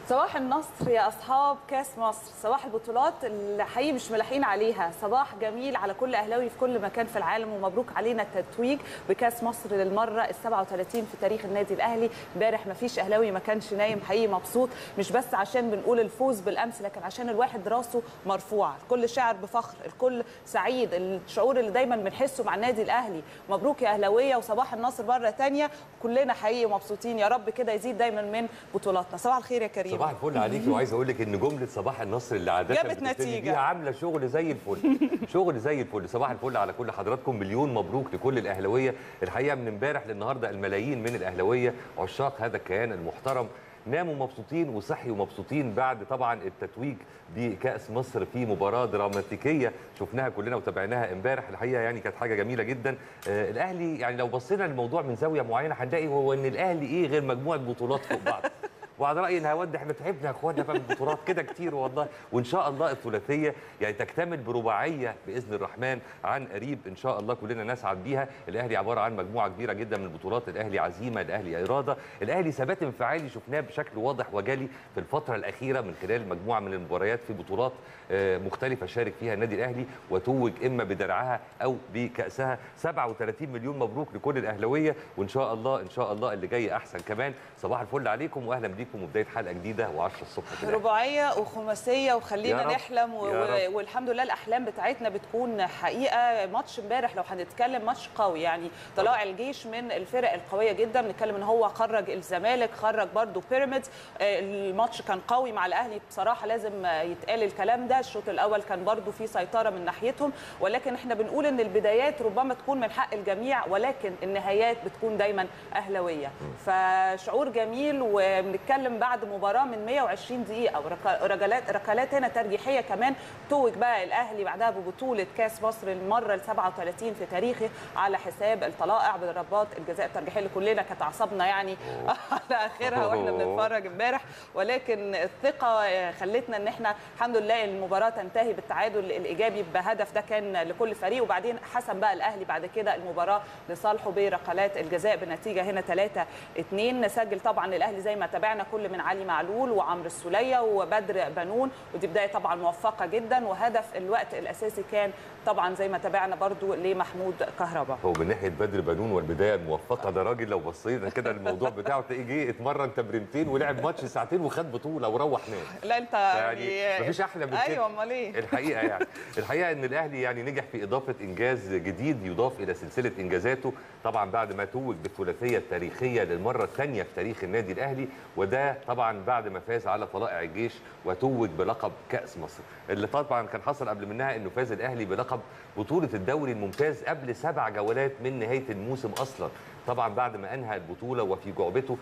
صباح النصر يا اصحاب كاس مصر صباح البطولات اللي حقيقي مش ملاحقين عليها صباح جميل على كل اهلاوي في كل مكان في العالم ومبروك علينا التتويج بكاس مصر للمره ال 37 في تاريخ النادي الاهلي امبارح ما فيش اهلاوي ما كانش نايم حقيقي مبسوط مش بس عشان بنقول الفوز بالامس لكن عشان الواحد راسه مرفوعه الكل شاعر بفخر الكل سعيد الشعور اللي دايما بنحسه مع النادي الاهلي مبروك يا اهلاويه وصباح النصر مره ثانيه كلنا حقيقي مبسوطين يا رب كده يزيد دايما من بطولاتنا صباح الخير يا كريم صباح الفل عليكي وعايز اقول لك ان جمله صباح النصر اللي عاده جابت بتبتدي نتيجة. بيها عامله شغل زي الفل شغل زي الفل صباح الفل على كل حضراتكم مليون مبروك لكل الاهلاويه الحقيقه من امبارح للنهارده الملايين من الاهلاويه عشاق هذا الكيان المحترم ناموا مبسوطين وصحيوا مبسوطين بعد طبعا التتويج بكاس مصر في مباراه دراماتيكيه شفناها كلنا وتابعناها امبارح الحقيقه يعني كانت حاجه جميله جدا آه الاهلي يعني لو بصينا للموضوع من زاويه معينه هنلاقي هو ان الاهلي ايه غير مجموعه بطولات فوق بعض وعلى راي الهواد احنا تعبنا يا اخوانا بقى من البطولات كده كتير والله وان شاء الله الثلاثيه يعني تكتمل برباعيه باذن الرحمن عن قريب ان شاء الله كلنا نسعد بيها الاهلي عباره عن مجموعه كبيره جدا من البطولات الاهلي عزيمه الاهلي اراده الاهلي ثبات انفعالي شفناه بشكل واضح وجلي في الفتره الاخيره من خلال مجموعه من المباريات في بطولات آه، مختلفه شارك فيها النادي الاهلي وتوج اما بدرعها او بكاسها 37 مليون مبروك لكل الاهلاويه وان شاء الله ان شاء الله اللي جاي احسن كمان صباح الفل عليكم واهلا بيكم وبدايه حلقه جديده و10 الصبح كده رباعيه وخماسيه يا وخلينا رب، نحلم و... يا رب. والحمد لله الاحلام بتاعتنا بتكون حقيقه ماتش امبارح لو هنتكلم ماتش قوي يعني طلائع الجيش من الفرق القويه جدا بنتكلم ان هو خرج الزمالك خرج برده بيراميدز آه، الماتش كان قوي مع الاهلي بصراحه لازم آه، يتقال الكلام ده الشوط الاول كان برده في سيطره من ناحيتهم ولكن احنا بنقول ان البدايات ربما تكون من حق الجميع ولكن النهايات بتكون دايما اهلاويه فشعور جميل وبنتكلم بعد مباراه من 120 دقيقه ورك- ركلات ركلات هنا ترجيحيه كمان توج بقى الاهلي بعدها ببطوله كاس مصر المره ال 37 في تاريخه على حساب الطلائع بضربات الجزاء الترجيحيه اللي كلنا كانت اعصابنا يعني على اخرها واحنا أوه. بنتفرج امبارح ولكن الثقه خلتنا ان احنا الحمد لله المباراه تنتهي بالتعادل الايجابي بهدف ده كان لكل فريق وبعدين حسم بقى الاهلي بعد كده المباراه لصالحه بركلات الجزاء بنتيجه هنا 3 2 سجل طبعا الاهلي زي ما تابعنا كل من علي معلول وعمرو السوليه وبدر بنون ودي بدايه طبعا موفقه جدا وهدف الوقت الاساسي كان طبعا زي ما تابعنا برضو لمحمود كهربا هو من ناحيه بدر بنون والبدايه الموفقه ده راجل لو بصينا كده الموضوع بتاعه تلاقيه جه اتمرن تمرينتين ولعب ماتش ساعتين وخد بطوله وروح نام لا انت يعني مفيش احلى من كده ايوه امال ايه الحقيقه يعني الحقيقه ان الاهلي يعني نجح في اضافه انجاز جديد يضاف الى سلسله انجازاته طبعا بعد ما توج بالثلاثيه التاريخيه للمره الثانيه في تاريخ النادي الاهلي وده طبعا بعد ما فاز على طلائع الجيش وتوج بلقب كاس مصر اللي طبعا كان حصل قبل منها انه فاز الاهلي بلقب بطوله الدوري الممتاز قبل سبع جولات من نهايه الموسم اصلا طبعا بعد ما انهى البطوله وفي جعبته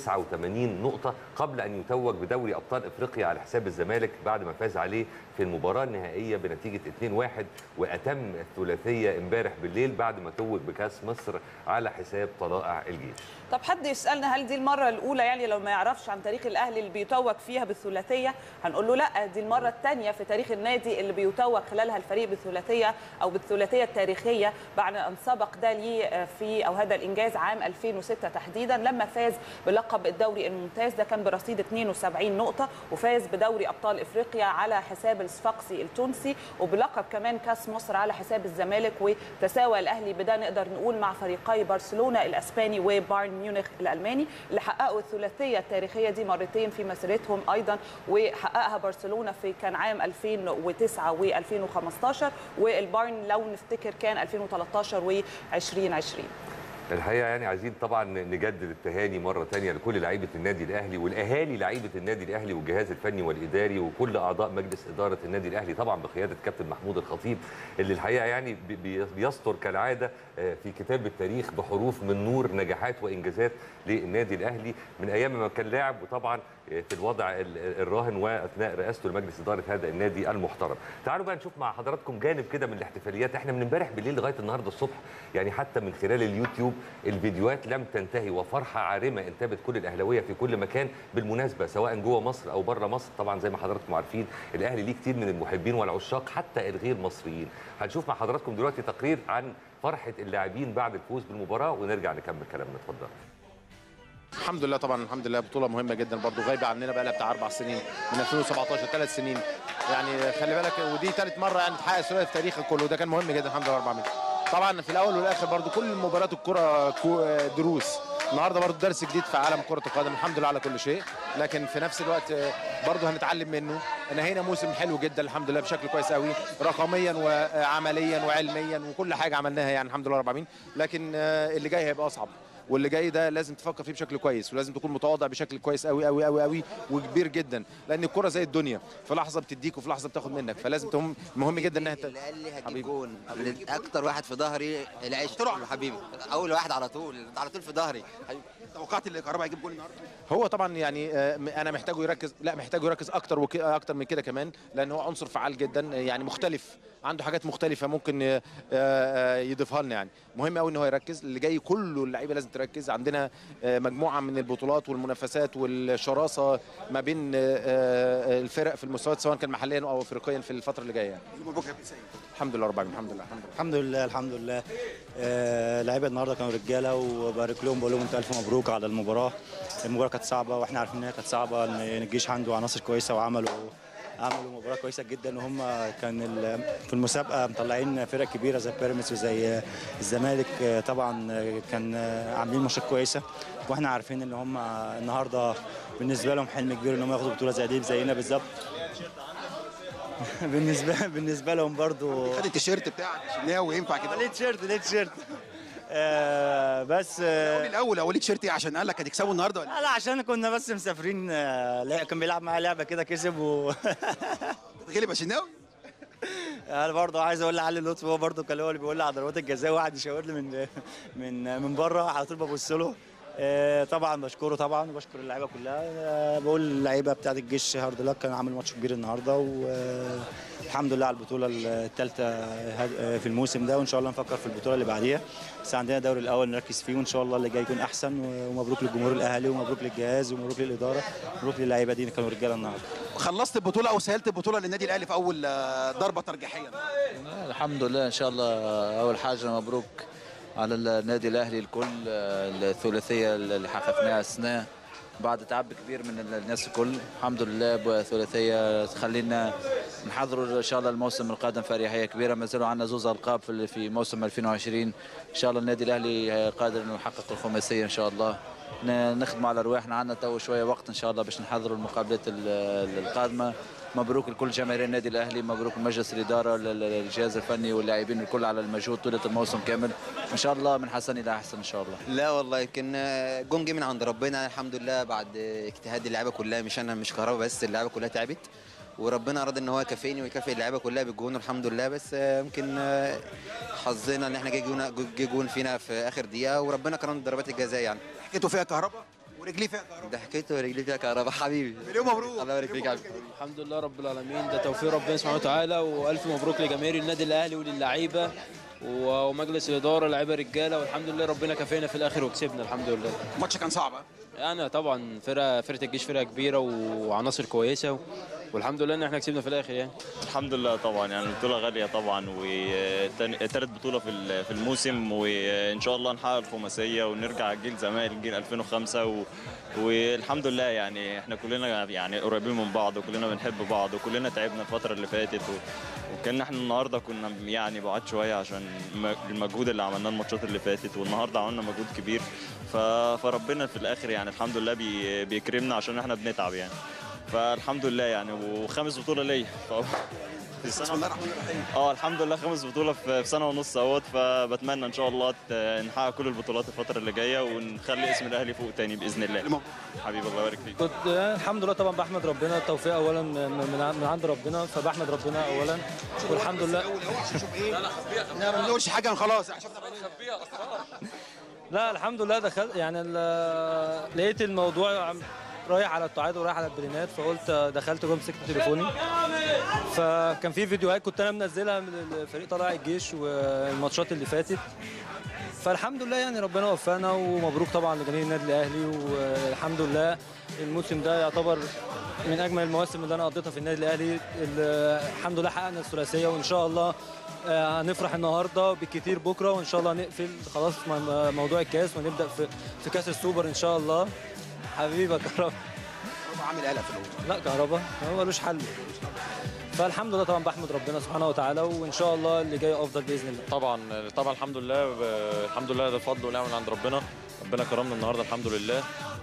89 نقطه قبل ان يتوج بدوري ابطال افريقيا على حساب الزمالك بعد ما فاز عليه في المباراه النهائيه بنتيجه 2-1 واتم الثلاثيه امبارح بالليل بعد ما توج بكاس مصر على حساب طلائع الجيش طب حد يسالنا هل دي المره الاولى يعني لو ما يعرفش عن تاريخ الاهلي اللي بيتوج فيها بالثلاثيه هنقول له لا دي المره الثانيه في تاريخ النادي اللي بيتوج خلالها الفريق بالثلاثيه او بالثلاثيه التاريخيه بعد ان سبق ده ليه في او هذا الانجاز عام 2006 تحديدا لما فاز بلقب الدوري الممتاز ده كان برصيد 72 نقطه وفاز بدوري ابطال افريقيا على حساب الصفاقسي التونسي وبلقب كمان كاس مصر على حساب الزمالك وتساوى الاهلي بده نقدر نقول مع فريقي برشلونه الاسباني وبايرن ميونخ الالماني اللي حققوا الثلاثيه التاريخيه دي مرتين في مسيرتهم ايضا وحققها برشلونه في كان عام 2009 و2015 والبايرن لو نفتكر كان 2013 و2020 الحقيقه يعني عايزين طبعا نجدد التهاني مره تانية لكل لعيبه النادي الاهلي والاهالي لعيبه النادي الاهلي والجهاز الفني والاداري وكل اعضاء مجلس اداره النادي الاهلي طبعا بقياده كابتن محمود الخطيب اللي الحقيقه يعني بي- بي- بيسطر كالعاده آه، في كتاب التاريخ بحروف من نور نجاحات وانجازات للنادي الاهلي من ايام ما كان لاعب وطبعا آه، في الوضع ال- الراهن واثناء رئاسته لمجلس اداره هذا النادي المحترم. تعالوا بقى نشوف مع حضراتكم جانب كده من الاحتفاليات احنا من امبارح بالليل لغايه النهارده الصبح يعني حتى من خلال اليوتيوب الفيديوهات لم تنتهي وفرحه عارمه انتابت كل الاهلاويه في كل مكان بالمناسبه سواء جوه مصر او بره مصر طبعا زي ما حضراتكم عارفين الاهلي ليه كتير من المحبين والعشاق حتى الغير مصريين هنشوف مع حضراتكم دلوقتي تقرير عن فرحه اللاعبين بعد الفوز بالمباراه ونرجع نكمل كلامنا اتفضل الحمد لله طبعا الحمد لله بطوله مهمه جدا برضو غايبه عننا بقى لها بتاع اربع سنين من 2017 ثلاث سنين يعني خلي بالك ودي ثالث مره يعني تحقق ثلاثي في تاريخك كله وده كان مهم جدا الحمد لله 400 طبعا في الاول والاخر برضو كل مباريات الكره كو- دروس النهارده برضو درس جديد في عالم كره القدم الحمد لله على كل شيء لكن في نفس الوقت برضو هنتعلم منه نهينا موسم حلو جدا الحمد لله بشكل كويس قوي رقميا وعمليا وعلميا وكل حاجه عملناها يعني الحمد لله 400 لكن اللي جاي هيبقى اصعب واللي جاي ده لازم تفكر فيه بشكل كويس ولازم تكون متواضع بشكل كويس قوي قوي قوي قوي وكبير جدا لان الكره زي الدنيا في لحظه بتديك وفي لحظه بتاخد منك فلازم تهم مهم جدا ان انت اللي قال لي حبيبي. هجيب جون اكتر واحد في ظهري العيش حبيبي اول واحد على طول على طول في ظهري توقعت ان كهربا هيجيب جول النهارده هو طبعا يعني آه، انا محتاجه يركز لا محتاجه يركز اكتر وك... اكتر من كده كمان لان هو عنصر فعال جدا آه، يعني مختلف عنده حاجات مختلفه ممكن آه، آه، يضيفها لنا يعني مهم قوي ان هو يركز اللي جاي كله اللعيبه لازم تركز عندنا آه، مجموعه من البطولات والمنافسات والشراسه ما بين آه، آه، الفرق في المستويات سواء كان محليا او افريقيا في الفتره اللي جايه يعني. مبروك يا كابتن سيد الحمد لله رب العالمين الحمد لله الحمد لله الحمد لله الحمد لله آه، لعيبه النهارده كانوا رجاله وبارك لهم بقول لهم انتوا الف مبروك على المباراه المباراه كانت صعبه واحنا عارفين ان هي كانت صعبه ان الجيش عنده عناصر كويسه وعملوا عملوا مباراه كويسه جدا وهم كان ال- في المسابقه مطلعين فرق كبيره زي بيراميدز وزي الزمالك آه، طبعا آه، كان آه، عاملين ماتشات كويسه واحنا عارفين ان هم النهارده بالنسبه لهم حلم كبير ان هم ياخدوا بطوله زي دي زينا بالظبط بالنسبه بالنسبه لهم برضو خد التيشيرت بتاعك شناوي ينفع كده ليه تيشيرت ليه تيشيرت آه بس آه قول الاول اول تيشيرت ايه عشان قال لك هتكسبوا النهارده ولا لا لا عشان كنا بس مسافرين آه لا كان بيلعب معايا لعبه كده كسب و غلب يا شناوي انا برضه عايز اقول لعلي لطفي هو برضه كان هو اللي بيقول لي على ضربات الجزاء وقعد يشاور لي من من من بره على طول ببص له آه، طبعا بشكره طبعا وبشكر اللعيبه كلها آه، بقول اللعيبه بتاعت الجيش هارد لك كان عامل ماتش كبير النهارده والحمد لله على البطوله الثالثه في الموسم ده وان شاء الله نفكر في البطوله اللي بعديها بس عندنا الدوري الاول نركز فيه وان شاء الله اللي جاي يكون احسن ومبروك للجمهور الاهلي ومبروك للجهاز ومبروك للاداره مبروك للعيبه دي كانوا رجاله النهارده خلصت البطوله او سهلت البطوله للنادي الاهلي في اول آه، ضربه ترجيحيه الحمد لله ان شاء الله اول حاجه مبروك على النادي الاهلي الكل الثلاثيه اللي حققناها السنه بعد تعب كبير من الناس الكل الحمد لله بثلاثيه تخلينا نحضروا ان شاء الله الموسم القادم في اريحيه كبيره ما زالوا عندنا زوز القاب في في موسم 2020 ان شاء الله النادي الاهلي قادر انه يحقق الخماسيه ان شاء الله ن- نخدموا على رواحنا عندنا تو شويه وقت ان شاء الله باش نحضروا المقابلات ال- القادمه مبروك لكل جماهير النادي الاهلي مبروك لمجلس الاداره لل- للجهاز الفني واللاعبين الكل على المجهود طيله الموسم كامل ان شاء الله من حسن الى احسن ان شاء الله لا والله يمكن آه، جون جه من عند ربنا الحمد لله بعد اجتهاد اللعيبه كلها مش انا مش كهربا بس اللعيبه كلها تعبت وربنا اراد ان هو يكافئني ويكافئ اللعيبه كلها بالجون والحمد لله بس آه، يمكن آه، حظنا ان احنا جه جون جه جون فينا في اخر دقيقه وربنا كرم ضربات الجزاء يعني حكيته فيها كهربا ورجليه فيها كهربا ده حكيته ورجلي فيها كهرباء حبيبي مليون مبروك الله يبارك فيك يا حبيبي الحمد لله رب العالمين ده توفيق ربنا سبحانه وتعالى والف مبروك لجماهير النادي الاهلي وللعيبه و- ومجلس الاداره لعيبه رجاله والحمد لله ربنا كافئنا في الاخر وكسبنا الحمد لله الماتش كان صعب ها؟ يعني طبعا فرقه فرقه الجيش فرقه كبيره وعناصر كويسه والحمد لله ان احنا كسبنا في الاخر يعني الحمد لله طبعا يعني البطولة غالية طبعا وتالت بطولة في ال- في الموسم وإن شاء الله نحقق الخماسية ونرجع جيل زمان جيل 2005 و... والحمد لله يعني احنا كلنا يعني قريبين من بعض وكلنا بنحب بعض وكلنا تعبنا الفترة اللي فاتت و... وكان احنا النهارده كنا يعني بعاد شوية عشان الم- المجهود اللي عملناه الماتشات اللي فاتت والنهارده عملنا مجهود كبير ف... فربنا في الآخر يعني الحمد لله بي... بيكرمنا عشان احنا بنتعب يعني فالحمد لله يعني وخامس بطولة ليا ف... في بسم السنة الله الرحمن الرحيم اه الحمد لله خامس بطولة في في سنة ونص اهوت فبتمنى ان شاء الله ت- نحقق كل البطولات الفترة اللي جايه ونخلي اسم الاهلي فوق تاني باذن الله مبروك. حبيبي الله يبارك فيك كنت الحمد لله طبعا بحمد ربنا التوفيق اولا من من من عند ربنا فبحمد ربنا اولا والحمد لله الاول اهو عشان نشوف ايه لا ما بنقولش حاجه خلاص عشان لا الحمد لله دخلت يعني ال- لقيت الموضوع عم- رايح على التعادل ورايح على البلينات فقلت دخلت جوه مسكت تليفوني فكان في فيديوهات كنت انا منزلها من الفريق طلائع الجيش والماتشات اللي فاتت فالحمد لله يعني ربنا وفقنا ومبروك طبعا لجميع النادي الاهلي والحمد لله الموسم ده يعتبر من اجمل المواسم اللي انا قضيتها في النادي الاهلي ال- الحمد لله حققنا الثلاثيه وان شاء الله آه، هنفرح النهارده بالكتير بكره وان شاء الله نقفل خلاص م- موضوع الكاس ونبدا في في كاس السوبر ان شاء الله حبيبي يا كهربا عامل قلق في الاول لا كهربا هو ملوش حل فالحمد لله طبعا بحمد ربنا سبحانه وتعالى وان شاء الله اللي جاي افضل باذن الله طبعا طبعا الحمد لله ب- الحمد لله ده فضل ونعمه من عند ربنا ربنا كرمنا النهارده الحمد لله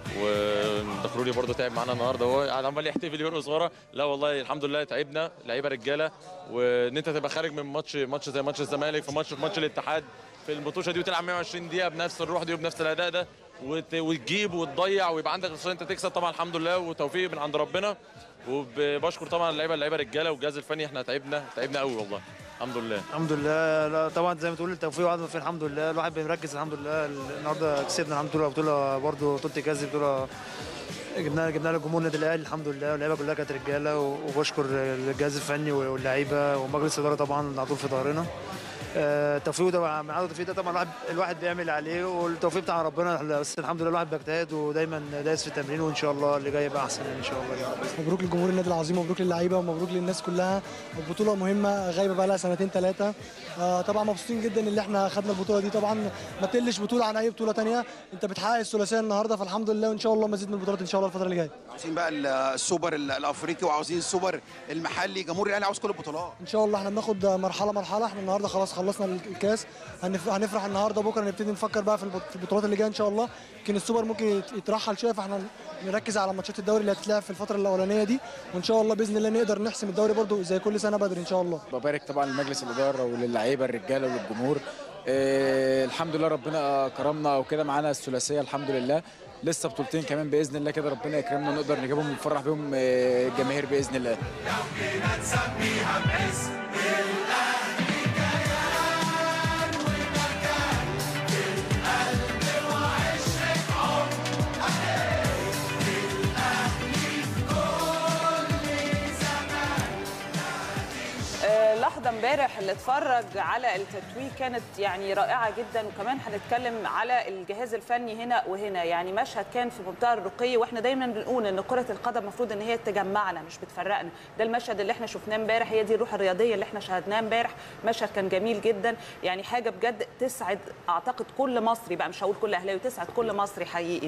ودخلولي برضه تعب معانا النهارده هو عمال يحتفل يرقص ورا لا والله الحمد لله تعبنا لعيبه رجاله وان انت تبقى خارج من ماتش ماتش زي ماتش الزمالك في ماتش في ماتش الاتحاد في المطوشه دي وتلعب 120 دقيقه بنفس الروح دي وبنفس الاداء ده وت- وتجيب وتضيع ويبقى عندك فرصه انت تكسب طبعا الحمد لله وتوفيق من عند ربنا وبشكر طبعا اللعيبه اللعيبه رجاله والجهاز الفني احنا تعبنا تعبنا قوي والله الحمد لله الحمد لله لا طبعا زي ما تقول التوفيق وعدم التوفيق الحمد لله الواحد بيركز الحمد لله النهارده كسبنا الحمد لله بطوله برضه بطوله الكاس بطوله جبنا جبنا لها جمهور النادي الاهلي الحمد لله واللعيبه كلها كانت رجاله وبشكر الجهاز الفني واللعيبه ومجلس الاداره طبعا على طول في ظهرنا آه، التوفيق ده مع عدد التوفيق ده طبعا الواحد الواحد بيعمل عليه والتوفيق بتاع ربنا بس الحمد لله الواحد بيجتهد ودايما دايس في التمرين وان شاء الله اللي جاي يبقى احسن ان شاء الله يا رب. مبروك لجمهور النادي العظيم مبروك للعيبه ومبروك للناس كلها البطوله مهمه غايبه بقى لها سنتين ثلاثه آه طبعا مبسوطين جدا ان احنا خدنا البطوله دي طبعا ما تقلش بطوله عن اي بطوله تانية انت بتحقق الثلاثيه النهارده فالحمد لله وان شاء الله مزيد من البطولات ان شاء الله الفتره اللي جايه عاوزين بقى ال- السوبر ال- الافريقي وعاوزين السوبر المحلي جمهور الاهلي عاوز كل البطولات ان شاء الله احنا بناخد مرحله مرحله احنا النهارده خلاص خلصنا الكاس هنف- هنفرح النهارده بكره نبتدي نفكر بقى في البط- في البطولات اللي جايه ان شاء الله يمكن السوبر ممكن يت- يترحل شويه فاحنا نركز على ماتشات الدوري اللي هتتلعب في الفتره الاولانيه دي وان شاء الله باذن الله نقدر نحسم الدوري برضو زي كل سنه بدري ان شاء الله ببارك طبعا لمجلس الاداره وللعيبه الرجاله وللجمهور آه الحمد لله ربنا كرمنا وكده معانا الثلاثيه الحمد لله لسه بطولتين كمان باذن الله كده ربنا يكرمنا ونقدر نجيبهم ونفرح بيهم آه، الجماهير باذن الله آه، لحظه امبارح اللي اتفرج على التتويج كانت يعني رائعه جدا وكمان هنتكلم على الجهاز الفني هنا وهنا يعني مشهد كان في منتهى الرقي واحنا دايما بنقول ان كره القدم المفروض ان هي تجمعنا مش بتفرقنا ده المشهد اللي احنا شفناه امبارح هي دي الروح الرياضيه اللي احنا شاهدناها امبارح مشهد كان جميل جدا يعني حاجه بجد تسعد اعتقد كل مصري بقى مش هقول كل اهلاوي تسعد كل مصري حقيقي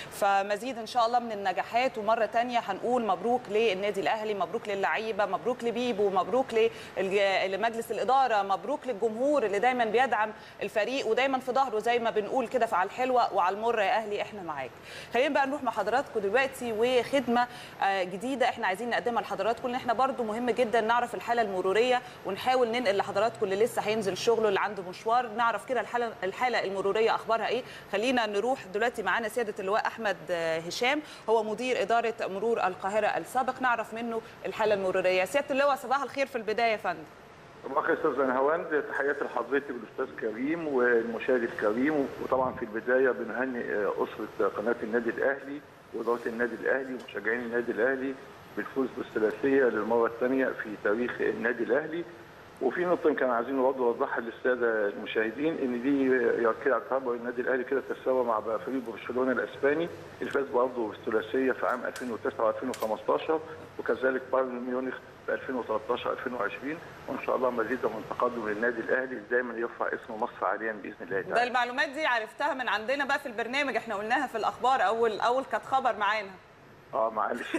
فمزيد ان شاء الله من النجاحات ومره تانية هنقول مبروك للنادي الاهلي مبروك للعيبه مبروك لبيبو مبروك للج- لمجلس الاداره مبروك للجمهور اللي دايما بيدعم الفريق ودايما في ظهره زي ما بنقول كده في على الحلوه وعلى المره يا اهلي احنا معاك خلينا بقى نروح مع حضراتكم دلوقتي وخدمه آه، جديده احنا عايزين نقدمها لحضراتكم لان احنا برضو مهم جدا نعرف الحاله المروريه ونحاول ننقل لحضراتكم اللي لسه هينزل شغله اللي عنده مشوار نعرف كده الحاله الحاله المروريه اخبارها ايه خلينا نروح دلوقتي معانا سياده اللواء احمد آه، هشام هو مدير اداره مرور القاهره السابق نعرف منه الحاله المروريه سياده اللواء صباح الخير في البدايه يا فندم صباح الخير استاذ نهاوند تحياتي لحضرتك والاستاذ كريم والمشاهد الكريم وطبعا في البدايه بنهنئ اسره قناه النادي الاهلي واداره النادي الاهلي ومشجعين النادي الاهلي بالفوز بالثلاثيه للمره الثانيه في تاريخ النادي الاهلي وفي نقطه كان عايزين برضه نوضحها للساده المشاهدين ان دي كده اعتبر النادي الاهلي كده تساوى مع فريق برشلونه الاسباني اللي فاز برضه بالثلاثيه في عام 2009 و2015 وكذلك بايرن ميونخ في 2013 2020 وان شاء الله مزيد من تقدم للنادي الاهلي دايما يرفع اسم مصر عاليا باذن الله ده تعالى. المعلومات دي عرفتها من عندنا بقى في البرنامج احنا قلناها في الاخبار اول اول كانت خبر معانا اه معلش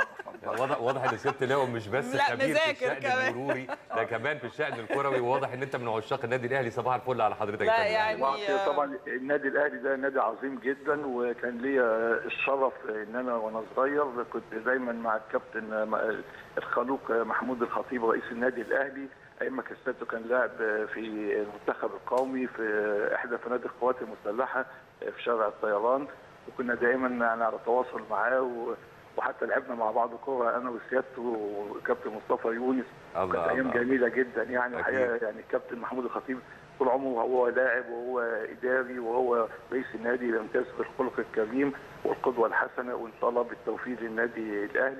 واضح واضح ان سياده لواء مش بس لا، خبير في مذاكر الشأن كمان. المروري ده كمان في الشأن الكروي واضح ان انت من عشاق النادي الاهلي صباح الفل على حضرتك يا فندم. طبعا طبعا النادي الاهلي ده نادي عظيم جدا وكان ليا الشرف ان انا وانا صغير كنت دايما مع الكابتن الخلوق محمود الخطيب رئيس النادي الاهلي ايام ما كسبته كان لاعب في المنتخب القومي في احدى فنادق القوات المسلحه في شارع الطيران وكنا دايما يعني على تواصل معاه و وحتى لعبنا مع بعض كوره انا وسيادته وكابتن مصطفى يونس الله كانت ايام الله. جميله جدا يعني أكيد. الحقيقه يعني الكابتن محمود الخطيب طول عمره هو لاعب وهو اداري وهو رئيس النادي يمتاز بالخلق الكريم والقدوه الحسنه وان شاء الله بالتوفيق للنادي الاهلي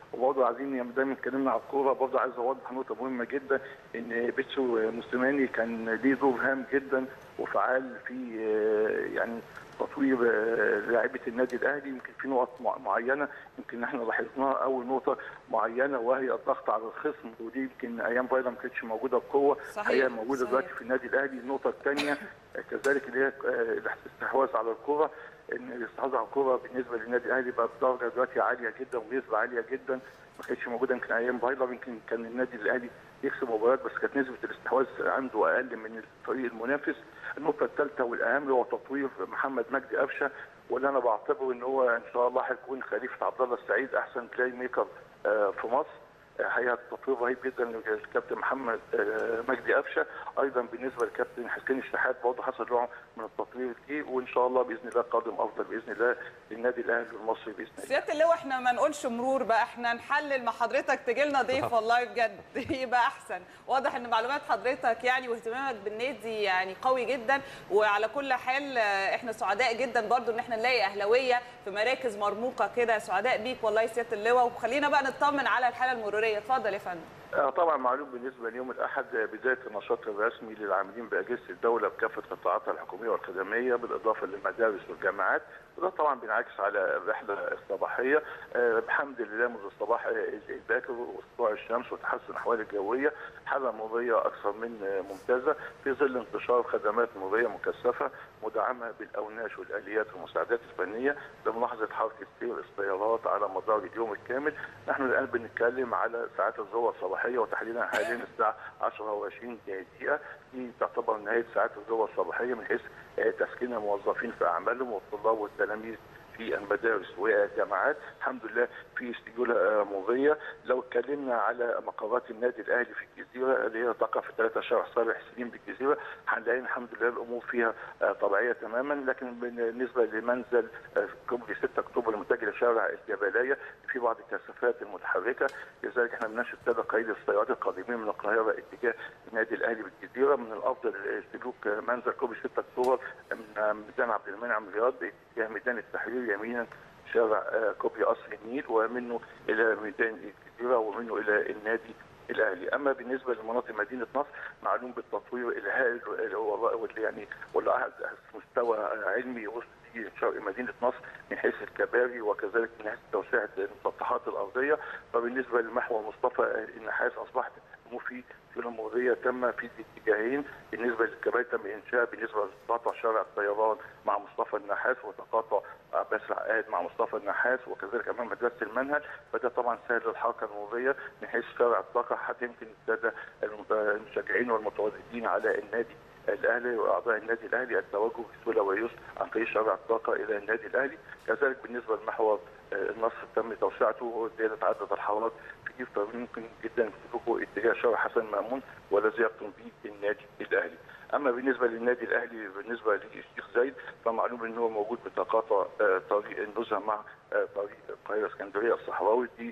وبرضه عايزين دايما اتكلمنا على الكوره برضه عايز اوضح نقطه مهمه جدا ان بيتسو موسيماني كان ليه دور هام جدا وفعال في آه، يعني تطوير آه، لاعيبه النادي الاهلي يمكن في نقط مع- معينه يمكن احنا لاحظناها اول نقطه معينه وهي الضغط على الخصم ودي يمكن ايام فايلر ما كانتش موجوده بقوه صحيح، هي موجوده صحيح. دلوقتي في النادي الاهلي النقطه الثانيه كذلك اللي هي آه، الاستحواذ على الكره ان الاستحواذ على الكره بالنسبه للنادي الاهلي بقى بدرجه دلوقتي عاليه جدا ونسبه عاليه جدا ما كانتش موجوده يمكن ايام فايلر يمكن كان النادي الاهلي يكسب مباريات بس كانت نسبه الاستحواذ عنده اقل من الفريق المنافس النقطه الثالثه والاهم هو تطوير محمد مجدي قفشه واللي انا بعتبره ان هو ان شاء الله هيكون خليفه عبد الله السعيد احسن بلاي ميكر آه، في مصر هي تطوير رهيب جدا للكابتن محمد آه، مجدي قفشه ايضا بالنسبه للكابتن حسين الشحات برضه حصل نوع من التطوير فيه وان شاء الله باذن الله قادم افضل باذن الله للنادي الاهلي المصري باذن الله سياده اللواء احنا ما نقولش مرور بقى احنا نحلل مع حضرتك تجي لنا ضيف والله بجد يبقى احسن واضح ان معلومات حضرتك يعني واهتمامك بالنادي يعني قوي جدا وعلى كل حال آه، احنا سعداء جدا برضو ان احنا نلاقي اهلاويه في مراكز مرموقه كده سعداء بيك والله سياده اللواء وخلينا بقى نطمن على الحاله المروريه اتفضل يا فندم آه، طبعا معلوم بالنسبه ليوم الاحد آه، بدايه النشاط الرسمي للعاملين باجهزه الدوله بكافه قطاعاتها الحكوميه والخدميه بالاضافه للمدارس والجامعات وده طبعا بينعكس على الرحله الصباحيه آه، بحمد لله منذ الصباح آه، الباكر وسطوع الشمس وتحسن الاحوال الجويه حاله مروريه اكثر من آه، ممتازه في ظل انتشار خدمات مروريه مكثفه مدعمه بالاوناش والاليات والمساعدات الفنيه لملاحظه حركه سير السيارات على مدار اليوم الكامل نحن الان بنتكلم على ساعات الذروه الصباحيه وتحديدا حاليا الساعه 10 و20 دقيقه دي تعتبر نهايه ساعات الذروه الصباحيه من حيث آه، تسكين الموظفين في اعمالهم والطلاب والتلاميذ في المدارس والجامعات الحمد لله في سيوله آه، مرضيه لو اتكلمنا على مقرات النادي الاهلي في الجزيره اللي هي تقع في 3 شارع صالح سليم بالجزيره هنلاقي الحمد لله الامور فيها آه، طبيعيه تماما لكن بالنسبه لمنزل آه، كوبري 6 اكتوبر المتجه لشارع الجبليه في بعض الكثافات المتحركه لذلك احنا بنناشد الساده قائد السيارات القادمين من القاهره اتجاه النادي الاهلي بالجزيره من الافضل سلوك منزل كوبري 6 اكتوبر من ميدان عبد المنعم رياض اتجاه ميدان التحرير يمينا شارع آه، كوبري قصر النيل ومنه الى ميدان الجزيره ومنه الى النادي الاهلي اما بالنسبه لمناطق مدينه نصر معلوم بالتطوير الهائل اللي هو واللي يعني واللي أحد مستوى علمي وصل في شرق مدينه نصر من حيث الكباري وكذلك من حيث توسعه المسطحات الارضيه فبالنسبه لمحور مصطفى النحاس اصبحت الامور فيه سيوله مرضيه تم في الاتجاهين بالنسبه للكباري تم انشاء بالنسبه لتقاطع شارع الطيران مع مصطفى النحاس وتقاطع عباس العقاد مع مصطفى النحاس وكذلك امام مدرسه المنهل فده طبعا سهل الحركه المروريه من حيث شارع الطاقه حتى يمكن الساده المت- المشجعين والمتواجدين على النادي الاهلي واعضاء النادي الاهلي التوجه بسهوله ويسر عن طريق شارع الطاقه الى النادي الاهلي كذلك بالنسبه لمحور آه، النصر تم توسعته وزياده عدد الحارات فيه فممكن جدا تشوفوا اتجاه شارع حسن مامون والذي يقطن به النادي الاهلي اما بالنسبه للنادي الاهلي بالنسبه للشيخ زايد فمعلوم ان هو موجود بتقاطع آه، طريق النزهه مع آه، طريق القاهره اسكندريه الصحراوي دي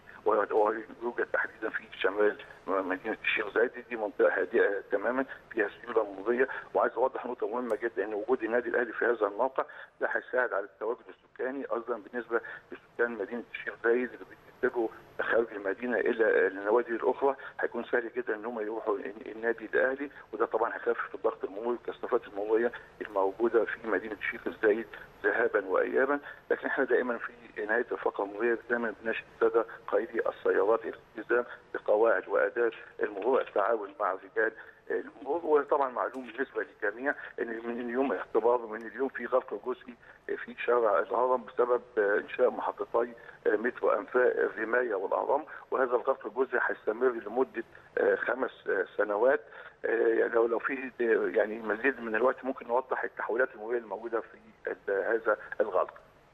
ويوجد تحديدا في شمال مدينه الشيخ زايد دي منطقه هادئه تماما فيها سيوله مرضيه وعايز اوضح نقطه مهمه جدا ان وجود النادي الاهلي في هذا الموقع ده هيساعد على التواجد السكاني ايضا بالنسبه لسكان مدينه الشيخ زايد اللي بيتجهوا خارج المدينه الى النوادي الاخرى هيكون سهل جدا ان هم يروحوا النادي الاهلي وده طبعا هيخفف الضغط المروري والكثافات المروريه الموجوده في مدينه الشيخ زايد ذهابا وايابا لكن احنا دائما في نهايه الفقره المروريه دائما بناشد الساده قائدي السيارات الالتزام بقواعد واداب المرور التعاون مع رجال المرور وطبعا معلوم بالنسبه للجميع ان من اليوم اختبار من اليوم في غلق جزئي في شارع الهرم بسبب انشاء محطتي مترو انفاق الرمايه والاهرام وهذا الغلق الجزئي هيستمر لمده خمس سنوات يعني لو لو في يعني مزيد من الوقت ممكن نوضح التحولات المروريه الموجوده في هذا الغلق.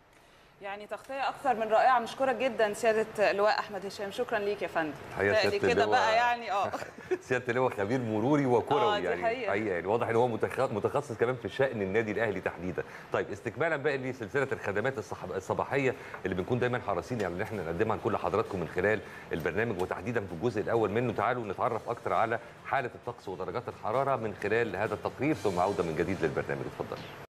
يعني تغطيه اكثر من رائعه مشكوره جدا سياده اللواء احمد هشام شكرا ليك يا فندم الحقيقه سياده كده اللواء بقى يعني اه سياده اللواء خبير مروري وكروي آه، دي يعني حقيقة. حقيقه يعني واضح ان هو متخ- متخصص كمان في شان النادي الاهلي تحديدا طيب استكمالا بقى لسلسله الخدمات الصح- الصباحيه اللي بنكون دايما حريصين يعني ان احنا نقدمها لكل حضراتكم من خلال البرنامج وتحديدا في الجزء الاول منه تعالوا نتعرف اكتر على حاله الطقس ودرجات الحراره من خلال هذا التقرير ثم عوده من جديد للبرنامج اتفضل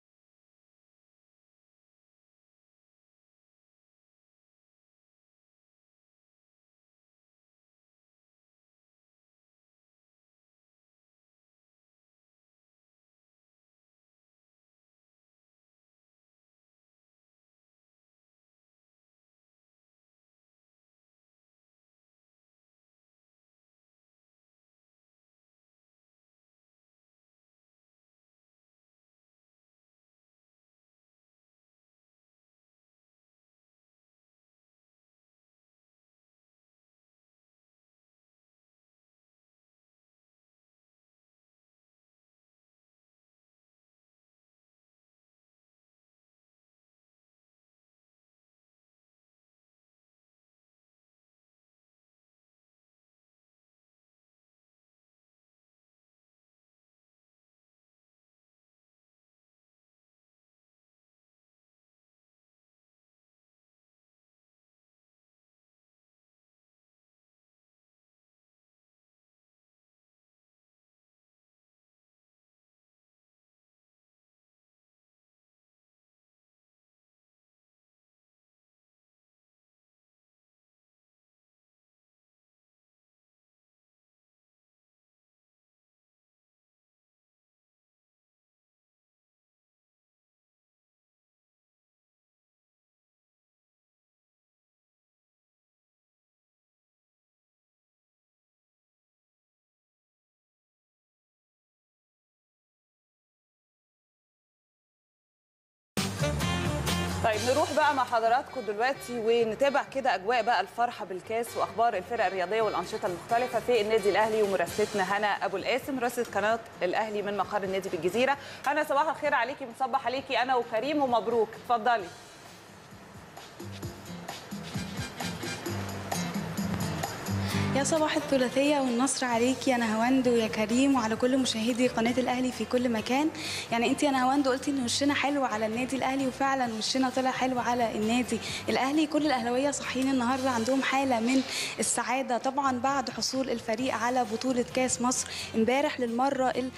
طيب نروح بقى مع حضراتكم دلوقتي ونتابع كده اجواء بقى الفرحه بالكاس واخبار الفرق الرياضيه والانشطه المختلفه في النادي الاهلي ومراسلتنا هنا ابو القاسم مراسله قناه الاهلي من مقر النادي بالجزيره هنا صباح الخير عليكي مصبح عليكي انا وكريم ومبروك اتفضلي يا صباح الثلاثية والنصر عليكي يا نهاوند ويا كريم وعلى كل مشاهدي قناة الأهلي في كل مكان يعني أنت يا نهاوند قلتي إن وشنا حلو على النادي الأهلي وفعلا وشنا طلع حلو على النادي الأهلي كل الأهلاوية صاحيين النهاردة عندهم حالة من السعادة طبعا بعد حصول الفريق على بطولة كاس مصر امبارح للمرة ال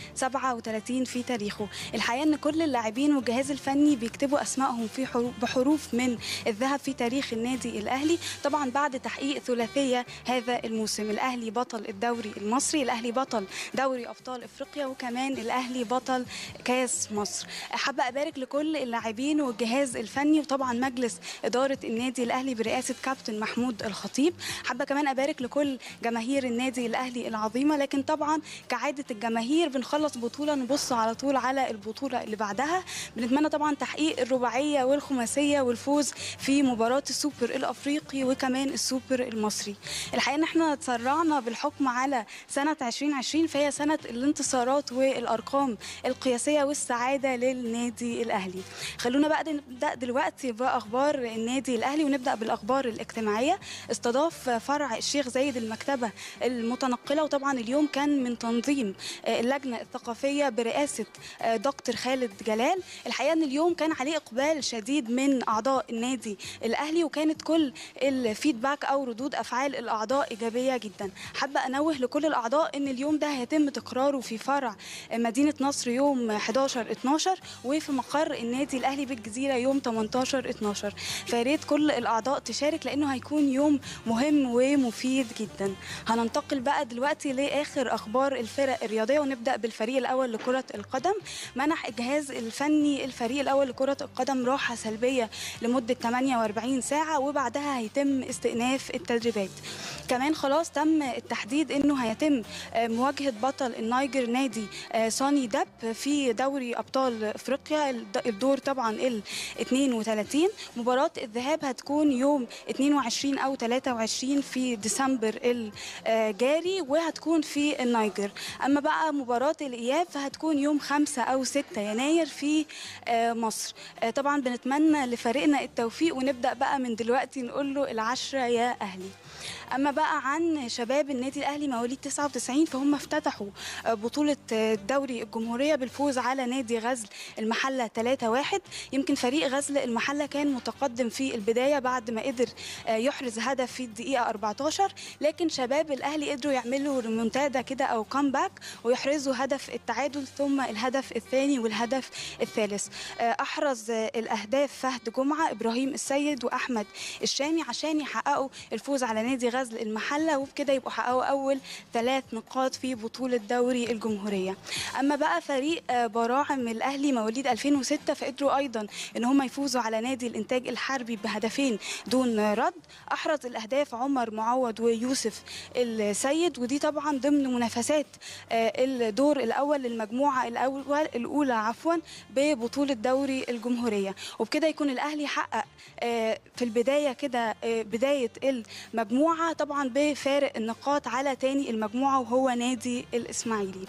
37 في تاريخه الحقيقة إن كل اللاعبين والجهاز الفني بيكتبوا أسمائهم في حروف بحروف من الذهب في تاريخ النادي الأهلي طبعا بعد تحقيق ثلاثية هذا الموسم الاهلي بطل الدوري المصري الاهلي بطل دوري ابطال افريقيا وكمان الاهلي بطل كاس مصر حابه ابارك لكل اللاعبين والجهاز الفني وطبعا مجلس اداره النادي الاهلي برئاسه كابتن محمود الخطيب حابه كمان ابارك لكل جماهير النادي الاهلي العظيمه لكن طبعا كعاده الجماهير بنخلص بطوله نبص على طول على البطوله اللي بعدها بنتمنى طبعا تحقيق الرباعيه والخماسيه والفوز في مباراه السوبر الافريقي وكمان السوبر المصري الحقيقه ان احنا تسرعنا بالحكم على سنة 2020 فهي سنة الانتصارات والأرقام القياسية والسعادة للنادي الأهلي خلونا بقى نبدأ دلوقتي بأخبار النادي الأهلي ونبدأ بالأخبار الاجتماعية استضاف فرع الشيخ زايد المكتبة المتنقلة وطبعا اليوم كان من تنظيم اللجنة الثقافية برئاسة دكتور خالد جلال الحقيقة أن اليوم كان عليه إقبال شديد من أعضاء النادي الأهلي وكانت كل الفيدباك أو ردود أفعال الأعضاء إيجابية جدا حابة أنوه لكل الأعضاء أن اليوم ده هيتم تكراره في فرع مدينة نصر يوم 11 12 وفي مقر النادي الأهلي بالجزيرة يوم 18 12 فياريت كل الأعضاء تشارك لأنه هيكون يوم مهم ومفيد جدا هننتقل بقى دلوقتي لآخر أخبار الفرق الرياضية ونبدأ بالفريق الأول لكرة القدم منح الجهاز الفني الفريق الأول لكرة القدم راحة سلبية لمدة 48 ساعة وبعدها هيتم استئناف التدريبات كمان خلاص تم التحديد انه هيتم مواجهه بطل النيجر نادي سوني داب في دوري ابطال افريقيا الدور طبعا ال 32 مباراه الذهاب هتكون يوم 22 او 23 في ديسمبر الجاري وهتكون في النيجر اما بقى مباراه الاياب فهتكون يوم 5 او 6 يناير في مصر طبعا بنتمنى لفريقنا التوفيق ونبدا بقى من دلوقتي نقول له العشره يا اهلي اما بقى عن شباب النادي الاهلي مواليد 99 فهم افتتحوا بطوله دوري الجمهوريه بالفوز على نادي غزل المحله 3-1 يمكن فريق غزل المحله كان متقدم في البدايه بعد ما قدر يحرز هدف في الدقيقه 14 لكن شباب الاهلي قدروا يعملوا ريمونتادا كده او كامباك ويحرزوا هدف التعادل ثم الهدف الثاني والهدف الثالث احرز الاهداف فهد جمعه ابراهيم السيد واحمد الشامي عشان يحققوا الفوز على نادي غزل المحله وبكده يبقوا حققوا اول ثلاث نقاط في بطوله دوري الجمهوريه اما بقى فريق براعم الاهلي مواليد 2006 فقدروا ايضا ان هم يفوزوا على نادي الانتاج الحربي بهدفين دون رد احرز الاهداف عمر معوض ويوسف السيد ودي طبعا ضمن منافسات الدور الاول للمجموعه الاول الاولى عفوا ببطوله دوري الجمهوريه وبكده يكون الاهلي حقق في البدايه كده بدايه المجموعه طبعا بفارق النقاط على تاني المجموعه وهو نادي الاسماعيلي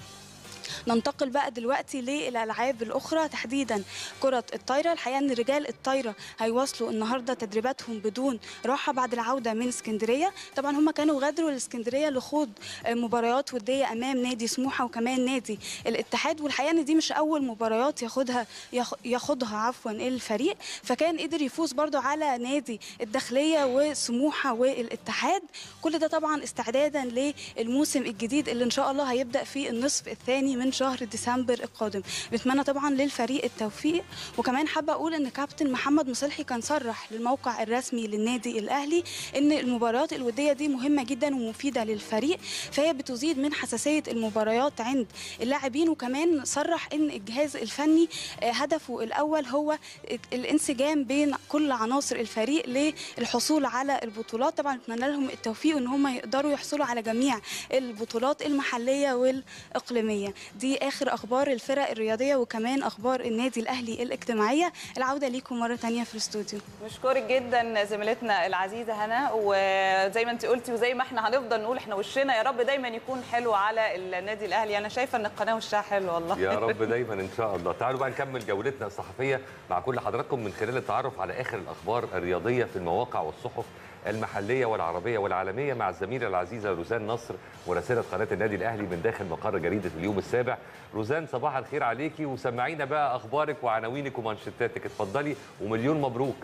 ننتقل بقى دلوقتي للالعاب الاخرى تحديدا كره الطايره الحقيقه ان رجال الطايره هيواصلوا النهارده تدريباتهم بدون راحه بعد العوده من اسكندريه طبعا هم كانوا غادروا الاسكندريه لخوض مباريات وديه امام نادي سموحه وكمان نادي الاتحاد والحقيقه ان دي مش اول مباريات ياخدها ياخدها عفوا الفريق فكان قدر يفوز برضو على نادي الداخليه وسموحه والاتحاد كل ده طبعا استعدادا للموسم الجديد اللي ان شاء الله هيبدا في النصف الثاني من شهر ديسمبر القادم بتمنى طبعا للفريق التوفيق وكمان حابه اقول ان كابتن محمد مصلحي كان صرح للموقع الرسمي للنادي الاهلي ان المباريات الوديه دي مهمه جدا ومفيده للفريق فهي بتزيد من حساسيه المباريات عند اللاعبين وكمان صرح ان الجهاز الفني هدفه الاول هو الانسجام بين كل عناصر الفريق للحصول على البطولات طبعا نتمنى لهم التوفيق وان هم يقدروا يحصلوا على جميع البطولات المحليه والاقليميه دي اخر اخبار الفرق الرياضيه وكمان اخبار النادي الاهلي الاجتماعيه العوده ليكم مره تانية في الاستوديو بشكرك جدا زميلتنا العزيزه هنا وزي ما انت قلتي وزي ما احنا هنفضل نقول احنا وشنا يا رب دايما يكون حلو على النادي الاهلي انا شايفه ان القناه وشها حلو والله يا رب دايما ان شاء الله تعالوا بقى نكمل جولتنا الصحفيه مع كل حضراتكم من خلال التعرف على اخر الاخبار الرياضيه في المواقع والصحف المحليه والعربيه والعالميه مع الزميله العزيزه روزان نصر مراسله قناه النادي الاهلي من داخل مقر جريده اليوم السابع روزان صباح الخير عليكي وسمعينا بقى اخبارك وعناوينك ومانشيتاتك اتفضلي ومليون مبروك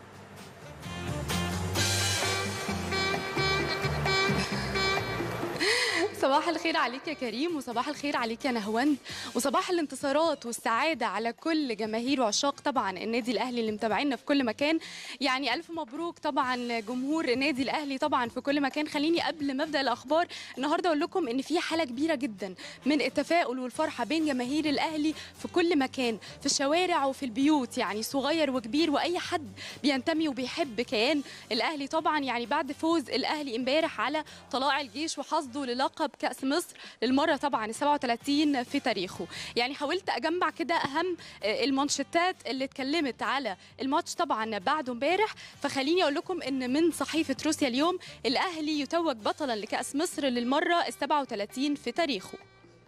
صباح الخير عليك يا كريم وصباح الخير عليك يا نهوند وصباح الانتصارات والسعادة على كل جماهير وعشاق طبعا النادي الأهلي اللي متابعينا في كل مكان يعني ألف مبروك طبعا جمهور النادي الأهلي طبعا في كل مكان خليني قبل ما أبدأ الأخبار النهاردة أقول لكم إن في حالة كبيرة جدا من التفاؤل والفرحة بين جماهير الأهلي في كل مكان في الشوارع وفي البيوت يعني صغير وكبير وأي حد بينتمي وبيحب كيان الأهلي طبعا يعني بعد فوز الأهلي امبارح على طلائع الجيش وحصده للقب كأس مصر للمرة طبعا 37 في تاريخه يعني حاولت أجمع كده أهم المانشيتات اللي اتكلمت على الماتش طبعا بعده امبارح فخليني أقول لكم إن من صحيفة روسيا اليوم الأهلي يتوج بطلا لكأس مصر للمرة 37 في تاريخه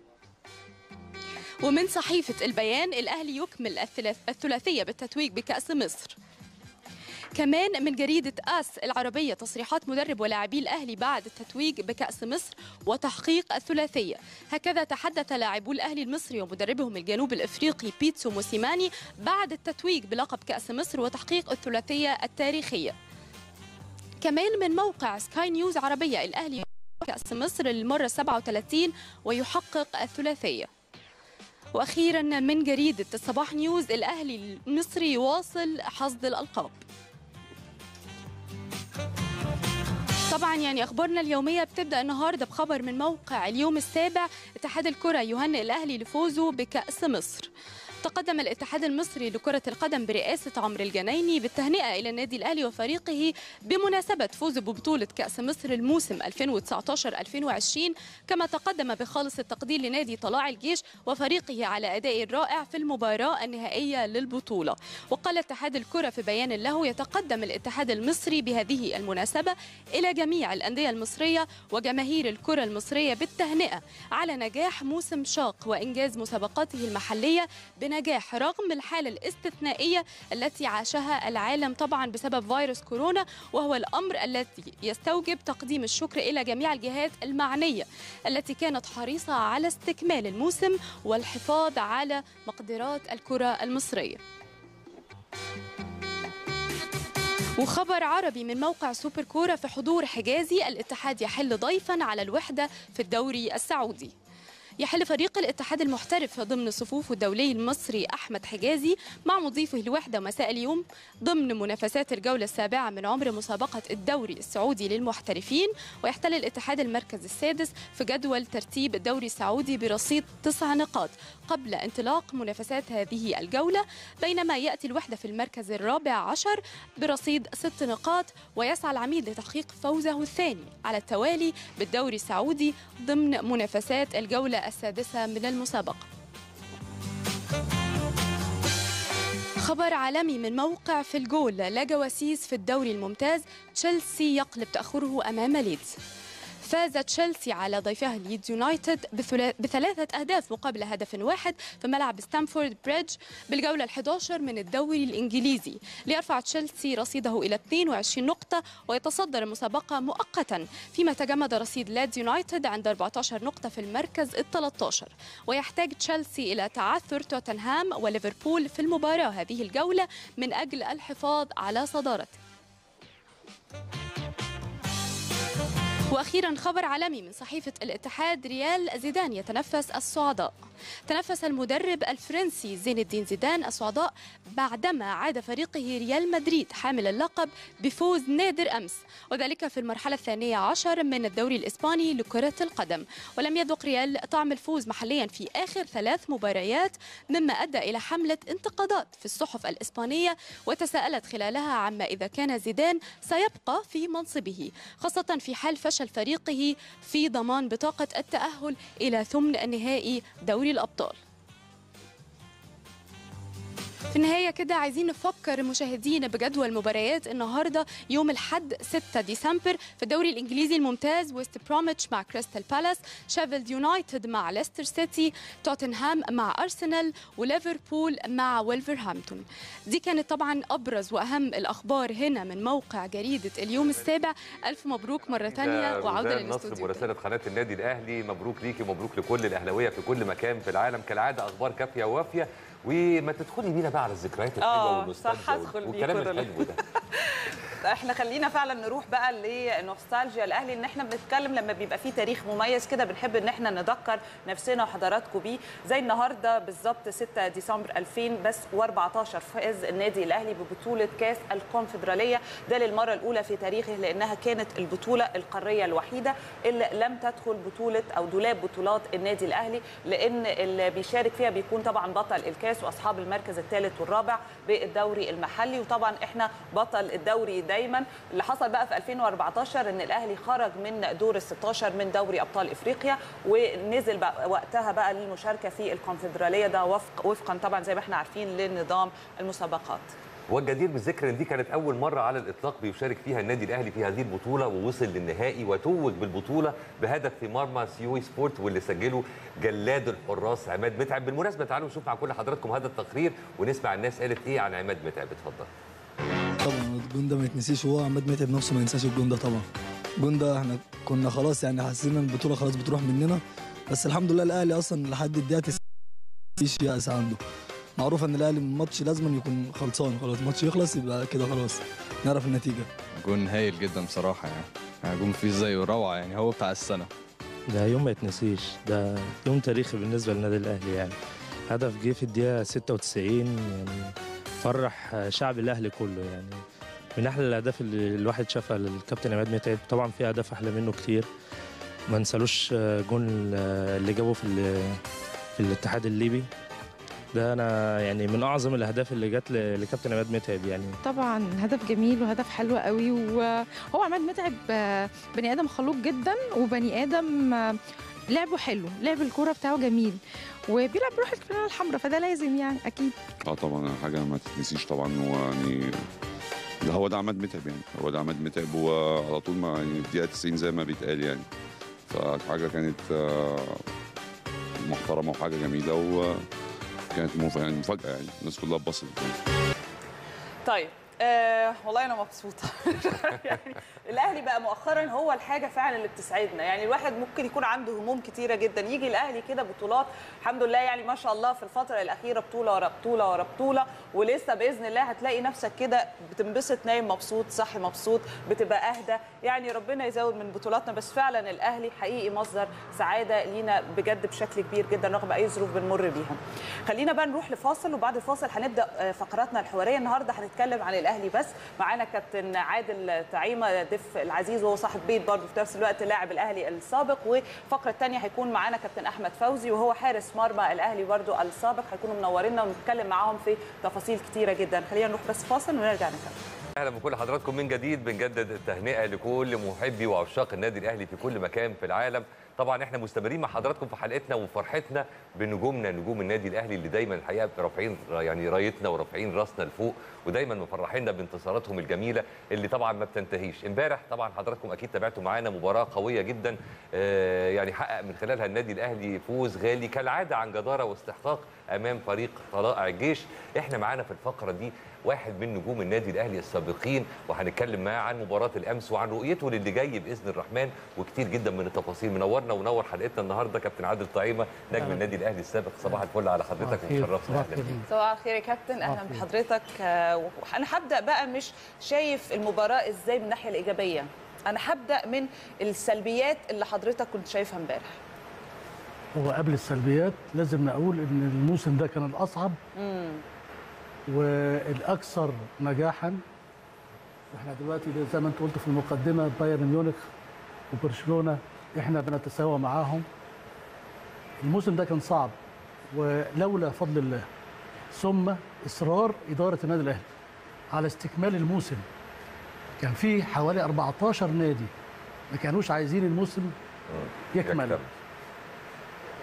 ومن صحيفة البيان الأهلي يكمل الثلاثية بالتتويج بكأس مصر كمان من جريدة آس العربية تصريحات مدرب ولاعبي الأهلي بعد التتويج بكأس مصر وتحقيق الثلاثية هكذا تحدث لاعبو الأهلي المصري ومدربهم الجنوب الإفريقي بيتسو موسيماني بعد التتويج بلقب كأس مصر وتحقيق الثلاثية التاريخية كمان من موقع سكاي نيوز عربية الأهلي كأس مصر للمرة 37 ويحقق الثلاثية واخيرا من جريده الصباح نيوز الاهلي المصري يواصل حصد الالقاب طبعا يعني اخبارنا اليوميه بتبدا النهارده بخبر من موقع اليوم السابع اتحاد الكره يهنئ الاهلي لفوزه بكاس مصر تقدم الاتحاد المصري لكرة القدم برئاسة عمرو الجنايني بالتهنئة إلى النادي الأهلي وفريقه بمناسبة فوزه ببطولة كأس مصر الموسم 2019-2020 كما تقدم بخالص التقدير لنادي طلاع الجيش وفريقه على أداء الرائع في المباراة النهائية للبطولة وقال اتحاد الكرة في بيان له يتقدم الاتحاد المصري بهذه المناسبة إلى جميع الأندية المصرية وجماهير الكرة المصرية بالتهنئة على نجاح موسم شاق وإنجاز مسابقاته المحلية بنجاح رغم الحالة الاستثنائية التي عاشها العالم طبعا بسبب فيروس كورونا وهو الأمر الذي يستوجب تقديم الشكر إلى جميع الجهات المعنية التي كانت حريصة على استكمال الموسم والحفاظ على مقدرات الكرة المصرية وخبر عربي من موقع سوبر كورة في حضور حجازي الاتحاد يحل ضيفا على الوحدة في الدوري السعودي يحل فريق الاتحاد المحترف ضمن صفوف الدولي المصري أحمد حجازي مع مضيفه الوحدة مساء اليوم ضمن منافسات الجولة السابعة من عمر مسابقة الدوري السعودي للمحترفين ويحتل الاتحاد المركز السادس في جدول ترتيب الدوري السعودي برصيد تسع نقاط قبل انطلاق منافسات هذه الجولة بينما يأتي الوحدة في المركز الرابع عشر برصيد ست نقاط ويسعى العميد لتحقيق فوزه الثاني على التوالي بالدوري السعودي ضمن منافسات الجولة السادسة من المسابقة خبر عالمي من موقع في الجول لا جواسيس في الدوري الممتاز تشيلسي يقلب تأخره أمام ليدز فاز تشيلسي على ضيفها ليدز يونايتد بثلاثة أهداف مقابل هدف واحد في ملعب ستامفورد بريدج بالجولة ال11 من الدوري الإنجليزي ليرفع تشيلسي رصيده إلى 22 نقطة ويتصدر المسابقة مؤقتا فيما تجمد رصيد ليدز يونايتد عند 14 نقطة في المركز ال13 ويحتاج تشيلسي إلى تعثر توتنهام وليفربول في المباراة هذه الجولة من أجل الحفاظ على صدارته واخيرا خبر عالمي من صحيفه الاتحاد ريال زيدان يتنفس الصعداء تنفس المدرب الفرنسي زين الدين زيدان الصعداء بعدما عاد فريقه ريال مدريد حامل اللقب بفوز نادر امس وذلك في المرحله الثانيه عشر من الدوري الاسباني لكره القدم ولم يذق ريال طعم الفوز محليا في اخر ثلاث مباريات مما ادى الى حمله انتقادات في الصحف الاسبانيه وتساءلت خلالها عما اذا كان زيدان سيبقى في منصبه خاصه في حال فشل فريقه في ضمان بطاقه التاهل الى ثمن نهائي دوري دوري الأبطال في النهاية كده عايزين نفكر المشاهدين بجدول مباريات النهاردة يوم الحد 6 ديسمبر في الدوري الإنجليزي الممتاز ويست بروميتش مع كريستال بالاس شيفيلد يونايتد مع ليستر سيتي توتنهام مع أرسنال وليفربول مع ويلفرهامبتون دي كانت طبعا أبرز وأهم الأخبار هنا من موقع جريدة اليوم السابع ألف مبروك مرة تانية وعودة روزان نصر للاستوديو مراسلة قناة النادي الأهلي مبروك ليكي ومبروك لكل الأهلاوية في كل مكان في العالم كالعادة أخبار كافية ووافية وما تدخلي بينا بقى على الذكريات الحلوة آه، والنوستالجيا صح، هدخل بيكوا والكلام دول. الحلو ده احنا خلينا فعلا نروح بقى لنوستالجيا الاهلي ان احنا بنتكلم لما بيبقى فيه تاريخ مميز كده بنحب ان احنا نذكر نفسنا وحضراتكم بيه زي النهارده بالظبط 6 ديسمبر 2000 بس و14 فاز النادي الاهلي ببطوله كاس الكونفدراليه ده للمره الاولى في تاريخه لانها كانت البطوله القاريه الوحيده اللي لم تدخل بطوله او دولاب بطولات النادي الاهلي لان اللي بيشارك فيها بيكون طبعا بطل الكاس واصحاب المركز الثالث والرابع بالدوري المحلي وطبعا احنا بطل الدوري دايما اللي حصل بقى في 2014 ان الاهلي خرج من دور ال 16 من دوري ابطال افريقيا ونزل بقى وقتها بقى للمشاركه في الكونفدراليه ده وفق وفقا طبعا زي ما احنا عارفين لنظام المسابقات والجدير بالذكر ان دي كانت اول مره على الاطلاق بيشارك فيها النادي الاهلي في هذه البطوله ووصل للنهائي وتوج بالبطوله بهدف في مرمى سيوي سبورت واللي سجله جلاد الحراس عماد متعب بالمناسبه تعالوا نشوف مع كل حضراتكم هذا التقرير ونسمع الناس قالت ايه عن عماد متعب اتفضل طبعا الجون ده ما يتنسيش وهو عماد متعب نفسه ما ينساش الجون ده طبعا الجون ده احنا كنا خلاص يعني حاسين ان البطوله خلاص بتروح مننا بس الحمد لله الاهلي اصلا لحد الدقيقه 90 مفيش يأس عنده معروف ان الاهلي الماتش لازم يكون خلصان خلاص الماتش يخلص يبقى كده خلاص نعرف النتيجه جون هايل جدا بصراحة يعني يعني جون فيه زيه روعة يعني هو بتاع السنة ده يوم ما يتنسيش ده يوم تاريخي بالنسبة للنادي الأهلي يعني هدف جه في الدقيقة 96 يعني فرح شعب الأهلي كله يعني من أحلى الأهداف اللي الواحد شافها للكابتن عماد متعب طبعا في أهداف أحلى منه كتير ما نسالوش جون اللي جابه في ال- في الاتحاد الليبي ده أنا يعني من أعظم الأهداف اللي جت ل- لكابتن عماد متعب يعني طبعا هدف جميل وهدف حلو قوي وهو عماد متعب آه، بني ادم خلوق جدا وبني ادم آه، لعبه حلو لعب الكوره بتاعه جميل وبيلعب بروح الفانله الحمراء فده لازم يعني اكيد اه طبعا حاجه ما تتنسيش طبعا ويعني ده هو ده عماد متعب يعني هو ده عماد متعب وعلى طول ما يعني في دقيقه 90 زي ما بيتقال يعني فحاجه كانت آه، محترمه وحاجه جميله وكانت مف- يعني مفاجاه يعني الناس كلها اتبسطت يعني. طيب آه والله انا مبسوطه يعني الاهلي بقى مؤخرا هو الحاجه فعلا اللي بتسعدنا يعني الواحد ممكن يكون عنده هموم كتيره جدا يجي الاهلي كده بطولات الحمد لله يعني ما شاء الله في الفتره الاخيره بطوله ورا بطوله ورا بطوله ولسه باذن الله هتلاقي نفسك كده بتنبسط نايم مبسوط صاحي مبسوط بتبقى اهدى يعني ربنا يزود من بطولاتنا بس فعلا الاهلي حقيقي مصدر سعاده لينا بجد بشكل كبير جدا رغم اي ظروف بنمر بيها خلينا بقى نروح لفاصل وبعد الفاصل هنبدا آه، فقراتنا الحواريه النهارده هنتكلم عن الاهلي بس معانا كابتن عادل طعيمه ضيف العزيز وهو صاحب بيت برضه في نفس الوقت لاعب الاهلي السابق والفقره الثانيه هيكون معانا كابتن احمد فوزي وهو حارس مرمى الاهلي برضه السابق هيكونوا منورينا ونتكلم معاهم في تفاصيل كتيره جدا خلينا نروح بس فاصل ونرجع نكمل اهلا بكل حضراتكم من جديد بنجدد التهنئه لكل محبي وعشاق النادي الاهلي في كل مكان في العالم طبعا احنا مستمرين مع حضراتكم في حلقتنا وفرحتنا بنجومنا نجوم النادي الاهلي اللي دايما الحقيقه رافعين يعني رايتنا ورافعين راسنا لفوق ودايما مفرحينا بانتصاراتهم الجميله اللي طبعا ما بتنتهيش امبارح طبعا حضراتكم اكيد تابعتوا معانا مباراه قويه جدا آه، يعني حقق من خلالها النادي الاهلي فوز غالي كالعاده عن جداره واستحقاق امام فريق طلائع الجيش احنا معانا في الفقره دي واحد من نجوم النادي الاهلي السابقين وهنتكلم معاه عن مباراه الامس وعن رؤيته للي جاي باذن الرحمن وكتير جدا من التفاصيل منورنا ونور حلقتنا النهارده كابتن عادل طعيمه نجم أهلا. النادي الاهلي السابق صباح الفل على حضرتك ومشرفنا اهلا بيك صباح الخير يا كابتن اهلا بحضرتك آه، وانا هبدا بقى مش شايف المباراه ازاي من الناحيه الايجابيه انا هبدا من السلبيات اللي حضرتك كنت شايفها امبارح هو قبل السلبيات لازم نقول ان الموسم ده كان الاصعب امم والاكثر نجاحا احنا دلوقتي زي ما انت قلت في المقدمه بايرن ميونخ وبرشلونه احنا بنتساوى معاهم الموسم ده كان صعب ولولا فضل الله ثم اصرار اداره النادي الاهلي على استكمال الموسم كان في حوالي 14 نادي ما كانوش عايزين الموسم يكمل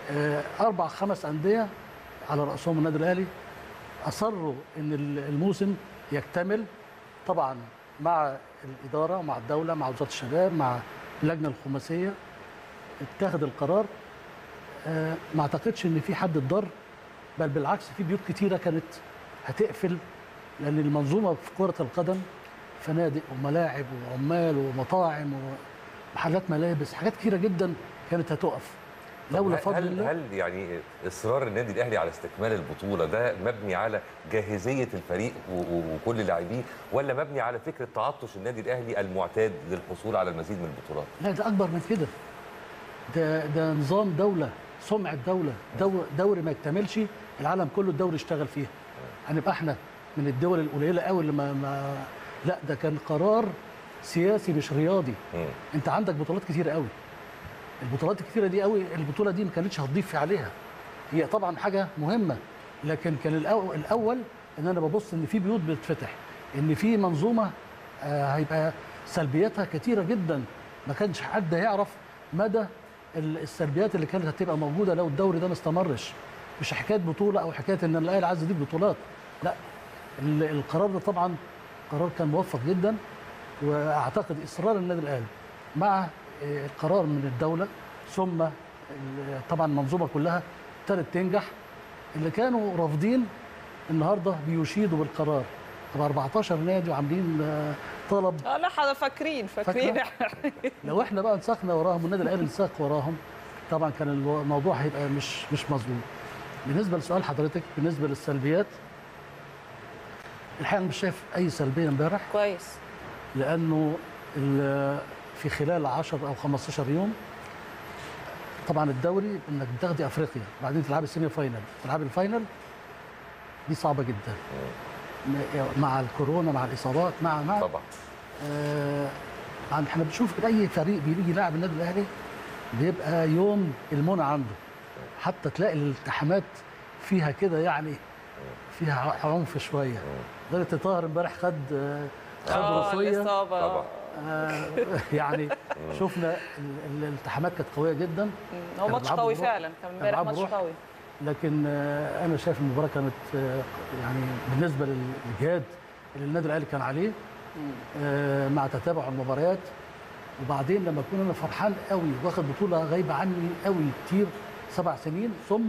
آه، اربع خمس انديه على راسهم النادي الاهلي اصروا ان ال- الموسم يكتمل طبعا مع الاداره مع الدوله مع وزاره الشباب مع اللجنه الخماسيه اتخذ القرار آه، ما اعتقدش ان في حد اتضر بل بالعكس في بيوت كتيره كانت هتقفل لان المنظومه في كره القدم فنادق وملاعب وعمال ومطاعم ومحلات ملابس حاجات كتيره جدا كانت هتقف لولا هل- فضل هل الله هل يعني اصرار النادي الاهلي على استكمال البطوله ده مبني على جاهزيه الفريق و- و- وكل لاعبيه ولا مبني على فكره تعطش النادي الاهلي المعتاد للحصول على المزيد من البطولات؟ لا ده اكبر من كده ده ده نظام دوله سمعه دوله دور دوري ما يكتملش العالم كله الدوري اشتغل فيها هنبقى احنا من الدول القليله قوي اللي ما, ما لا ده كان قرار سياسي مش رياضي انت عندك بطولات كتير قوي البطولات الكتيره دي قوي البطوله دي ما كانتش هتضيف عليها هي طبعا حاجه مهمه لكن كان الأول, الاول ان انا ببص ان في بيوت بتتفتح ان في منظومه آه، هيبقى سلبياتها كتيره جدا ما كانش حد هيعرف مدى ال- السلبيات اللي كانت هتبقى موجوده لو الدوري ده ما استمرش مش حكايه بطوله او حكايه ان الاهلي عايز يجيب بطولات لا ال- القرار ده طبعا قرار كان موفق جدا واعتقد اصرار النادي الاهلي مع آه، القرار من الدوله ثم ال- طبعا المنظومه كلها ابتدت تنجح اللي كانوا رافضين النهارده بيشيدوا بالقرار طب 14 نادي وعاملين آه، طلب اه لا حضر فاكرين فاكرين فاكرة؟ لو احنا بقى انساقنا وراهم والنادي الاهلي انساق وراهم طبعا كان الو- الموضوع هيبقى مش مش مظبوط بالنسبه لسؤال حضرتك بالنسبه للسلبيات الحقيقه أنا مش شايف اي سلبيه امبارح كويس لانه ال- في خلال 10 او 15 يوم طبعا الدوري انك بتاخدي افريقيا وبعدين تلعبي السيمي فاينل تلعبي الفاينل دي صعبه جدا م- مع الكورونا مع الاصابات مع مع طبعا آه عن- احنا بنشوف اي فريق بيجي يلعب النادي الاهلي بيبقى يوم المنى عنده حتى تلاقي الالتحامات فيها كده يعني فيها عنف شويه لدرجه طاهر امبارح خد آه، خد آه، رصيه الإصابة. طبعا. آه يعني شفنا ال- ال- الالتحامات كانت قويه جدا هو كانوا ماتش بيلعبوا قوي بروح. فعلا كان كانوا امبارح بيلعبوا ماتش بروح. قوي لكن آه، انا شايف المباراه كانت آه، يعني بالنسبه للجهاد اللي النادي الاهلي كان عليه آه، مع تتابع المباريات وبعدين لما اكون انا فرحان قوي واخد بطوله غايبه عني قوي كتير سبع سنين ثم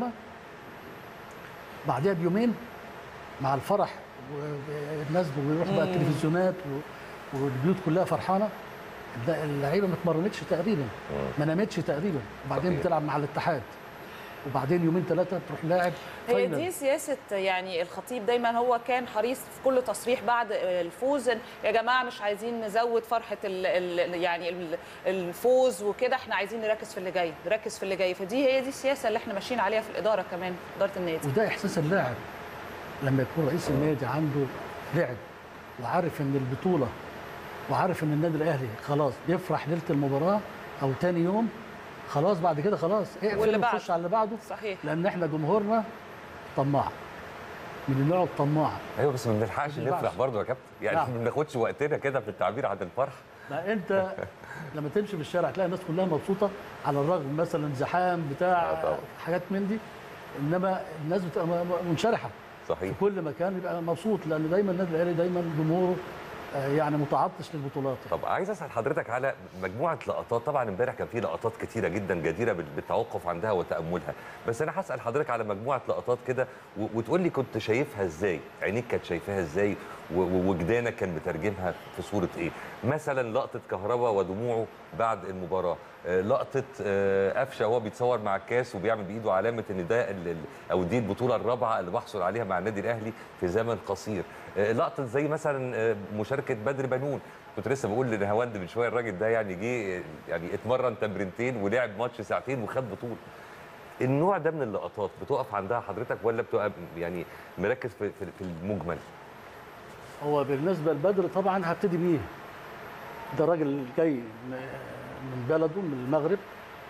بعدها بيومين مع الفرح والناس بيروحوا بقى مم. التلفزيونات و- والبيوت كلها فرحانه ده اللعيبه ما اتمرنتش تقريبا ما نامتش تقريبا وبعدين صحيح. بتلعب مع الاتحاد وبعدين يومين ثلاثه تروح لاعب هي فاينل. دي سياسة يعني الخطيب دايما هو كان حريص في كل تصريح بعد الفوز إن يا جماعة مش عايزين نزود فرحة ال ال يعني ال- الفوز وكده احنا عايزين نركز في اللي جاي نركز في اللي جاي فدي هي دي السياسة اللي احنا ماشيين عليها في الإدارة كمان إدارة النادي وده احساس اللاعب لما يكون رئيس النادي عنده لعب وعارف ان البطوله وعارف ان النادي الاهلي خلاص بيفرح ليله المباراه او تاني يوم خلاص بعد كده خلاص واللي اقفل بعده. وخش على اللي بعده صحيح لان احنا جمهورنا طماع من النوع الطماع ايوه بس ما بنلحقش ما بنلحقش. نفرح برضه يا كابتن يعني نعم. ما بناخدش وقتنا كده في التعبير عن الفرح لا انت لما تمشي في الشارع تلاقي الناس كلها مبسوطه على الرغم مثلا زحام بتاع حاجات من دي انما الناس بتبقى م- م- منشرحه صحيح في كل مكان يبقى مبسوط لان دايما النادي الاهلي دايما جمهوره آه، يعني متعطش للبطولات طب عايز اسال حضرتك على مجموعه لقطات طبعا امبارح كان في لقطات كتيره جدا جديره بال- بالتوقف عندها وتاملها بس انا هسال حضرتك على مجموعه لقطات كده و- وتقول لي كنت شايفها ازاي عينيك كانت شايفاها ازاي و- ووجدانك كان مترجمها في صوره ايه مثلا لقطه كهربا ودموعه بعد المباراه آه، لقطه آه، قفشه وهو بيتصور مع الكاس وبيعمل بايده علامه ان ده ال- ال- او دي البطوله الرابعه اللي بحصل عليها مع النادي الاهلي في زمن قصير آه، لقطه زي مثلا آه، مشاركه بدر بنون كنت لسه بقول لنهاوند من شويه الراجل ده يعني جه يعني اتمرن تمرينتين ولعب ماتش ساعتين وخد بطوله النوع ده من اللقطات بتقف عندها حضرتك ولا بتبقى يعني مركز في في في المجمل هو بالنسبه لبدر طبعا هبتدي بيه ده راجل جاي م- من بلده من المغرب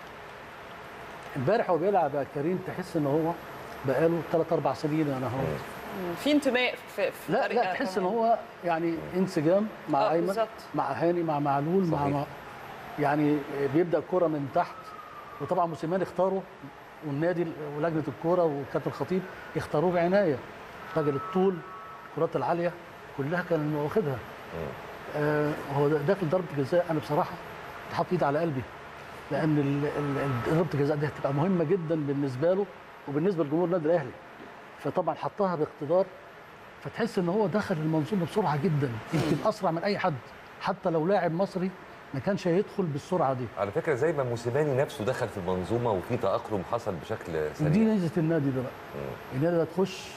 امبارح هو بيلعب يا كريم تحس ان هو بقاله ثلاث اربع سنين انا هو في انتماء في, في لا طريقة لا تحس ان كمان. هو يعني انسجام مع آه، ايمن بالظبط. مع هاني مع معلول مع, صحيح. مع يعني بيبدا الكره من تحت وطبعا موسيماني اختاره والنادي ولجنه الكوره وكابتن الخطيب يختاروه بعنايه راجل الطول الكرات العاليه كلها كان واخدها آه هو داخل ضربه جزاء انا بصراحه حاطط ايدي على قلبي لان ال- ال- ال- ضربه الجزاء دي هتبقى مهمه جدا بالنسبه له وبالنسبه لجمهور النادي الاهلي فطبعا حطها باقتدار فتحس ان هو دخل المنظومه بسرعه جدا يمكن اسرع من اي حد حتى لو لاعب مصري ما كانش هيدخل بالسرعه دي على فكره زي ما موسيماني نفسه دخل في المنظومه وفي تاقلم حصل بشكل ودي سريع ميزه النادي ده بقى النادي ده تخش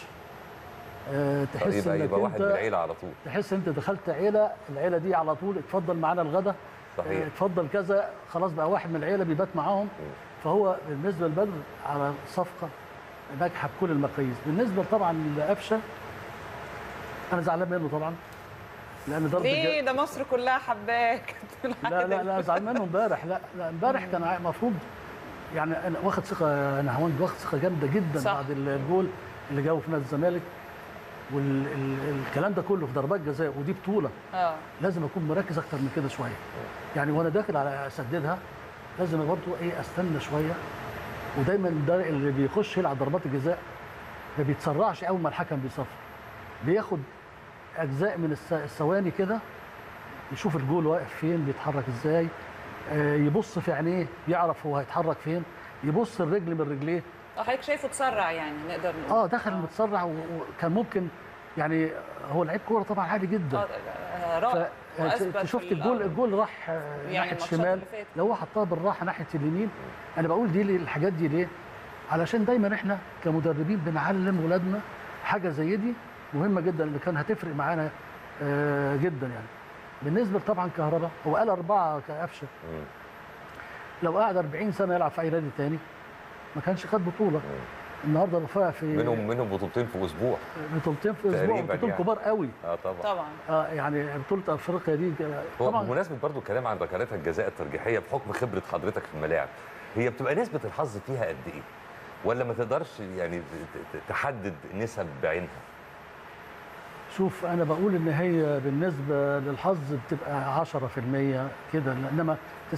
آه تحس يبقى انك يبقى واحد انت من العيله على طول تحس انت دخلت عيله العيله دي على طول اتفضل معانا الغدا صحيح. اه، اتفضل كذا خلاص بقى واحد من العيله بيبات معاهم فهو بالنسبه لبدر على صفقه ناجحه بكل المقاييس بالنسبه طبعا لقفشه انا زعلان منه طبعا لان ضرب ليه الج- ده مصر كلها حباك لا لا لا زعلان منه امبارح لا لا امبارح كان المفروض يعني انا واخد ثقه انا هوند واخد ثقه جامده جدا صح. بعد الجول اللي جابه في نادي الزمالك والكلام ده كله في ضربات جزاء ودي بطوله اه لازم اكون مركز اكتر من كده شويه يعني وانا داخل على اسددها لازم برضه ايه استنى شويه ودايما ده اللي بيخش يلعب ضربات الجزاء ما بيتسرعش اول ما الحكم بيصفر بياخد اجزاء من الس- الثواني كده يشوف الجول واقف فين بيتحرك ازاي آه، يبص في عينيه يعرف هو هيتحرك فين يبص الرجل من رجليه اه حضرتك شايفه تسرع يعني نقدر نقول اه دخل متسرع و- وكان ممكن يعني هو لعيب كوره طبعا عالي جدا آه، رائع ف- وأثبت انت شفت في الجول الأول. الجول راح آه، يعني ناحيه الماتشات الشمال اللي فاتت. لو هو حطها بالراحه ناحيه اليمين انا بقول دي ليه الحاجات دي ليه علشان دايما احنا كمدربين بنعلم ولادنا حاجه زي دي مهمه جدا اللي كان هتفرق معانا آه، جدا يعني بالنسبه طبعا كهرباء هو قال اربعه كقفشه لو قعد 40 سنه يلعب في اي نادي تاني ما كانش خد بطوله النهارده رفع في منهم منهم بطولتين في اسبوع بطولتين في اسبوع تقريباً بطولتين يعني. كبار قوي اه طبعا طبعا اه يعني بطوله افريقيا دي هو طبعا بمناسبه برضو الكلام عن ركلات الجزاء الترجيحيه بحكم خبره حضرتك في الملاعب هي بتبقى نسبه الحظ فيها قد ايه ولا ما تقدرش يعني ت- ت- تحدد نسب بعينها شوف انا بقول ان هي بالنسبه للحظ بتبقى 10% كده انما 90%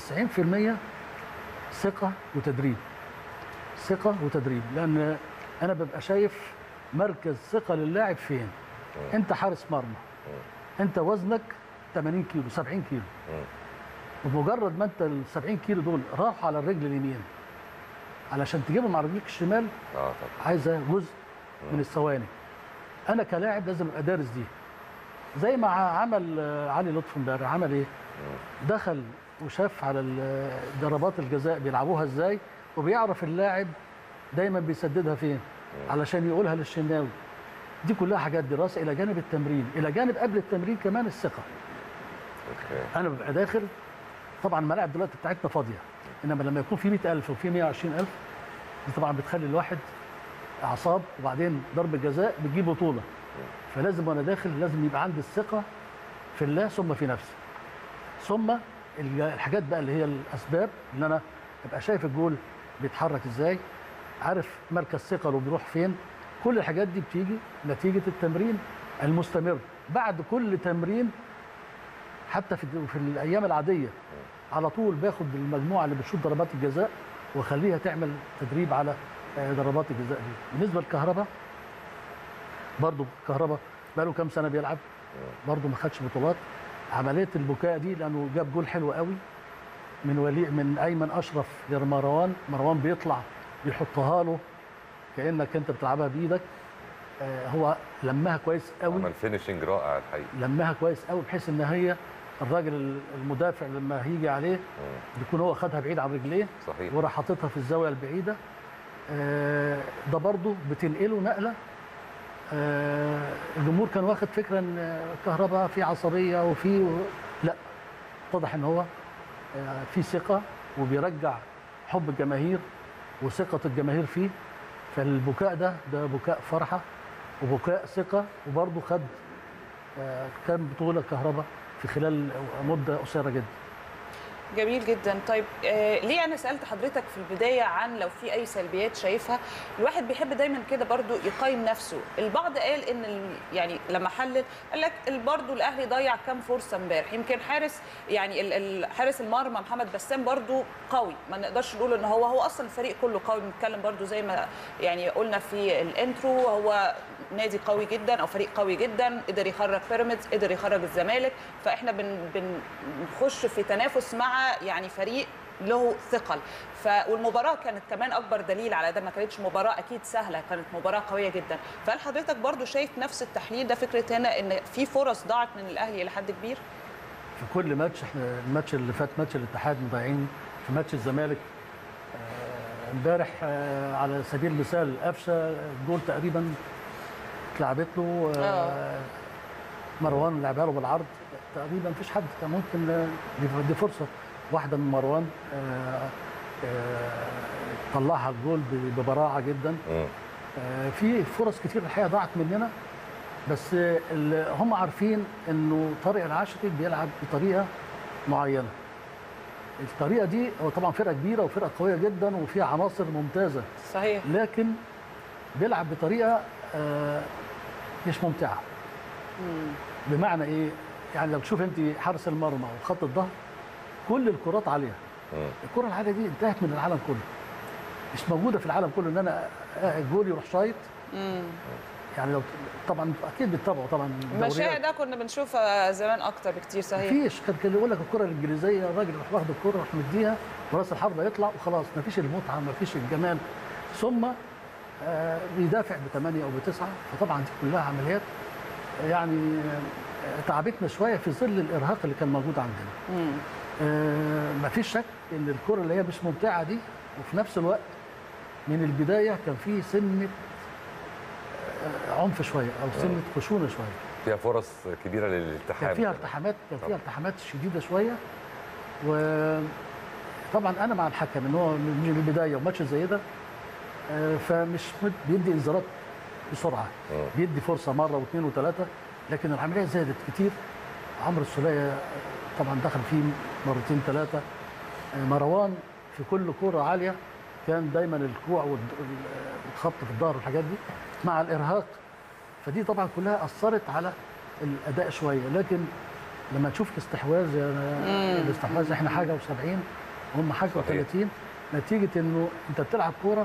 ثقه وتدريب ثقه وتدريب لان انا ببقى شايف مركز ثقه للاعب فين انت حارس مرمى انت وزنك 80 كيلو 70 كيلو وبمجرد ما انت ال 70 كيلو دول راحوا على الرجل اليمين علشان تجيبهم على رجلك الشمال اه طبعا عايزه جزء من الثواني انا كلاعب لازم ابقى دارس دي زي ما عمل آه، علي لطفي امبارح عمل ايه دخل وشاف على ال- ضربات الجزاء بيلعبوها ازاي وبيعرف اللاعب دايما بيسددها فين علشان يقولها للشناوي دي كلها حاجات دراسه الى جانب التمرين الى جانب قبل التمرين كمان الثقه اوكي انا ببقى داخل طبعا الملاعب دلوقتي بتاعتنا فاضيه انما لما يكون في 100000 وفي 120000 دي طبعا بتخلي الواحد اعصاب وبعدين ضربه جزاء بتجيب بطوله فلازم وانا داخل لازم يبقى عندي الثقه في الله ثم في نفسي ثم الج- الحاجات بقى اللي هي الاسباب ان انا ابقى شايف الجول بيتحرك ازاي عارف مركز ثقله بيروح فين كل الحاجات دي بتيجي نتيجه التمرين المستمر بعد كل تمرين حتى في في الايام العاديه على طول باخد المجموعه اللي بتشوط ضربات الجزاء واخليها تعمل تدريب على آه، ضربات الجزاء دي بالنسبه للكهرباء برضو كهرباء بقى له كام سنه بيلعب برضو ما خدش بطولات عمليه البكاء دي لانه جاب جول حلو قوي من ولي من ايمن اشرف لمروان مروان بيطلع بيحطها له كانك انت بتلعبها بايدك آه، هو لمها كويس قوي عمل فينشنج رائع الحقيقه لمها كويس قوي بحيث ان هي الراجل المدافع لما هيجي عليه بيكون هو خدها بعيد عن رجليه صحيح وراح حاططها في الزاويه البعيده آه، ده برضه بتنقله نقله آه، الجمهور كان واخد فكره ان كهرباء في عصبيه وفي لا اتضح ان هو آه، في ثقه وبيرجع حب الجماهير وثقه الجماهير فيه فالبكاء ده ده بكاء فرحه وبكاء ثقه وبرضه خد آه، كام بطوله كهرباء في خلال مده قصيره جدا جميل جدا طيب آه ليه انا سالت حضرتك في البدايه عن لو في اي سلبيات شايفها الواحد بيحب دايما كده برضو يقيم نفسه البعض قال ان ال- يعني لما حلل قال لك ال- برضو الاهلي ضيع كام فرصه امبارح يمكن حارس يعني ال- ال- حارس المرمى محمد بسام برضو قوي ما نقدرش نقول ان هو هو اصلا الفريق كله قوي بنتكلم برضو زي ما يعني قلنا في الانترو هو نادي قوي جدا او فريق قوي جدا قدر يخرج بيراميدز قدر يخرج الزمالك فاحنا بن بنخش في تنافس مع يعني فريق له ثقل ف والمباراه كانت كمان اكبر دليل على ده ما كانتش مباراه اكيد سهله كانت مباراه قويه جدا فهل حضرتك برضو شايف نفس التحليل ده فكره هنا ان في فرص ضاعت من الاهلي الى حد كبير في كل ماتش احنا الماتش اللي فات ماتش الاتحاد مضيعين في ماتش الزمالك آه، امبارح آه، على سبيل المثال قفشه الجول تقريبا اتلعبت له آه، مروان لعبها له بالعرض تقريبا مفيش حد كان ممكن آه، دي- دي فرصه واحده من مروان آه، آه، طلعها الجول ب- ببراعه جدا آه، في فرص كتير الحقيقه ضاعت مننا بس آه، ال- هم عارفين انه طارق العشري بيلعب بطريقه معينه الطريقه دي هو طبعا فرقه كبيره وفرقه قويه جدا وفيها عناصر ممتازه صحيح لكن بيلعب بطريقه آه، مش ممتعه بمعنى ايه يعني لو تشوف انت حارس المرمى وخط الظهر كل الكرات عاليه الكره العاليه دي انتهت من العالم كله مش موجوده في العالم كله ان انا قاعد جول يروح شايط يعني لو طبعا اكيد بتتابعوا طبعا المشاهد دوريات. ده كنا بنشوفها زمان اكتر بكتير صحيح مفيش كان كان يقول لك الكره الانجليزيه الراجل يروح واخد الكره يروح مديها وراس الحربه يطلع وخلاص مفيش المتعه مفيش الجمال ثم آه، بيدافع بثمانيه او بتسعه فطبعا دي كلها عمليات يعني آه، تعبتنا شويه في ظل الارهاق اللي كان موجود عندنا. آه، مفيش شك ان الكره اللي هي مش ممتعه دي وفي نفس الوقت من البدايه كان في سنه آه، عنف شويه او سنه خشونه شويه. فيها فرص كبيره للالتحام كان فيها التحامات كان فيها التحامات شديده شويه وطبعا انا مع الحكم ان هو من البدايه وماتش زي ده آه، فمش مد- بيدي انذارات بسرعه بيدي فرصه مره واثنين وثلاثه لكن العمليه زادت كتير عمرو السوليه طبعا دخل فيه مرتين ثلاثه آه، مروان في كل كوره عاليه كان دايما الكوع والخط في الظهر والحاجات دي مع الارهاق فدي طبعا كلها اثرت على الاداء شويه لكن لما تشوف الاستحواذ يا مم. الاستحواذ احنا حاجه و70 وهم حاجه و30 نتيجه انه انت بتلعب كوره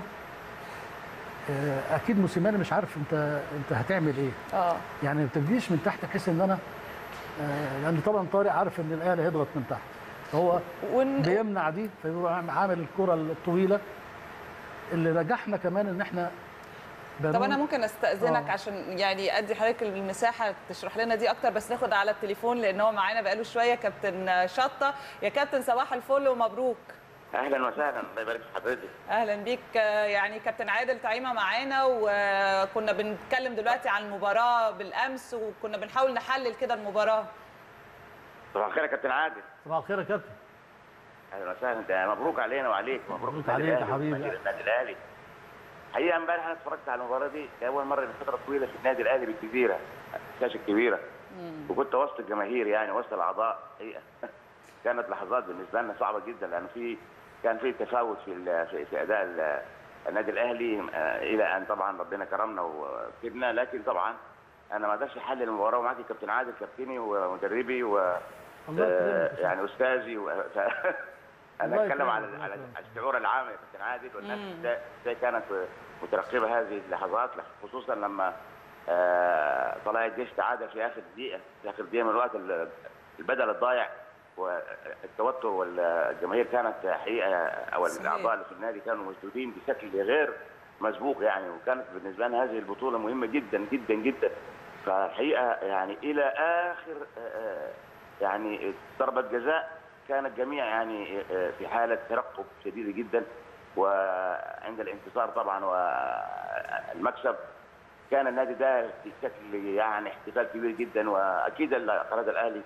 آه، اكيد موسيماني مش عارف انت انت هتعمل ايه اه يعني ما بتبديش من تحت بحيث ان انا آه، لان طبعا طارق عارف ان الاهلي هيضغط من تحت فهو ون... بيمنع دي فيروح عامل الكره الطويله اللي نجحنا كمان ان احنا طب بنون- انا ممكن استاذنك آه. عشان يعني ادي حضرتك المساحه تشرح لنا دي اكتر بس ناخد على التليفون لان هو معانا بقاله شويه كابتن شطه يا كابتن صباح الفل ومبروك اهلا وسهلا الله يبارك في حضرتك اهلا بيك آه، يعني كابتن عادل تعيمه معانا وكنا بنتكلم دلوقتي عن المباراه بالامس وكنا بنحاول نحلل كده المباراه صباح الخير يا كابتن عادل صباح الخير يا كابتن اهلا وسهلا ده مبروك علينا وعليك مبروك مبروك النادي عليك يا الأهلي حبيبي. وجماهير النادي الاهلي حقيقه امبارح انا اتفرجت على المباراه دي لاول مره من فتره طويله في النادي الاهلي بالجزيره الشاشه الكبيره وكنت وسط الجماهير يعني وسط الاعضاء حقيقه كانت لحظات بالنسبه لنا صعبه جدا لان في كان في تفاوت في ال- في, في اداء ال- النادي الاهلي آه، الى ان طبعا ربنا كرمنا وكسبنا لكن طبعا انا ما اقدرش احلل المباراه ومعاك كابتن عادل كابتني ومدربي و الله آه، يكرمك. يعني استاذي و... ف... انا الله اتكلم على يكرمك. على على الشعور العام يا كابتن عادل والناس مم. ازاي ازاي كانت مترقبه هذه اللحظات خصوصا لما آه، طلائع الجيش تعادل في اخر دقيقه في اخر دقيقه من الوقت ال- البدل الضايع والتوتر والجماهير كانت حقيقه او صحيح. الاعضاء اللي في النادي كانوا مشدودين بشكل غير مسبوق يعني وكانت بالنسبه لنا هذه البطوله مهمه جدا جدا جدا فالحقيقه يعني الى اخر آه، آه، يعني ضربه جزاء كان الجميع يعني آه، في حاله ترقب شديده جدا وعند الانتصار طبعا والمكسب كان النادي ده في شكل يعني احتفال كبير جدا واكيد قناه الاهلي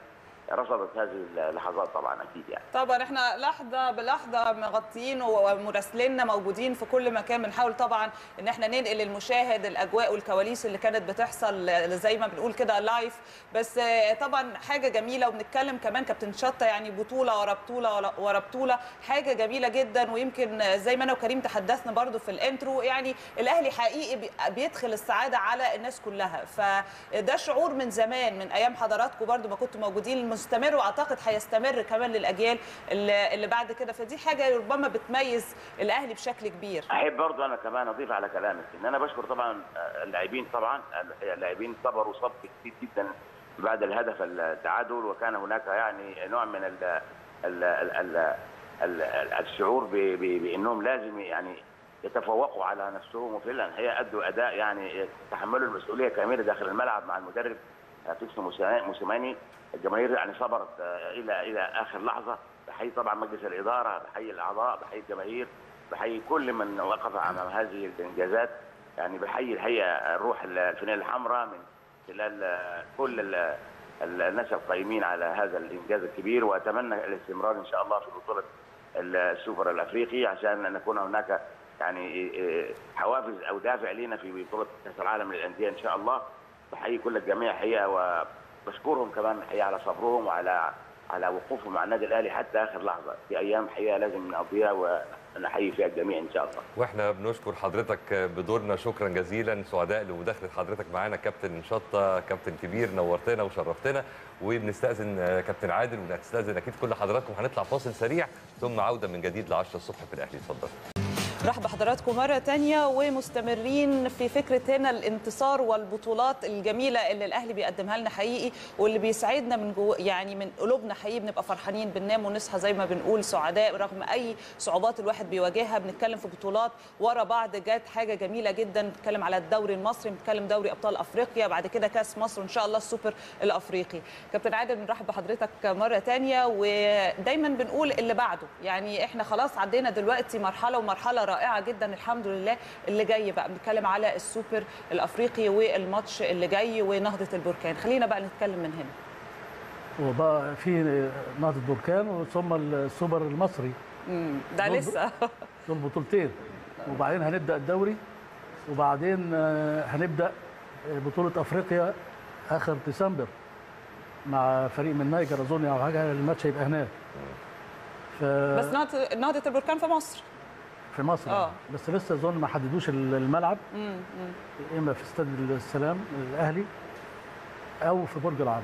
رصدت هذه اللحظات طبعا اكيد يعني طبعا احنا لحظه بلحظه مغطيين ومراسليننا موجودين في كل مكان بنحاول طبعا ان احنا ننقل للمشاهد الاجواء والكواليس اللي كانت بتحصل زي ما بنقول كده لايف بس آه، طبعا حاجه جميله وبنتكلم كمان كابتن شطه يعني بطوله ورا بطوله ورا- ورا بطوله حاجه جميله جدا ويمكن آه، زي ما انا وكريم تحدثنا برضو في الانترو يعني الاهلي حقيقي بي- بيدخل السعاده على الناس كلها فده شعور من زمان من ايام حضراتكم برضو ما كنتوا موجودين مستمر واعتقد هيستمر كمان للاجيال اللي اللي بعد كده فدي حاجه ربما بتميز الاهلي بشكل كبير احب برضو انا كمان اضيف على كلامك ان انا بشكر طبعا اللاعبين طبعا اللاعبين صبروا صبر كتير جدا بعد الهدف التعادل وكان هناك يعني نوع من ال ال ال ال ال الشعور ب- ب- بانهم لازم يعني يتفوقوا على نفسهم وفعلا هي ادوا اداء يعني تحملوا المسؤوليه كامله داخل الملعب مع المدرب فيكسو موسى- موسيماني الجماهير يعني صبرت آه، الى الى اخر لحظه بحيي طبعا مجلس الاداره بحيي الاعضاء بحيي الجماهير بحيي كل من وقف امام هذه الانجازات يعني بحيي الحقيقه الروح الفنيه الحمراء من خلال آه، كل ال- ال- الناس القائمين على هذا الانجاز الكبير واتمنى الاستمرار ان شاء الله في بطوله السوبر الافريقي عشان نكون هناك يعني آه، حوافز او دافع لنا في بطوله كاس العالم للانديه ان شاء الله بحيي كل الجميع حقيقه وبشكرهم كمان حقيقه على صبرهم وعلى على وقوفهم مع النادي الاهلي حتى اخر لحظه في ايام حقيقه لازم نقضيها ونحيي فيها الجميع ان شاء الله واحنا بنشكر حضرتك بدورنا شكرا جزيلا سعداء لمداخله حضرتك معانا كابتن شطه كابتن كبير نورتنا وشرفتنا وبنستاذن كابتن عادل ونستاذن اكيد كل حضراتكم هنطلع فاصل سريع ثم عوده من جديد ل 10 الصبح في الاهلي اتفضل رحب بحضراتكم مرة تانية ومستمرين في فكرة هنا الانتصار والبطولات الجميلة اللي الأهلي بيقدمها لنا حقيقي واللي بيسعدنا من جو يعني من قلوبنا حقيقي بنبقى فرحانين بننام ونصحى زي ما بنقول سعداء رغم أي صعوبات الواحد بيواجهها بنتكلم في بطولات ورا بعض جت حاجة جميلة جدا بنتكلم على الدوري المصري بنتكلم دوري أبطال أفريقيا بعد كده كأس مصر وإن شاء الله السوبر الأفريقي كابتن عادل بنرحب بحضرتك مرة تانية ودايما بنقول اللي بعده يعني احنا خلاص عدينا دلوقتي مرحلة ومرحلة رائعة جدا الحمد لله اللي جاي بقى بنتكلم على السوبر الأفريقي والماتش اللي جاي ونهضة البركان خلينا بقى نتكلم من هنا وبقى في نهضه بركان ثم السوبر المصري مم، ده دول- لسه دول بطولتين وبعدين هنبدا الدوري وبعدين آه، هنبدا آه، بطوله افريقيا اخر ديسمبر مع فريق من نيجر اظن او حاجه الماتش هيبقى هناك ف... بس نهضة نهضة البركان في مصر في مصر آه. بس لسه اظن ما حددوش الملعب مم، مم. اما في استاد السلام الاهلي او في برج العرب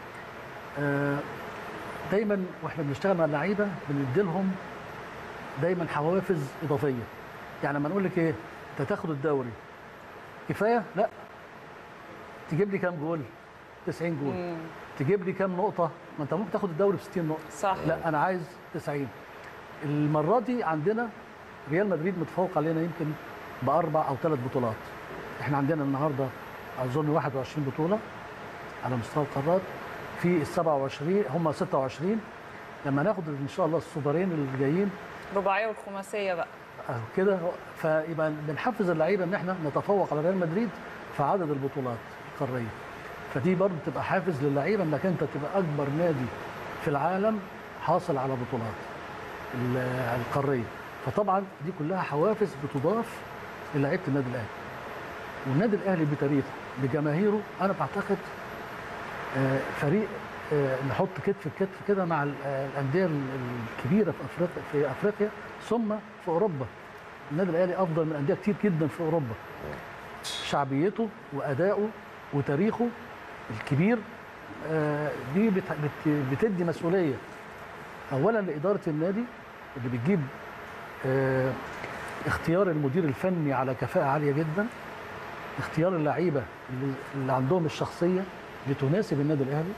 آه، دايما واحنا بنشتغل مع اللعيبه بندي لهم دايما حوافز اضافيه يعني لما نقول لك ايه انت تاخد الدوري كفايه لا تجيب لي كام جول 90 جول مم. تجيب لي كام نقطه ما انت ممكن تاخد الدوري ب 60 نقطه صح لا انا عايز 90 المره دي عندنا ريال مدريد متفوق علينا يمكن باربع او ثلاث بطولات احنا عندنا النهارده اظن 21 بطوله على مستوى القارات في ال 27 هم 26 لما ناخد ان شاء الله السوبرين اللي جايين رباعية والخماسية بقى أهو كده فيبقى بنحفز اللعيبه ان احنا نتفوق على ريال مدريد في عدد البطولات القاريه فدي برضه تبقى حافز للعيبه انك انت تبقى اكبر نادي في العالم حاصل على بطولات ال- القاريه فطبعا دي كلها حوافز بتضاف للعيبه النادي الاهلي والنادي الاهلي بتاريخه بجماهيره انا بعتقد آه، فريق آه، نحط كتف بكتف كده مع ال- آه، الانديه ال- الكبيره في افريقيا في افريقيا ثم في اوروبا النادي الاهلي افضل من انديه كتير جدا في اوروبا شعبيته وادائه وتاريخه الكبير آه، دي بت- بت- بتدي مسؤوليه اولا لاداره النادي اللي بتجيب آه، اختيار المدير الفني على كفاءه عاليه جدا اختيار اللعيبه اللي, اللي عندهم الشخصيه اللي تناسب النادي الاهلي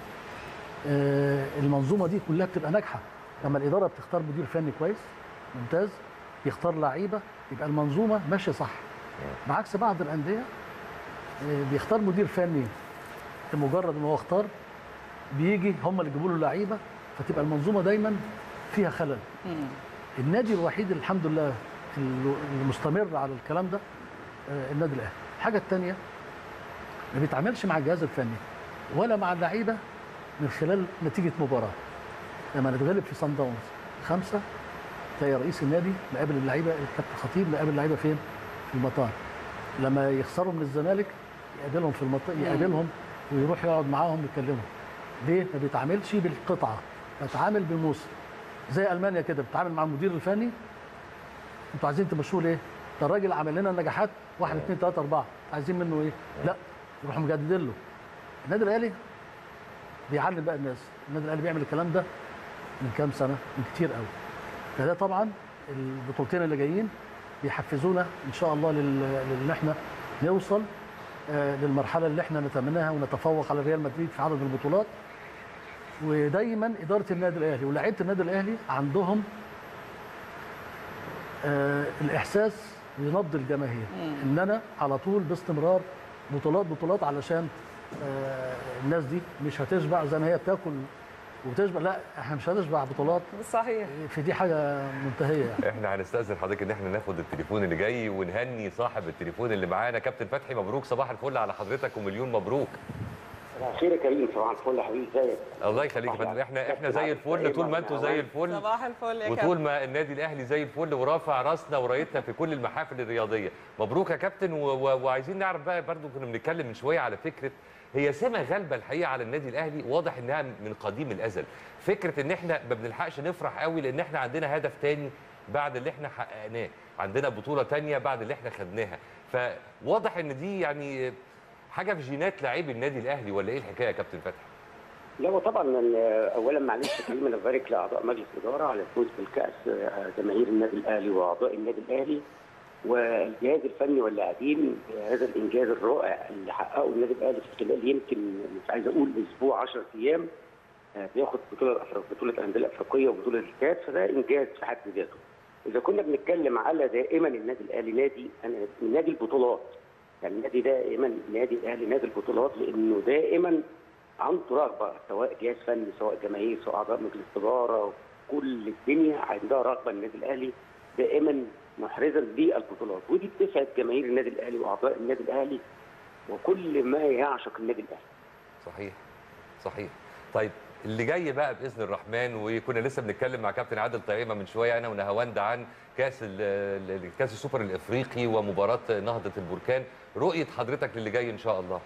آه، المنظومه دي كلها بتبقى ناجحه لما الاداره بتختار مدير فني كويس ممتاز يختار لعيبه يبقى المنظومه ماشيه صح بعكس بعض الانديه آه، بيختار مدير فني لمجرد ان هو اختار بيجي هم اللي يجيبوا له لعيبه فتبقى المنظومه دايما فيها خلل النادي الوحيد اللي الحمد لله اللي مستمر على الكلام ده آه، النادي الاهلي الحاجه الثانيه ما بيتعاملش مع الجهاز الفني ولا مع اللعيبه من خلال نتيجه مباراه لما نتغلب في صن داونز خمسه تلاقي رئيس النادي مقابل اللعيبه الكابتن خطيب مقابل اللعيبه فين؟ في المطار لما يخسروا من الزمالك يقابلهم في المطار يقابلهم ويروح يقعد معاهم يكلمهم ليه؟ ما بيتعاملش بالقطعه بيتعامل بالموسم زي المانيا كده بتتعامل مع المدير الفني انتوا عايزين تمشوه ليه؟ ده الراجل عمل لنا نجاحات واحد اثنين ثلاثه اربعه عايزين منه ايه؟ لا يروحوا مجددين له النادي الاهلي بيعلم بقى الناس النادي الاهلي بيعمل الكلام ده من كام سنه من كتير قوي فده طبعا البطولتين اللي جايين بيحفزونا ان شاء الله لل- لان احنا نوصل آه، للمرحله اللي احنا نتمناها ونتفوق على ريال مدريد في عدد البطولات ودايما اداره النادي الاهلي ولاعيبه النادي الاهلي عندهم آه، الاحساس بنبض الجماهير ان انا على طول باستمرار بطولات بطولات علشان آه، الناس دي مش هتشبع زي ما هي بتاكل وتشبع لا احنا مش هنشبع بطولات صحيح في دي حاجه منتهيه يعني احنا هنستاذن حضرتك ان احنا ناخد التليفون اللي جاي ونهني صاحب التليفون اللي معانا كابتن فتحي مبروك صباح الفل على حضرتك ومليون مبروك صباح الخير يا كريم صباح الفل يا حبيبي ازيك الله يخليك يا فندم احنا احنا زي الفل طول ما انتوا زي الفل صباح الفل يا وطول كابتن ما النادي الاهلي زي الفل ورافع راسنا ورايتنا في كل المحافل الرياضيه مبروك يا كابتن و... و... وعايزين نعرف بقى برضو كنا بنتكلم من شويه على فكره هي سمه غالبه الحقيقه على النادي الاهلي واضح انها من قديم الازل فكره ان احنا ما بنلحقش نفرح قوي لان احنا عندنا هدف تاني بعد اللي احنا حققناه عندنا بطوله تانية بعد اللي احنا خدناها فواضح ان دي يعني حاجه في جينات لاعبي النادي الاهلي ولا ايه الحكايه يا كابتن فتحي لا وطبعا ال- اولا معلش يا كريم انا ببارك لاعضاء مجلس الاداره على الفوز بالكاس آه، جماهير النادي الاهلي واعضاء النادي الاهلي والجهاز الفني واللاعبين هذا الانجاز الرائع اللي حققه النادي الاهلي في خلال يمكن مش عايز اقول اسبوع 10 ايام آه، بياخد بطوله الأفريق- بطوله الانديه الافريقيه وبطوله الكاس فده انجاز في حد ذاته. اذا كنا بنتكلم على دائما النادي الاهلي نادي أنا- نادي البطولات يعني النادي دائما نادي الاهلي نادي البطولات لانه دائما عنده رغبه سواء جهاز فني سواء جماهير سواء اعضاء مجلس اداره كل الدنيا عندها رغبه النادي الاهلي دائما محرزا بالبطولات ودي بتسعد جماهير النادي الاهلي واعضاء النادي الاهلي وكل ما يعشق النادي الاهلي صحيح صحيح طيب اللي جاي بقى باذن الرحمن وكنا لسه بنتكلم مع كابتن عادل طعيمه من شويه انا ونهاوند عن كاس ال- ال- كاس السوبر الافريقي ومباراه نهضه البركان رؤيه حضرتك للي جاي ان شاء الله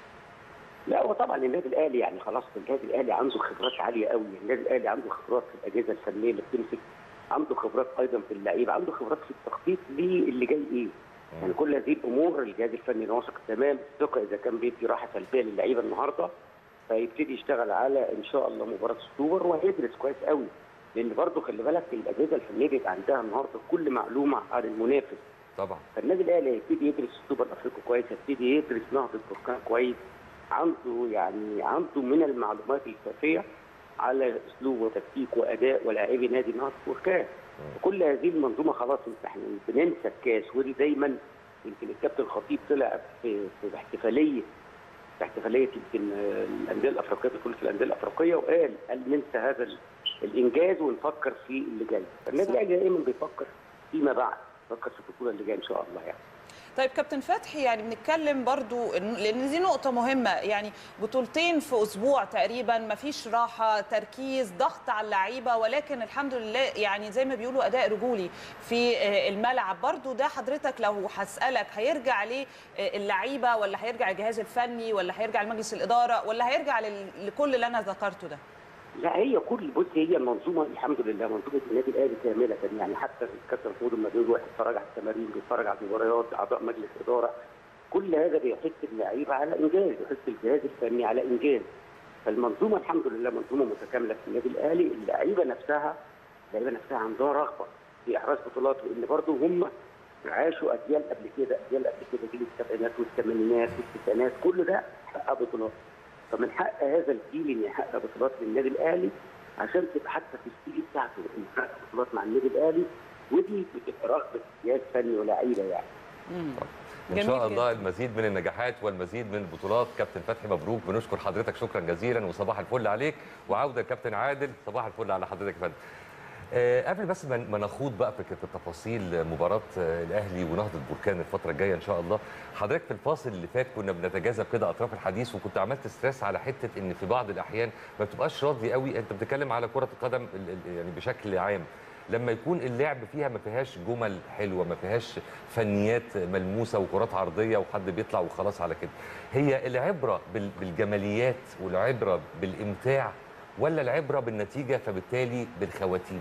لا هو طبعا النادي الاهلي يعني خلاص النادي الاهلي عنده خبرات عاليه قوي النادي الاهلي عنده خبرات في الاجهزه الفنيه اللي بتمسك عنده خبرات ايضا في اللعيبه عنده خبرات في التخطيط للي جاي ايه يعني كل هذه الامور الجهاز الفني واثق تمام الثقه اذا كان بيدي راحه سلبيه للعيبه النهارده فيبتدي يشتغل على ان شاء الله مباراه السوبر وهيدرس كويس قوي لان برضه خلي بالك الاجهزه الفنيه بيبقى عندها النهارده كل معلومه عن المنافس طبعا فالنادي الاهلي هيبتدي يدرس السوبر الافريقي كويس هيبتدي يدرس نهضه بركان كويس عنده يعني عنده من المعلومات الكافيه على اسلوب وتكتيك واداء ولاعبي نادي نهضه بركان كل هذه المنظومه خلاص احنا بننسى الكاس ودي دايما يمكن الكابتن الخطيب طلع في في احتفاليه في احتفاليه يمكن آه، الانديه الافريقيه بطوله الانديه الافريقيه وقال قال ننسى هذا ال- الانجاز ونفكر في اللي جاي فالنادي الاهلي دايما بيفكر فيما بعد بيفكر في البطوله اللي جايه ان شاء الله يعني طيب كابتن فتحي يعني بنتكلم برضو إن- لان دي نقطه مهمه يعني بطولتين في اسبوع تقريبا ما فيش راحه تركيز ضغط على اللعيبه ولكن الحمد لله يعني زي ما بيقولوا اداء رجولي في آه، الملعب برضو ده حضرتك لو هسالك هيرجع ليه آه، اللعيبه ولا هيرجع الجهاز الفني ولا هيرجع لمجلس الاداره ولا هيرجع لل- لكل اللي انا ذكرته ده لا هي كل بص هي المنظومه الحمد لله منظومه النادي الاهلي كامله يعني حتى الكابتن محمود لما بيروح يتفرج على التمارين بيتفرج على المباريات اعضاء مجلس اداره كل هذا بيحث اللعيبه على انجاز يحث الجهاز الفني على انجاز فالمنظومه الحمد لله منظومه متكامله في النادي الاهلي اللعيبه نفسها اللعيبه نفسها عندها رغبه في احراز بطولات لان برضه هم عاشوا اجيال قبل كده اجيال قبل كده جيل السبعينات والثمانينات والتسعينات كل ده حقق بطولات فمن حق هذا الجيل ان يحقق بطولات للنادي الاهلي عشان تبقى حتى في السي في بتاعته انه يحقق بطولات مع النادي الاهلي ودي بتبقى رغبه جهاز فني ولاعيبه يعني ان شاء الله المزيد من النجاحات والمزيد من البطولات كابتن فتحي مبروك بنشكر حضرتك شكرا جزيلا وصباح الفل عليك وعوده كابتن عادل صباح الفل على حضرتك يا فندم آه، قبل بس ما ما نخوض بقى في في تفاصيل مباراه آه، الاهلي ونهضه بركان الفتره الجايه ان شاء الله حضرتك في الفاصل اللي فات كنا بنتجاذب كده اطراف الحديث وكنت عملت ستريس على حته ان في بعض الاحيان ما بتبقاش راضي قوي انت بتتكلم على كره القدم ال- ال- يعني بشكل عام لما يكون اللعب فيها ما فيهاش جمل حلوه ما فيهاش فنيات ملموسه وكرات عرضيه وحد بيطلع وخلاص على كده هي العبره بال- بالجماليات والعبره بالامتاع ولا العبره بالنتيجه فبالتالي بالخواتيم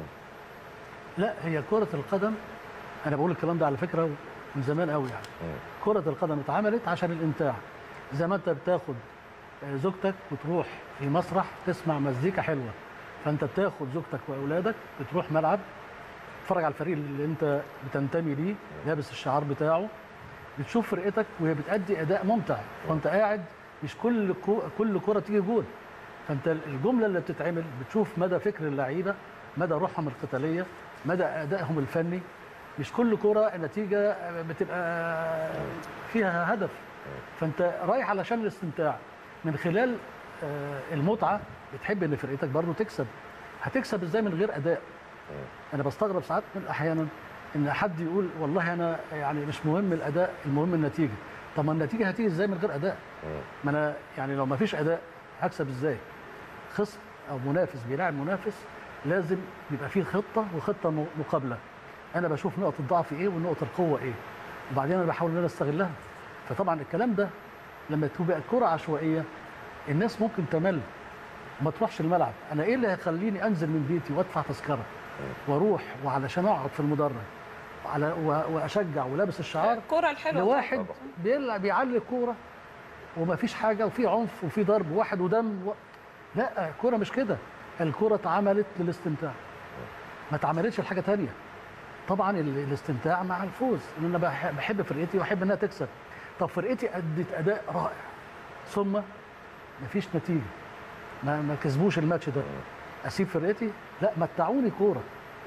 لا هي كرة القدم أنا بقول الكلام ده على فكرة من زمان قوي يعني كرة القدم اتعملت عشان الإمتاع زي ما أنت بتاخد آه، زوجتك وتروح في مسرح تسمع مزيكا حلوة فأنت بتاخد زوجتك وأولادك بتروح ملعب تتفرج على الفريق اللي أنت بتنتمي ليه لابس الشعار بتاعه بتشوف فرقتك وهي بتأدي أداء ممتع وأنت قاعد مش كل كو كل كرة تيجي جول فأنت الجملة اللي بتتعمل بتشوف مدى فكر اللعيبة مدى روحهم القتالية مدى أدائهم الفني مش كل كرة النتيجة بتبقى فيها هدف فأنت رايح علشان الاستمتاع من خلال آه، المتعة بتحب إن فرقتك برضه تكسب هتكسب إزاي من غير أداء أنا بستغرب ساعات من أحيانا إن حد يقول والله أنا يعني مش مهم الأداء المهم النتيجة طب ما النتيجة هتيجي إزاي من غير أداء ما أنا يعني لو ما فيش أداء هكسب إزاي خصم أو منافس بيلاعب منافس لازم يبقى فيه خطة وخطة م- مقابلة أنا بشوف نقط الضعف إيه ونقط القوة إيه وبعدين أنا بحاول إن أنا أستغلها فطبعا الكلام ده لما تبقى الكرة عشوائية الناس ممكن تمل وما تروحش الملعب انا ايه اللي هيخليني انزل من بيتي وادفع تذكره واروح وعلشان اقعد في المدرج وعلى و- واشجع ولابس الشعار الكرة الحلوة لواحد طبعاً. بيلعب بيعلي الكوره وما فيش حاجه وفي عنف وفي ضرب واحد ودم و... لا الكوره مش كده الكوره اتعملت للاستمتاع ما اتعملتش لحاجه تانية طبعا ال- الاستمتاع مع الفوز ان انا بح- بحب فرقتي واحب انها تكسب طب فرقتي ادت اداء رائع ثم مفيش نتيجه ما ما كسبوش الماتش ده اسيب فرقتي لا متعوني كوره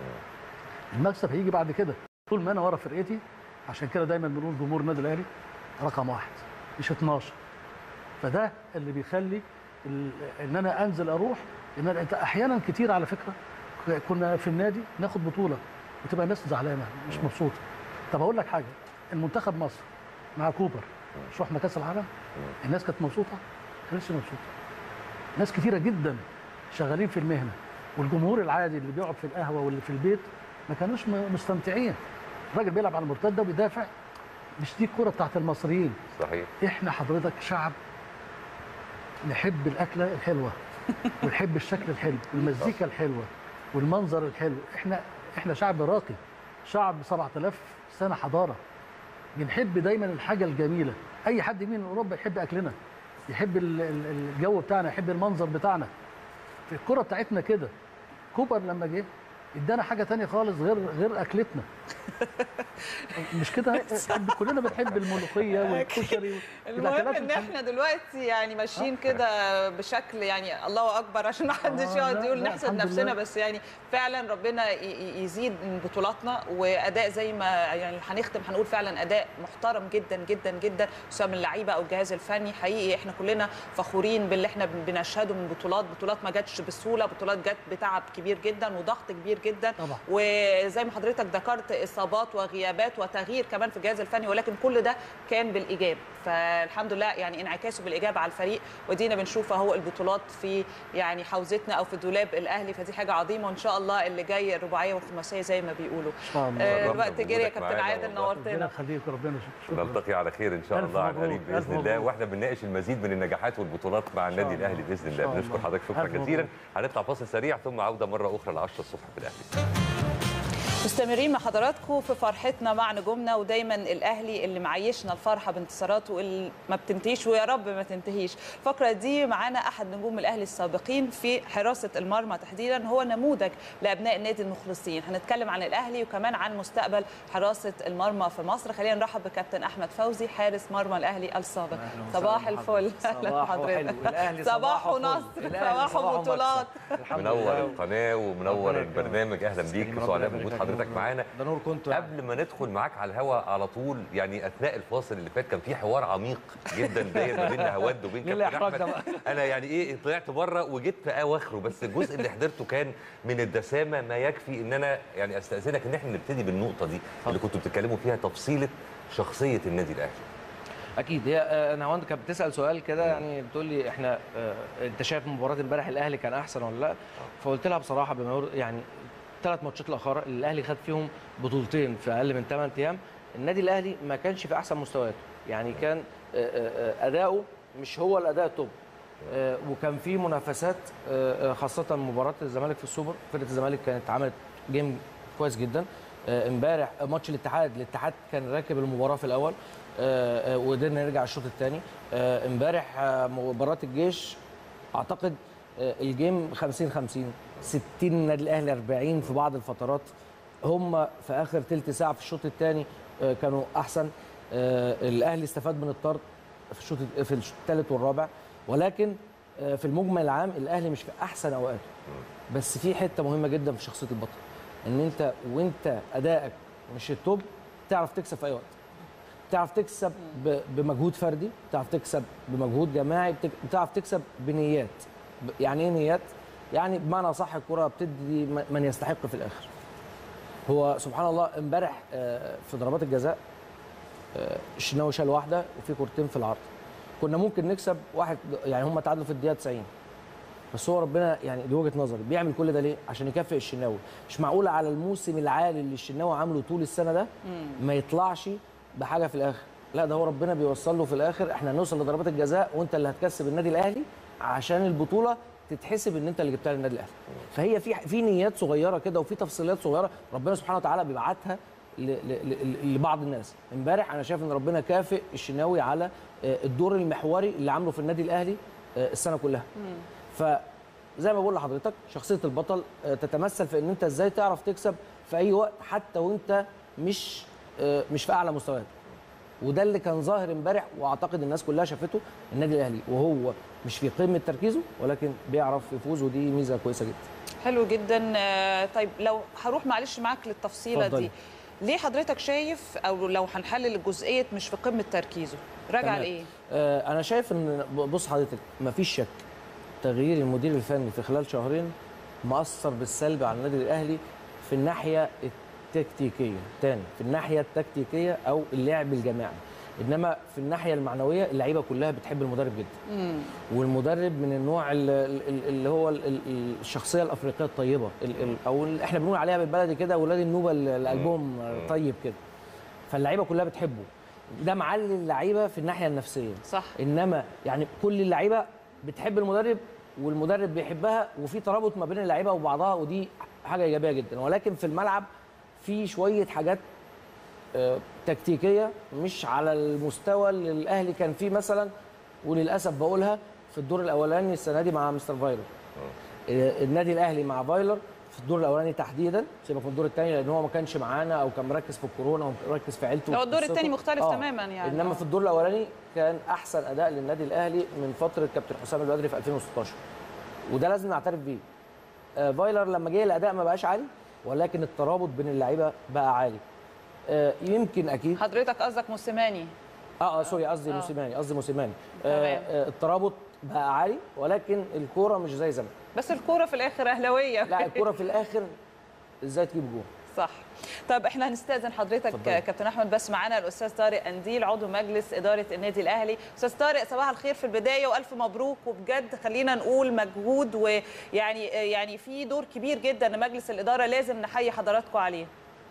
المكسب هيجي بعد كده طول ما انا ورا فرقتي عشان كده دايما بنقول جمهور النادي الاهلي رقم واحد مش 12 فده اللي بيخلي ال- ان انا انزل اروح ان أنا انت احيانا كتير على فكره ك- كنا في النادي ناخد بطوله وتبقى الناس زعلانه مش مبسوطه طب اقول لك حاجه المنتخب مصر مع كوبر مش رحنا كاس العالم الناس كانت مبسوطه ما كانتش مبسوطه ناس كتيره جدا شغالين في المهنه والجمهور العادي اللي بيقعد في القهوه واللي في البيت ما كانوش م- مستمتعين الراجل بيلعب على المرتده وبيدافع مش دي الكوره بتاعت المصريين صحيح احنا حضرتك شعب نحب الاكله الحلوه ونحب الشكل الحلو والمزيكا الحلوه والمنظر الحلو احنا احنا شعب راقي شعب 7000 سنه حضاره بنحب دايما الحاجه الجميله اي حد من اوروبا يحب اكلنا يحب ال- ال- الجو بتاعنا يحب المنظر بتاعنا في الكره بتاعتنا كده كوبر لما جه ادانا حاجه تانية خالص غير غير اكلتنا مش كده كلنا بنحب الملوخيه والكشري المهم والأكلات ان الحلوة. احنا دلوقتي يعني ماشيين كده بشكل يعني الله اكبر عشان ما حدش آه، يقعد لا، يقول لا، نحسد الحمد نفسنا لله. بس يعني فعلا ربنا ي- ي- يزيد من بطولاتنا واداء زي ما يعني هنختم هنقول فعلا اداء محترم جدا جدا جدا سواء من اللعيبه او الجهاز الفني حقيقي احنا كلنا فخورين باللي احنا بن- بنشهده من بطولات بطولات ما جاتش بسهوله بطولات جت بتعب كبير جدا وضغط كبير جدا طبعا. وزي ما حضرتك ذكرت اصابات وغيابات وتغيير كمان في الجهاز الفني ولكن كل ده كان بالايجاب فالحمد لله يعني انعكاسه بالايجاب على الفريق ودينا بنشوف اهو البطولات في يعني حوزتنا او في دولاب الاهلي فدي حاجه عظيمه وان شاء الله اللي جاي الرباعيه والخماسيه زي ما بيقولوا ان شاء الله آه، الوقت جري يا وجودك كابتن معانا عادل والله. ربنا نورتنا يخليك وربنا شكرا نلتقي على خير ان شاء ألف الله على مبروك، قريب ألف باذن الله مبروك. واحنا بنناقش المزيد من النجاحات والبطولات مع النادي الله. الاهلي باذن إن الله شاء بنشكر الله. حضرتك شكرا ألف جزيلا مبروك. هنطلع فاصل سريع ثم عوده مره اخرى ل 10 الصبح في الاهلي مستمرين مع حضراتكم في فرحتنا مع نجومنا ودايما الاهلي اللي معيشنا الفرحه بانتصاراته واللي ما بتنتهيش ويا رب ما تنتهيش الفقره دي معانا احد نجوم الاهلي السابقين في حراسه المرمى تحديدا هو نموذج لابناء النادي المخلصين هنتكلم عن الاهلي وكمان عن مستقبل حراسه المرمى في مصر خلينا نرحب بكابتن احمد فوزي حارس مرمى الاهلي السابق صباح الفل اهلا صباحه حلو. الأهلي صباح صباحه فل. ونصر الأهلي صباح صباحه وبطولات الحمد منور لله. القناه ومنور ربنا البرنامج اهلا بيك ربنا سعداء يبارك بوجود لك. حضرتك نور- معانا ده نور كنت قبل ما ندخل معاك على الهواء على طول يعني اثناء الفاصل اللي فات كان في حوار عميق جدا داير ما بين هواد وبين ليه كابتن الإحراج ده احمد بقى؟ انا يعني ايه طلعت بره وجيت في اواخره بس الجزء اللي حضرته كان من الدسامه ما يكفي ان انا يعني استاذنك ان احنا نبتدي بالنقطه دي اللي كنتوا بتتكلموا فيها تفصيله شخصيه النادي الاهلي اكيد هي آه، نهاوند كانت بتسال سؤال كده يعني بتقول لي احنا آه، انت شايف مباراه امبارح الاهلي كان احسن ولا لا فقلت لها بصراحه بما يرضي- يعني ثلاث ماتشات الاخر اللي الاهلي خد فيهم بطولتين في اقل من 8 ايام النادي الاهلي ما كانش في احسن مستوياته يعني كان آه، آه، آه، اداؤه مش هو الاداء التوب آه، وكان في منافسات آه، آه، خاصه مباراه الزمالك في السوبر فرقه الزمالك كانت عملت جيم كويس جدا آه، امبارح ماتش الاتحاد الاتحاد كان راكب المباراه في الاول آه، آه، وقدرنا نرجع الشوط الثاني امبارح آه، مباراه الجيش اعتقد آه، الجيم 50 50 60 النادي الاهلي 40 في بعض الفترات هم في اخر ثلث ساعه في الشوط الثاني كانوا احسن آه، الاهلي استفاد من الطرد في الشوط في الشوط الثالث والرابع ولكن آه، في المجمل العام الاهلي مش في احسن اوقاته بس في حته مهمه جدا في شخصيه البطل ان انت وانت ادائك مش التوب تعرف تكسب في اي وقت تعرف تكسب ب- بمجهود فردي تعرف تكسب بمجهود جماعي بتك- بتعرف تكسب بنيات ب- يعني ايه نيات يعني بمعنى صح الكره بتدي م- من يستحق في الاخر هو سبحان الله امبارح آه، في ضربات الجزاء آه، الشناوي شال واحده وفي كورتين في العرض كنا ممكن نكسب واحد يعني هم تعادلوا في الدقيقه 90 بس هو ربنا يعني دي وجهه نظري بيعمل كل ده ليه؟ عشان يكافئ الشناوي مش معقول على الموسم العالي اللي الشناوي عامله طول السنه ده ما يطلعش بحاجه في الاخر لا ده هو ربنا بيوصل له في الاخر احنا هنوصل لضربات الجزاء وانت اللي هتكسب النادي الاهلي عشان البطوله تتحسب ان انت اللي جبتها للنادي الاهلي فهي في في نيات صغيره كده وفي تفصيلات صغيره ربنا سبحانه وتعالى بيبعتها ل- ل- ل- لبعض الناس امبارح انا شايف ان ربنا كافئ الشناوي على آه، الدور المحوري اللي عامله في النادي الاهلي آه، السنه كلها فزي ما بقول لحضرتك شخصيه البطل آه، تتمثل في ان انت ازاي تعرف تكسب في اي وقت حتى وانت مش آه، مش في اعلى مستوياتك وده اللي كان ظاهر امبارح واعتقد الناس كلها شافته النادي الاهلي وهو مش في قمه تركيزه ولكن بيعرف يفوز ودي ميزه كويسه جدا حلو جدا آه، طيب لو هروح معلش معاك للتفصيله اتفضلي. دي ليه حضرتك شايف او لو هنحلل الجزئيه مش في قمه تركيزه راجع تمام. لايه آه، انا شايف ان بص حضرتك مفيش شك تغيير المدير الفني في خلال شهرين مأثر بالسلب على النادي الاهلي في الناحيه التكتيكيه تاني في الناحيه التكتيكيه او اللعب الجماعي انما في الناحيه المعنويه اللعيبه كلها بتحب المدرب جدا والمدرب من النوع ال- ال- اللي هو ال- ال- الشخصيه الافريقيه الطيبه ال- ال- او ال- احنا بنقول عليها بالبلدي كده اولاد النوبه اللي قلبهم طيب كده فاللعيبه كلها بتحبه ده معلي اللعيبه في الناحيه النفسيه صح انما يعني كل اللعيبه بتحب المدرب والمدرب بيحبها وفي ترابط ما بين اللعيبه وبعضها ودي حاجه ايجابيه جدا ولكن في الملعب في شويه حاجات آه، تكتيكيه مش على المستوى اللي الاهلي كان فيه مثلا وللاسف بقولها في الدور الاولاني السنه دي مع مستر فايلر آه، النادي الاهلي مع فايلر في الدور الاولاني تحديدا سيبك من الدور الثاني لان هو ما كانش معانا او كان مركز في الكورونا او مركز في عيلته هو الدور وقصته. الثاني مختلف تماما يعني انما آه. في الدور الاولاني كان احسن اداء للنادي الاهلي من فتره كابتن حسام البدري في 2016 وده لازم نعترف بيه آه، فايلر لما جه الاداء ما بقاش عالي ولكن الترابط بين اللعيبه بقى عالي آه، يمكن اكيد حضرتك قصدك موسيماني اه اه سوري قصدي آه. موسيماني قصدي موسيماني آه تمام. آه الترابط بقى عالي ولكن الكوره مش زي زمان بس الكوره في الاخر اهلاويه لا الكوره في الاخر ازاي تجيب جول صح طب احنا هنستاذن حضرتك اتفضلي. كابتن احمد بس معانا الاستاذ طارق انديل عضو مجلس اداره النادي الاهلي استاذ طارق صباح الخير في البدايه والف مبروك وبجد خلينا نقول مجهود ويعني يعني في دور كبير جدا لمجلس الاداره لازم نحيي حضراتكم عليه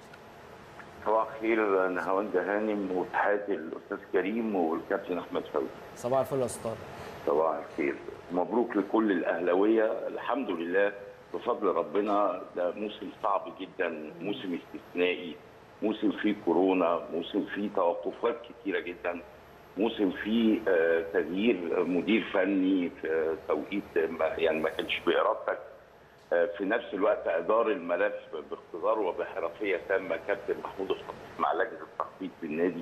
صباح الخير نهاوند هانم وتحياتي الاستاذ كريم والكابتن احمد فوزي صباح الفل يا استاذ طارق صباح الخير مبروك لكل الاهلاويه الحمد لله بفضل ربنا ده موسم صعب جدا موسم استثنائي موسم فيه كورونا موسم فيه توقفات كتيره جدا موسم فيه آه، تغيير مدير فني في آه، توقيت ما- يعني ما كانش بارادتك آه، في نفس الوقت ادار الملف باقتدار وبحرفيه تامه كابتن محمود الخطيب مع لجنه التخطيط بالنادي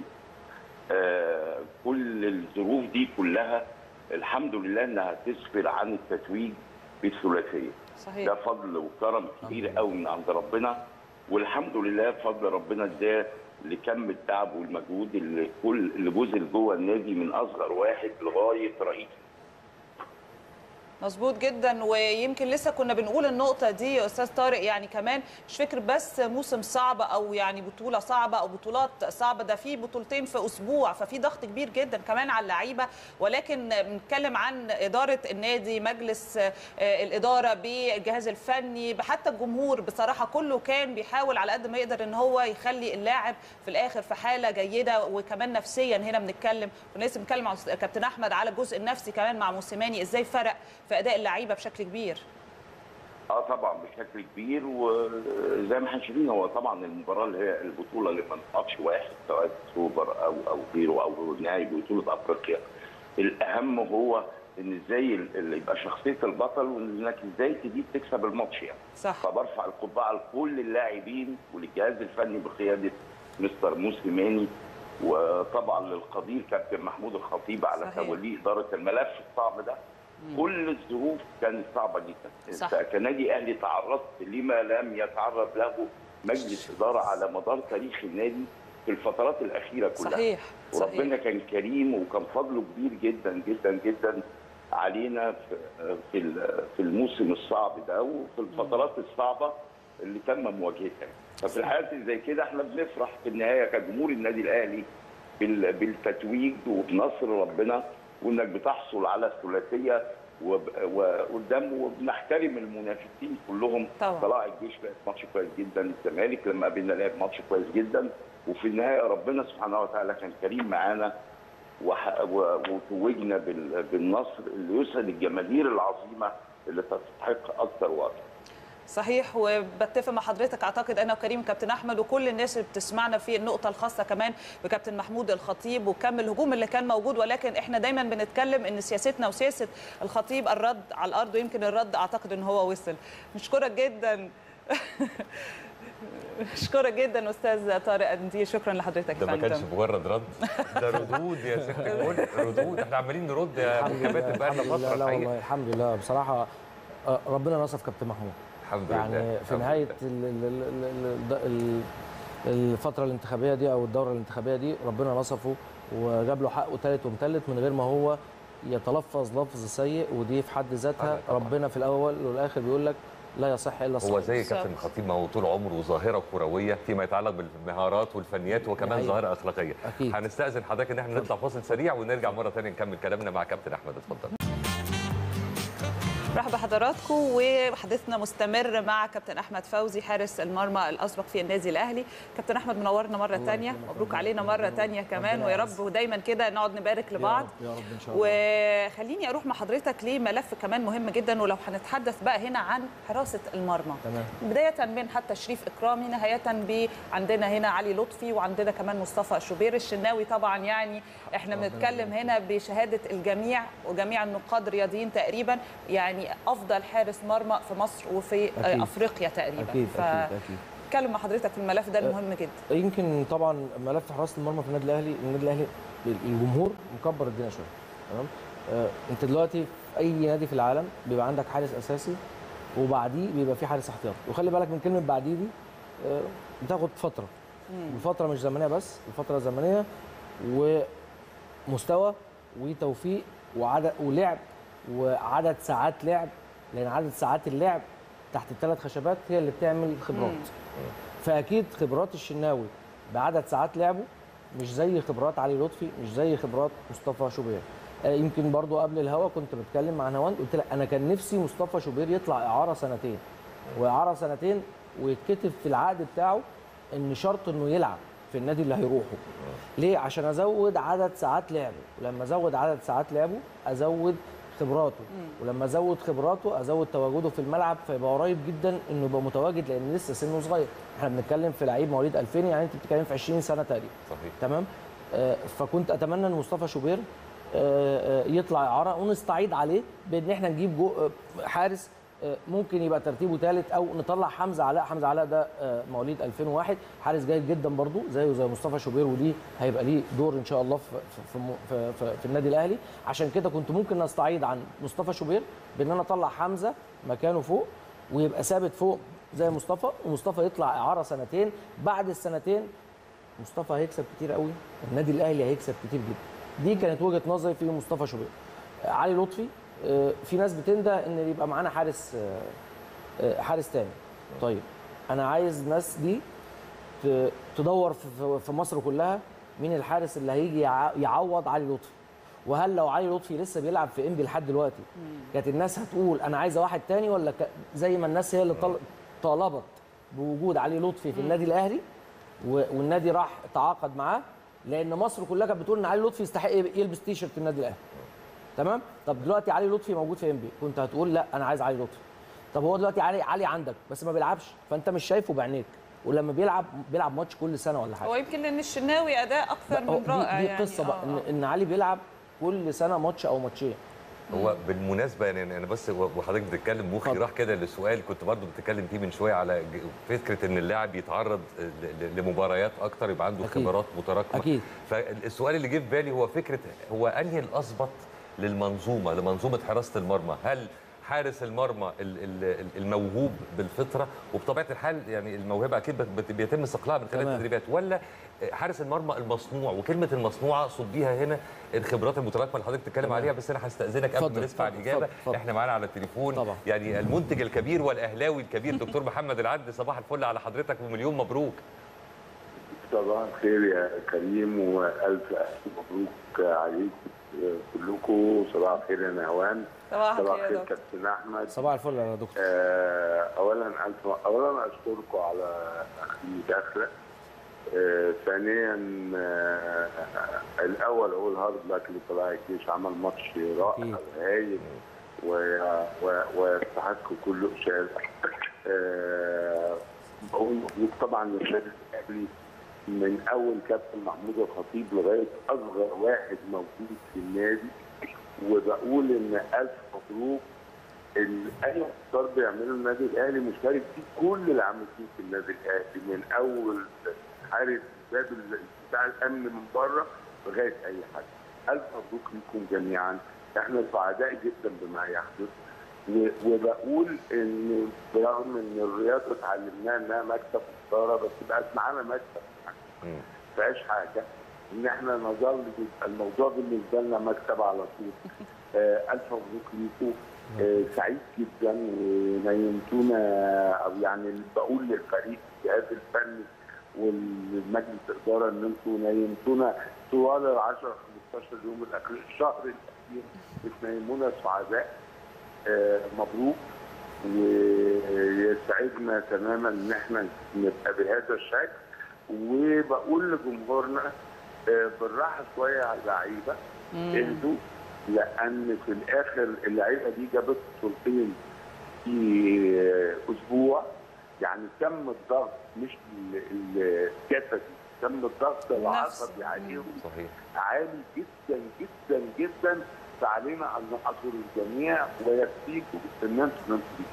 آه، كل الظروف دي كلها الحمد لله انها تسفر عن التتويج بالثلاثيه صحيح ده فضل وكرم كبير قوي من عند ربنا والحمد لله بفضل ربنا ده لكم التعب والمجهود اللي كل اللي بذل جوه النادي من اصغر واحد لغايه رئيس مظبوط جدا ويمكن لسه كنا بنقول النقطة دي يا أستاذ طارق يعني كمان مش فكر بس موسم صعب أو يعني بطولة صعبة أو بطولات صعبة ده في بطولتين في أسبوع ففي ضغط كبير جدا كمان على اللعيبة ولكن بنتكلم عن إدارة النادي مجلس آه، الإدارة بالجهاز الفني حتى الجمهور بصراحة كله كان بيحاول على قد ما يقدر إن هو يخلي اللاعب في الآخر في حالة جيدة وكمان نفسيا هنا بنتكلم ولسه بنتكلم مع كابتن أحمد على الجزء النفسي كمان مع موسيماني إزاي فرق في اداء اللعيبه بشكل كبير اه طبعا بشكل كبير وزي ما احنا شايفين هو طبعا المباراه اللي هي البطوله اللي ما نقطش واحد سواء سوبر او او غيره او نهائي بطوله افريقيا الاهم هو ان ازاي اللي يبقى شخصيه البطل وانك ازاي تجيب تكسب الماتش يعني صح فبرفع القبعه لكل اللاعبين وللجهاز الفني بقياده مستر موسيماني وطبعا للقدير كابتن محمود الخطيب على صحيح. توليه اداره الملف الصعب ده كل الظروف كانت صعبه جدا صح. انت كنادي اهلي تعرضت لما لم يتعرض له مجلس اداره على مدار تاريخ النادي في الفترات الاخيره كلها صحيح وربنا كان كريم وكان فضله كبير جدا جدا جدا علينا في في ال- في الموسم الصعب ده وفي الفترات الصعبه اللي تم مواجهتها ففي الحالات اللي زي كده احنا بنفرح في النهايه كجمهور النادي الاهلي بال- بالتتويج وبنصر ربنا وانك بتحصل على الثلاثيه وب- وقدام وبنحترم المنافسين كلهم طبعا. طلائع الجيش لعب ماتش كويس جدا الزمالك لما قابلنا لعب ماتش كويس جدا وفي النهايه ربنا سبحانه وتعالى كان كريم معانا وح- و- وتوجنا بال- بالنصر اللي يسعد الجماهير العظيمه اللي تستحق اكثر واكثر صحيح وبتفق مع حضرتك اعتقد انا وكريم كابتن احمد وكل الناس اللي بتسمعنا في النقطه الخاصه كمان بكابتن محمود الخطيب وكم الهجوم اللي كان موجود ولكن احنا دايما بنتكلم ان سياستنا وسياسه الخطيب الرد على الارض ويمكن الرد اعتقد ان هو وصل نشكرك جدا اشكرك جدا استاذ طارق اندي شكرا لحضرتك ده ما فندم. كانش مجرد رد ده ردود يا ست الكل ردود احنا عمالين نرد يا ابو كباتن بقى لنا الحمد لله فتره لا الحقيقه والله الحمد لله بصراحه آه، ربنا نصف كابتن محمود الحمد يعني لله في نهايه ال- ال- ال- ال- ال- ال- الفتره الانتخابيه دي او الدوره الانتخابيه دي ربنا نصفه وجاب له حقه ثالث ومثلث من غير ما هو يتلفظ لفظ سيء ودي في حد ذاتها ربنا في الاول والاخر بيقول لك لا يصح الا الصحيح هو زي كابتن الخطيب ما هو طول عمره ظاهره كرويه فيما يتعلق بالمهارات والفنيات وكمان حقيقي. ظاهره اخلاقيه أكيد. هنستاذن حضرتك ان احنا نطلع فاصل سريع ونرجع مره ثانيه نكمل كلامنا مع كابتن احمد اتفضل مرحبا بحضراتكم وحديثنا مستمر مع كابتن احمد فوزي حارس المرمى الاسبق في النادي الاهلي كابتن احمد منورنا مره ثانيه مبروك علينا مره ثانيه كمان ويا رب ودايما كده نقعد نبارك لبعض يا رب ان شاء الله وخليني اروح مع حضرتك لملف كمان مهم جدا ولو هنتحدث بقى هنا عن حراسه المرمى تمام بدايه من حتى شريف اكرامي نهايه ب عندنا هنا علي لطفي وعندنا كمان مصطفى شوبير الشناوي طبعا يعني احنا بنتكلم هنا بشهاده الجميع وجميع النقاد الرياضيين تقريبا يعني افضل حارس مرمى في مصر وفي أكيد. افريقيا تقريبا اكيد اكيد اكيد اتكلم مع حضرتك في الملف ده المهم جدا يمكن طبعا ملف حراسه المرمى في النادي الاهلي النادي الاهلي الجمهور مكبر الدنيا شويه تمام آه انت دلوقتي في اي نادي في العالم بيبقى عندك حارس اساسي وبعديه بيبقى في حارس احتياطي وخلي بالك من كلمه بعديه دي آه بتاخد فتره الفتره مش زمنيه بس الفتره زمنيه ومستوى وتوفيق وعدد ولعب وعدد ساعات لعب لان عدد ساعات اللعب تحت الثلاث خشبات هي اللي بتعمل خبرات فاكيد خبرات الشناوي بعدد ساعات لعبه مش زي خبرات علي لطفي مش زي خبرات مصطفى شوبير آه، يمكن برضو قبل الهوا كنت بتكلم مع نوان قلت لك انا كان نفسي مصطفى شوبير يطلع اعاره سنتين واعاره سنتين ويتكتب في العقد بتاعه ان شرط انه يلعب في النادي اللي هيروحه ليه عشان ازود عدد ساعات لعبه ولما ازود عدد ساعات لعبه ازود خبراته ولما ازود خبراته ازود تواجده في الملعب فيبقى قريب جدا انه يبقى متواجد لان لسه سنه صغير احنا بنتكلم في لعيب مواليد 2000 يعني انت بتتكلم في 20 سنه تقريبا صحيح تمام آه، فكنت اتمنى ان مصطفى شوبير آه، آه، يطلع اعاره ونستعيد عليه بان احنا نجيب جو آه، حارس آه، ممكن يبقى ترتيبه ثالث او نطلع حمزه علاء حمزه علاء ده آه، مواليد 2001 حارس جيد جدا برضو زيه زي مصطفى شوبير وليه هيبقى ليه دور ان شاء الله في في في, في, في النادي الاهلي عشان كده كنت ممكن نستعيد عن مصطفى شوبير بان انا اطلع حمزه مكانه فوق ويبقى ثابت فوق زي مصطفى ومصطفى يطلع اعاره سنتين بعد السنتين مصطفى هيكسب كتير قوي النادي الاهلي هيكسب كتير جدا دي كانت وجهه نظري في مصطفى شوبير علي لطفي آه، في ناس بتنده ان يبقى معانا حارس آه، آه، حارس تاني طيب انا عايز الناس دي ت- تدور في- في- في مصر كلها مين الحارس اللي هيجي يع- يعوض علي لطفي وهل لو علي لطفي لسه بيلعب في انبي لحد دلوقتي كانت الناس هتقول انا عايزه واحد تاني ولا ك... زي ما الناس هي اللي طل... طالبت بوجود علي لطفي في النادي الاهلي و... والنادي راح تعاقد معاه لان مصر كلها كانت بتقول ان علي لطفي يستحق يلبس تي شيرت النادي الاهلي تمام طب دلوقتي علي لطفي موجود في انبي كنت هتقول لا انا عايز علي لطفي طب هو دلوقتي علي علي عندك بس ما بيلعبش فانت مش شايفه بعينيك ولما بيلعب بيلعب ماتش كل سنه ولا حاجه هو يمكن لان الشناوي اداء اكثر لا، هو من رائع دي, دي يعني قصه بقى آه، ان, ان علي بيلعب كل سنه ماتش او ماتشين هو بالمناسبه يعني انا بس وحضرتك بتتكلم مخي راح كده لسؤال كنت برضو بتتكلم فيه من شويه على ج- فكره ان اللاعب يتعرض ل- ل- لمباريات اكتر يبقى عنده أكيد. خبرات متراكمه أكيد. فالسؤال اللي جه في بالي هو فكره هو انهي الاظبط للمنظومه لمنظومه حراسه المرمى هل حارس المرمى ال- ال- الموهوب بالفطره وبطبيعه الحال يعني الموهبه اكيد بت- بت- بيتم استقلالها من خلال تمام. التدريبات ولا حارس المرمى المصنوع وكلمه المصنوعه اقصد بيها هنا الخبرات المتراكمه اللي حضرتك بتتكلم تمام. عليها بس انا هستاذنك قبل اتفضل، ما نسمع اتفضل، الاجابه اتفضل، اتفضل. احنا معانا على التليفون طبعا. يعني المنتج الكبير والاهلاوي الكبير دكتور محمد العد صباح الفل على حضرتك ومليون مبروك صباح الخير يا كريم والف الف مبروك عليكم كلكم صباح الخير يا نهوان صباح الخير يا الخير دكتور. كابتن احمد صباح الفل يا دكتور آه، اولا الف اولا اشكركم على المداخله آه، ثانيا آه، الاول اقول هارد لك لطلائع الجيش عمل ماتش رائع وهايل و- و- ويستحق كل اشاده آه، بقول مبروك طبعا للنادي الاهلي من اول كابتن محمود الخطيب لغايه اصغر واحد موجود في النادي وبقول ان الف مبروك ال- اي اختيار بيعمله النادي الاهلي مشترك فيه كل العاملين في النادي الاهلي من اول حارس باب ال- بتاع الامن من بره لغايه اي حد. الف مبروك لكم جميعا احنا سعداء جدا بما يحدث و- وبقول ان برغم ان الرياضه اتعلمناها انها مكسب خساره بس بقت معانا مكسب ما فيهاش حاجه ان احنا نظل يبقى الموضوع بالنسبه لنا مكسب على طول آه الف مبروك ليكم آه سعيد جدا ونيمتونا او يعني بقول للفريق الجهاز الفني والمجلس الاداره ان انتم نيمتونا طوال ال 10 15 يوم الاخير الشهر الاخير بتنيمونا سعداء آه مبروك ويسعدنا تماما ان احنا نبقى بهذا الشكل وبقول لجمهورنا آه، بالراحه شويه على اللعيبه مم. اهدوا لان في الاخر اللعيبه دي جابت بطولتين في آه، اسبوع يعني كم الضغط مش ال- ال- الجسدي كم الضغط العصبي عليهم صحيح عالي جدا جدا جدا فعلينا ان نحضر الجميع ويكفيكم ان انتم ننتم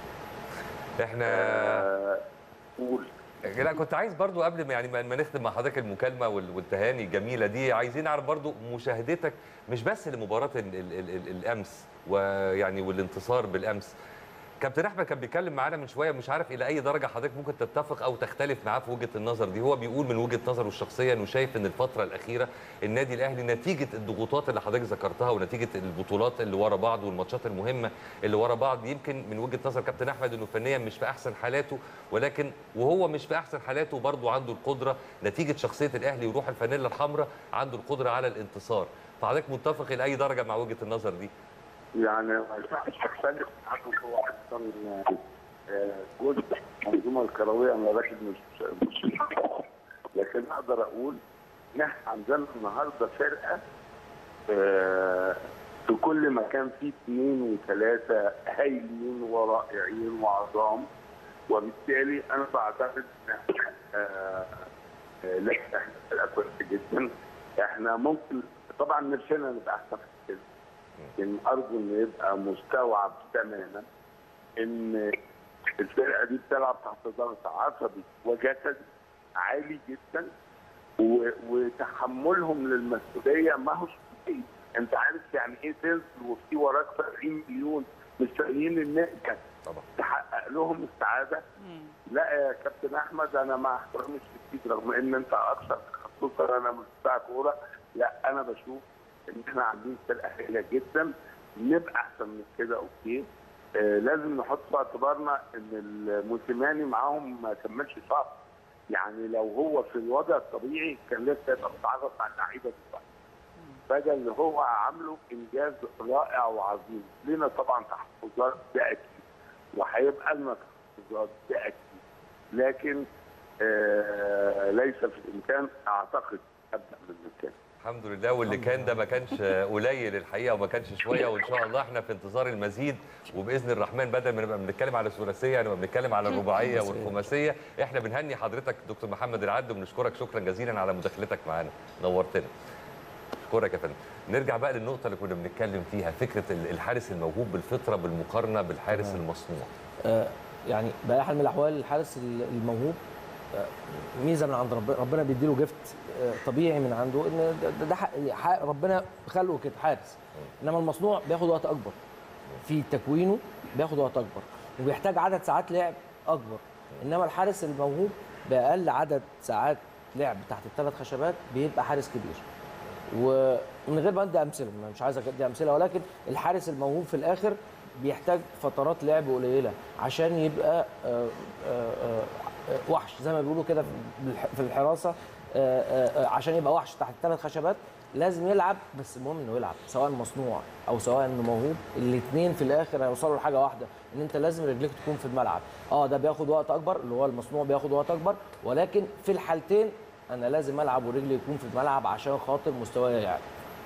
احنا قول لا كنت عايز برضو قبل ما يعني ما ما نختم مع حضرتك المكالمه وال- والتهاني الجميله دي عايزين نعرف برضو مشاهدتك مش بس لمباراه ال ال ال ال الامس ويعني والانتصار بالامس كابتن احمد كان بيتكلم معانا من شويه مش عارف الى اي درجه حضرتك ممكن تتفق او تختلف معاه في وجهه النظر دي هو بيقول من وجهه نظره الشخصيه انه شايف ان الفتره الاخيره النادي الاهلي نتيجه الضغوطات اللي حضرتك ذكرتها ونتيجه البطولات اللي ورا بعض والماتشات المهمه اللي ورا بعض يمكن من وجهه نظر كابتن احمد انه فنيا مش في احسن حالاته ولكن وهو مش في احسن حالاته برضه عنده القدره نتيجه شخصيه الاهلي وروح الفانيلا الحمراء عنده القدره على الانتصار فحضرتك متفق الى اي درجه مع وجهه النظر دي يعني مش هختلف عنه هو اصلا آه، جزء من المنظومه الكرويه انا راكب مش مش لكن اقدر اقول ان احنا عندنا النهارده فرقه آه، في كل مكان فيه اثنين وثلاثه هايلين ورائعين وعظام وبالتالي انا بعتقد ان إحنا، آه، آه، لا احنا فرقه كويسه جدا احنا ممكن طبعا نفسنا نبقى احسن من كده لكن ارجو ان يبقى مستوعب تماما ان الفرقه دي بتلعب تحت ضغط عصبي وجسدي عالي جدا و- وتحملهم للمسؤوليه ما هوش انت عارف يعني ايه تنزل وفي وراك 70 مليون مستنيين ان انت طبعا تحقق لهم السعاده لا يا كابتن احمد انا مع احترامي الشديد رغم ان انت اكثر تخصصا انا مش بتاع كوره لا انا بشوف ان احنا عاملين فرقه هائله جدا نبقى احسن من كده اوكي آه لازم نحط في اعتبارنا ان الموسيماني معاهم ما كملش شهر يعني لو هو في الوضع الطبيعي كان لسه يبقى متعرف على اللعيبه دلوقتي فده اللي هو عامله انجاز رائع وعظيم لنا طبعا تحفظات ده اكيد وهيبقى لنا تحفظات ده اكيد لكن آه ليس في الامكان اعتقد ابدا من المكان الحمد لله واللي كان ده ما كانش قليل الحقيقه وما كانش شويه وان شاء الله احنا في انتظار المزيد وباذن الرحمن بدل ما نبقى بنتكلم على الثلاثيه نبقى بنتكلم على الرباعيه والخماسيه احنا بنهني حضرتك دكتور محمد العد وبنشكرك شكرا جزيلا على مداخلتك معانا نورتنا اشكرك يا فندم نرجع بقى للنقطه اللي كنا بنتكلم فيها فكره الحارس الموهوب بالفطره بالمقارنه بالحارس تمام. المصنوع آه، يعني باي حال من الاحوال الحارس الموهوب آه، ميزه من عند ربنا ربنا بيديله جفت آه، طبيعي من عنده ان ده- ده, ده حق حق ربنا خلقه كده حارس انما المصنوع بياخد وقت اكبر في تكوينه بياخد وقت اكبر وبيحتاج عدد ساعات لعب اكبر انما الحارس الموهوب باقل عدد ساعات لعب تحت الثلاث خشبات بيبقى حارس كبير ومن غير ما ادي امثله أنا مش عايز ادي امثله ولكن الحارس الموهوب في الاخر بيحتاج فترات لعب قليله عشان يبقى آه، آه، آه، وحش زي ما بيقولوا كده في الح- في الحراسه آه، آه، آه، عشان يبقى وحش تحت الثلاث خشبات لازم يلعب بس المهم انه يلعب سواء مصنوع او سواء انه موهوب الاثنين في الاخر هيوصلوا لحاجه واحده ان انت لازم رجليك تكون في الملعب اه ده بياخد وقت اكبر اللي هو المصنوع بياخد وقت اكبر ولكن في الحالتين انا لازم العب ورجلي يكون في الملعب عشان خاطر مستواي يعلى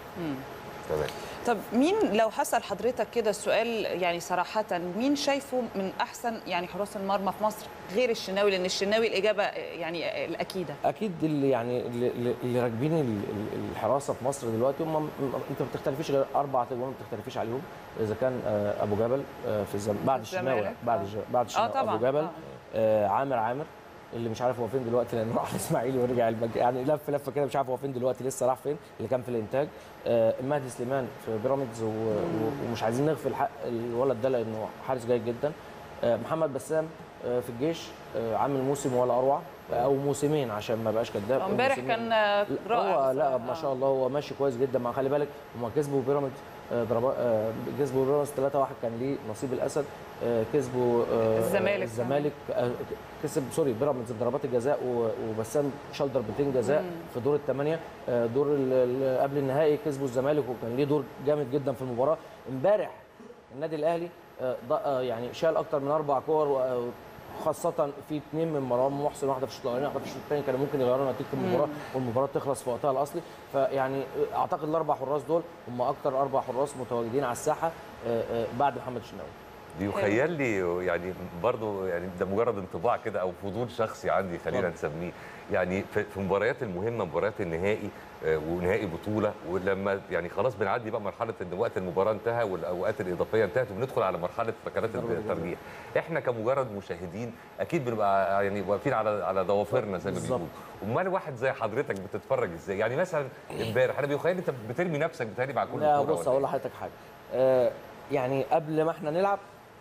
تمام طب مين لو هسأل حضرتك كده السؤال يعني صراحة مين شايفه من أحسن يعني حراس المرمى في مصر غير الشناوي لأن الشناوي الإجابة يعني الأكيدة اكيد اللي يعني اللي, اللي- اللي راكبين ال- ال- الحراسه في مصر دلوقتي هم م- انت ما بتختلفيش غير اربع تجوان ما بتختلفيش عليهم اذا كان آه، ابو جبل آه، في الزم... بعد الشناوي الزمالك، بعد الج... بعد الشناوي طبعاً، ابو جبل آه. آه، عامر عامر اللي مش عارف هو فين دلوقتي لانه راح الاسماعيلي ورجع المج... يعني لف لفه كده مش عارف هو فين دلوقتي لسه راح فين اللي كان في الانتاج آه، مهدي سليمان في بيراميدز و... و... ومش عايزين نغفل حق الولد ده لانه حارس جيد جدا آه، محمد بسام آه، في الجيش آه، عامل موسم ولا اروع او موسمين عشان ما بقاش كذاب امبارح موسمين. كان آه، رائع هو لا بصراحة. ما شاء الله هو ماشي كويس جدا مع خلي بالك هم كسبوا بيراميدز آه، ضربات آه، كسبوا بيراميدز 3 1 كان ليه نصيب الاسد آه، كسبوا آه، الزمالك الزمالك آه، كسب سوري بيراميدز بضربات الجزاء و- وبسام شال ضربتين جزاء مم. في دور الثمانيه آه، دور ال- ال- قبل النهائي كسبوا الزمالك وكان ليه دور جامد جدا في المباراه امبارح النادي الاهلي آه، ض- آه، يعني شال اكتر من اربع كور و- آه، خاصة في اثنين من مروان محسن واحدة في الشوط الأولاني واحدة في الشوط الثاني كانوا ممكن يغيروا نتيجة المباراة مم. والمباراة تخلص في وقتها الأصلي فيعني أعتقد الأربع حراس دول هم أكتر أربع حراس متواجدين على الساحة آه، آه، بعد محمد الشناوي بيخيل لي يعني برضو يعني ده مجرد انطباع كده او فضول شخصي عندي خلينا اتفضل. نسميه يعني في في المباريات المهمه مباريات النهائي آه، ونهائي بطوله ولما يعني خلاص بنعدي بقى مرحله ان وقت المباراه انتهى والاوقات الاضافيه انتهت وبندخل على مرحله ركلات الترجيح احنا كمجرد مشاهدين اكيد بنبقى يعني واقفين على على ضوافرنا زي ما بالظبط. بيقولوا امال واحد زي حضرتك بتتفرج ازاي يعني مثلا امبارح انا بيخيل انت بترمي نفسك بتهيألي مع كل لا كورة بص ولا اقول إيه؟ لحضرتك حاجه آه يعني قبل ما احنا نلعب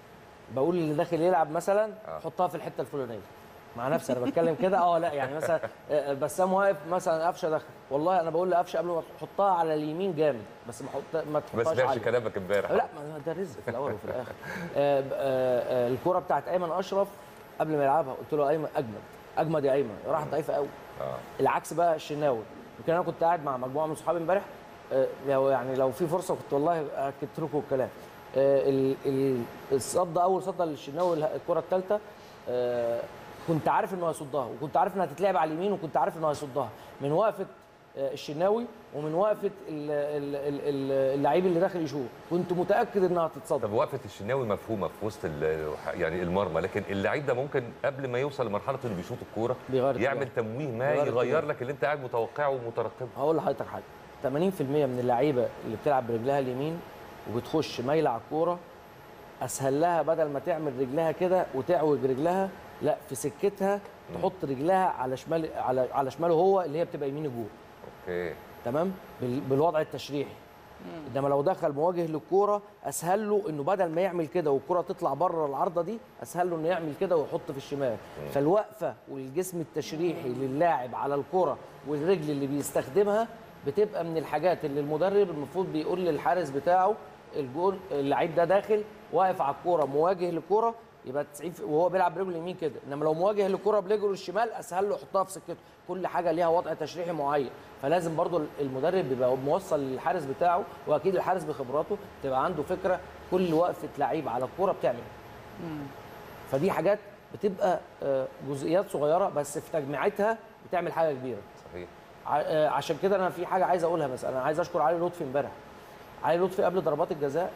بقول اللي داخل يلعب مثلا حطها في الحته الفلانيه مع نفسي انا بتكلم كده اه لا يعني مثلا آه، بسام واقف مثلا قفشه داخل والله انا بقول لقفشه قبل ما تحطها على اليمين جامد بس ما حط ما ما تحطهاش سمعش عليه كلامك امبارح لا ما ده رزق في الاول وفي الاخر آه، ب- آه، آه، الكره بتاعت ايمن اشرف قبل ما يلعبها قلت له ايمن اجمد اجمد يا ايمن راحت ضعيفه قوي العكس بقى الشناوي يمكن انا كنت قاعد مع مجموعه من صحابي امبارح آه، لو يعني لو في فرصه كنت والله اكدت لكم الكلام آه، ال- ال- الصده اول صده للشناوي اله- الكره الثالثه كنت عارف انه هيصدها وكنت عارف انها هتتلعب على اليمين وكنت عارف انه هيصدها من وقفه آه، الشناوي ومن وقفه ال- ال- ال- ال- اللعيب اللي داخل يشوط كنت متاكد انها هتتصد طب وقفه الشناوي مفهومه في وسط ال- يعني المرمى لكن اللعيب ده ممكن قبل ما يوصل لمرحله انه بيشوط الكوره بيغير يعمل اتجاه. تمويه ما بيغير يغير اتجاه. لك اللي انت قاعد متوقعه ومترقبه هقول لحضرتك حاجه 80% من اللعيبه اللي بتلعب برجلها اليمين وبتخش مايله على الكوره اسهل لها بدل ما تعمل رجلها كده وتعوج رجلها لا في سكتها تحط رجلها على شمال على على شماله هو اللي هي بتبقى يمين الجول اوكي تمام بال- بالوضع التشريحي انما لو دخل مواجه للكوره اسهل له انه بدل ما يعمل كده والكوره تطلع بره العارضه دي اسهل له انه يعمل كده ويحط في الشمال فالوقفه والجسم التشريحي للاعب على الكوره والرجل اللي بيستخدمها بتبقى من الحاجات اللي المدرب المفروض بيقول للحارس بتاعه الجول اللعيب ده داخل واقف على الكوره مواجه للكوره يبقى 90 في- وهو بيلعب برجله اليمين كده انما لو مواجه للكره برجله الشمال اسهل له يحطها في سكته كل حاجه ليها وضع تشريحي معين فلازم برضو المدرب بيبقى موصل للحارس بتاعه واكيد الحارس بخبراته تبقى عنده فكره كل وقفه لعيب على الكوره بتعمل إيه. فدي حاجات بتبقى آه، جزئيات صغيره بس في تجميعتها بتعمل حاجه كبيره صحيح ع- آه، عشان كده انا في حاجه عايز اقولها بس انا عايز اشكر علي لطفي امبارح علي لطفي قبل ضربات الجزاء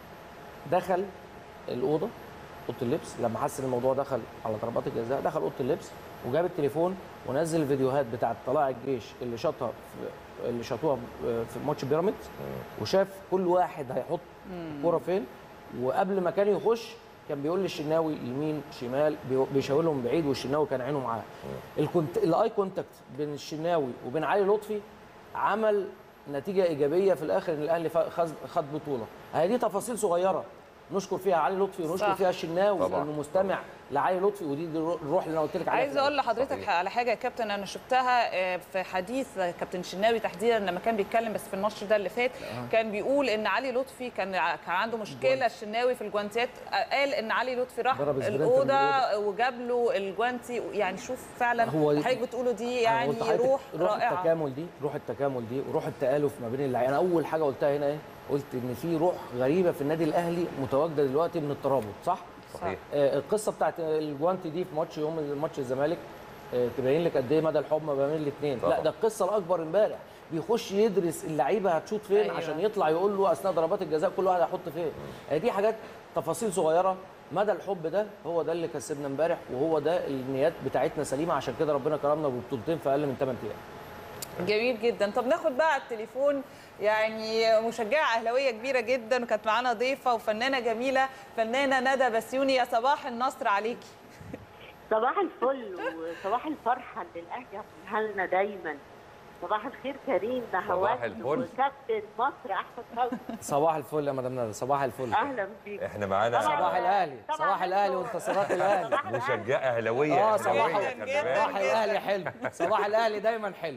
دخل الاوضه اوضه اللبس لما حس ان الموضوع دخل على ضربات الجزاء دخل اوضه اللبس وجاب التليفون ونزل الفيديوهات بتاعه طلائع الجيش اللي شاطها في اللي شاطوها في ماتش بيراميدز وشاف كل واحد هيحط الكوره فين وقبل ما كان يخش كان بيقول للشناوي يمين شمال بي- بيشاور لهم بعيد والشناوي كان عينه معاه الكونت... الاي كونتاكت بين الشناوي وبين علي لطفي عمل نتيجه ايجابيه في الاخر ان الاهلي فا- خد خد بطوله هي دي تفاصيل صغيره نشكر فيها علي لطفي ونشكر صح. فيها الشناوي طبعاً. انه مستمع لعلي لطفي ودي دي الروح اللي انا قلت لك عليها عايزه في اقول الأول. لحضرتك على حاجه يا كابتن انا شفتها آه، في حديث كابتن شناوي تحديدا لما كان بيتكلم بس في الماتش ده اللي فات آه. كان بيقول ان علي لطفي كان ع- كان عنده مشكله الشناوي في الجوانتيات آه، قال ان علي لطفي راح ضرب سبرنت من الاوضه وجاب له الجوانتي يعني شوف فعلا هو- حضرتك بتقوله دي أنا يعني قلت لحضرتك روح روح رائعه التكامل دي روح التكامل دي وروح التآلف ما بين اللعيبه انا اول حاجه قلتها هنا ايه قلت ان في روح غريبه في النادي الاهلي متواجده دلوقتي من الترابط صح صحيح. آه القصه بتاعت الجوانتي دي في ماتش يوم ماتش الزمالك آه تبين لك قد ايه مدى الحب ما بين الاثنين طبعا. لا ده القصه الاكبر امبارح بيخش يدرس اللعيبه هتشوط فين أيوة. أيوة. عشان يطلع يقول له اثناء ضربات الجزاء كل واحد هيحط فين آه دي حاجات تفاصيل صغيره مدى الحب ده هو ده اللي كسبنا امبارح وهو ده النيات بتاعتنا سليمه عشان كده ربنا كرمنا ببطولتين في اقل من 8 ايام جميل جدا طب ناخد بقى على التليفون يعني مشجعه اهلاويه كبيره جدا وكانت معانا ضيفه وفنانه جميله فنانه ندى بسيوني يا صباح النصر عليكي صباح الفل وصباح الفرحة اللي الأهلي يعملها لنا دايما صباح الخير كريم نهوات الفل. وكابتن مصر أحمد فوزي صباح الفل يا مدام ندى صباح الفل أهلا بيك احنا معانا طبعاً. صباح الاهلي طبعاً صباح الاهلي وانتصارات الاهلي مشجعه اهلاويه اه صباح أهلاوية، خلي بالك. صباح الاهلي حلو صباح الاهلي دايما حلو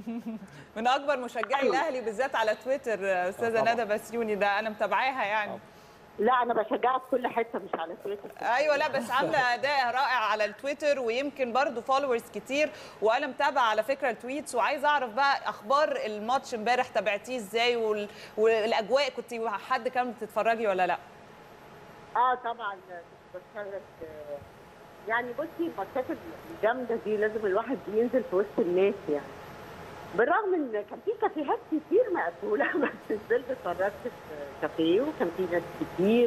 من اكبر مشجعي الاهلي بالذات على تويتر استاذه طبعاً. ندى بسيوني ده انا متابعاها يعني لا أنا بشجعك في كل حتة مش على تويتر ايوه لا بس عامله اداء رائع على التويتر ويمكن برضو فولورز كتير وانا متابعه على فكره التويتس وعايزه اعرف بقى اخبار الماتش امبارح تابعتيه ازاي وال... والاجواء كنت حد كان بتتفرجي ولا لا اه طبعا كنت بتفرج آه، يعني بصي الماتشات الجامده دي لازم الواحد ينزل في وسط الناس يعني بالرغم ان كان في كافيهات كتير مقفوله بس نزلت اتفرجت في كافيه وكان في ناس كتير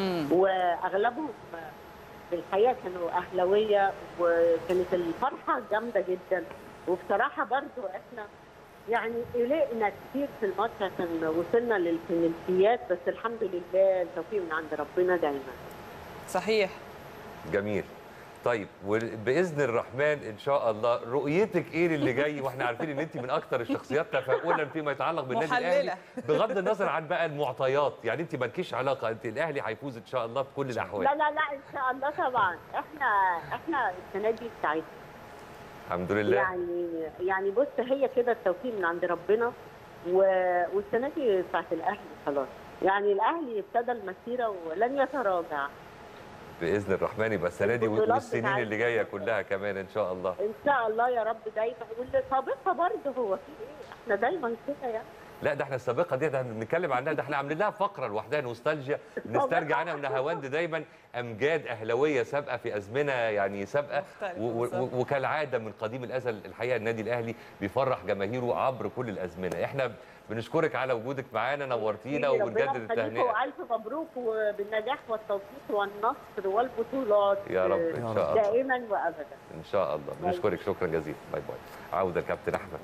واغلبهم في الحقيقه كانوا اهلاويه وكانت الفرحه جامده جدا وبصراحه برضو احنا يعني قلقنا كتير في الماتش عشان وصلنا للبنالتيات بس الحمد لله التوفيق من عند ربنا دايما صحيح جميل طيب وباذن الرحمن ان شاء الله رؤيتك ايه للي جاي واحنا عارفين ان انت من اكثر الشخصيات تفاؤلا فيما يتعلق بالنادي محللة. الاهلي بغض النظر عن بقى المعطيات يعني انت مالكيش علاقه انت الاهلي هيفوز ان شاء الله بكل الاحوال لا لا لا ان شاء الله طبعا احنا احنا السنه دي بتاعتنا الحمد لله يعني يعني بص هي كده التوفيق من عند ربنا و... والسنه دي بتاعت الاهلي خلاص يعني الاهلي ابتدى المسيره ولن يتراجع باذن الرحمن يبقى السنه دي البطولات والسنين بتاعتنا. اللي جايه كلها كمان ان شاء الله ان شاء الله يا رب دايما واللي سابقها برضه هو في ايه احنا دايما كده يعني لا ده احنا السابقه دي ده بنتكلم عنها ده احنا عاملين لها فقره لوحدها نوستالجيا بنسترجع عنها ونهاوند دايما امجاد اهلاويه سابقه في ازمنه يعني سابقه مختلفة و- و- بالظبط. وكالعاده من قديم الازل الحقيقه النادي الاهلي بيفرح جماهيره عبر كل الازمنه احنا بنشكرك على وجودك معانا نورتينا ربنا وبنجدد يخليكم التهنئه والف مبروك وبالنجاح والتوفيق والنصر والبطولات يا رب إن شاء الله. دائما وابدا ان شاء الله بنشكرك شكرا جزيلا باي باي عوده كابتن احمد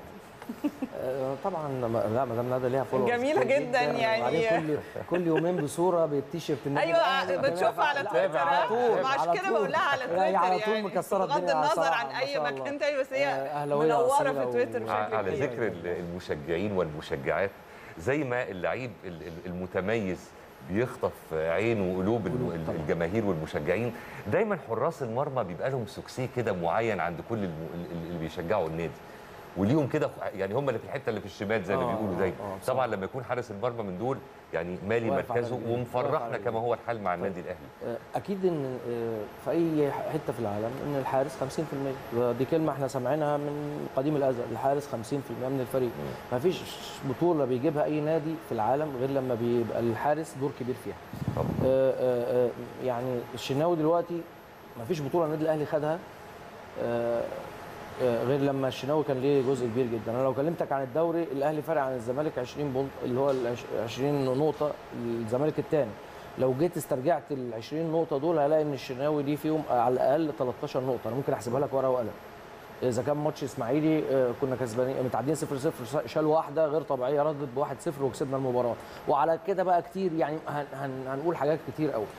آه، طبعا ما- لا مدام ندى ليها فولورز جميلة كتير جداً يعني. وبعدين كل كل يومين بصوره بالتيشيرت النادي ايوه الأهلي. بتشوفها على لا، تويتر على طول عشان على كده طول. بقول لها على لا، تويتر هي على طول يعني مكسره بغض الدنيا النظر صراحة، عن ما اي شاء مكان الله. تاني بس هي آه، أهلاوية منوره أصيلة في تويتر و- بشكل على كبير ذكر المشجعين والمشجعات زي ما اللعيب ال- ال- المتميز بيخطف عين وقلوب الم- ال- الجماهير والمشجعين دايما حراس المرمى بيبقى لهم سوكسيه كده معين عند كل الم- ال- اللي بيشجعوا النادي وليهم كده يعني هم اللي في الحته اللي في الشمال زي ما آه، بيقولوا آه، دايما آه، طبعا لما يكون حارس المرمى من دول يعني مالي واقف على مركزه رجليه، واقف على ومفرحنا رجليه. كما هو الحال مع النادي الاهلي آه، اكيد ان آه، في اي حته في العالم ان الحارس 50% دي كلمه احنا سامعينها من قديم الازل الحارس 50% من الفريق ما فيش بطوله بيجيبها اي نادي في العالم غير لما بيبقى الحارس دور كبير فيها آه، آه، آه، يعني الشناوي دلوقتي ما فيش بطوله النادي الاهلي خدها آه، آه، غير لما الشناوي كان ليه جزء كبير جدا انا لو كلمتك عن الدوري الاهلي فارق عن الزمالك 20 بونت اللي هو ال 20 نقطه الزمالك الثاني لو جيت استرجعت ال 20 نقطه دول هلاقي ان الشناوي دي فيهم على الاقل 13 نقطه انا ممكن احسبها لك ورقه وقلم اذا كان ماتش اسماعيلي آه، كنا كسبانين متعادلين 0 0 شال واحده غير طبيعيه ردت ب 1 0 وكسبنا المباراه وعلى كده بقى كتير يعني هن هن هنقول حاجات كتير قوي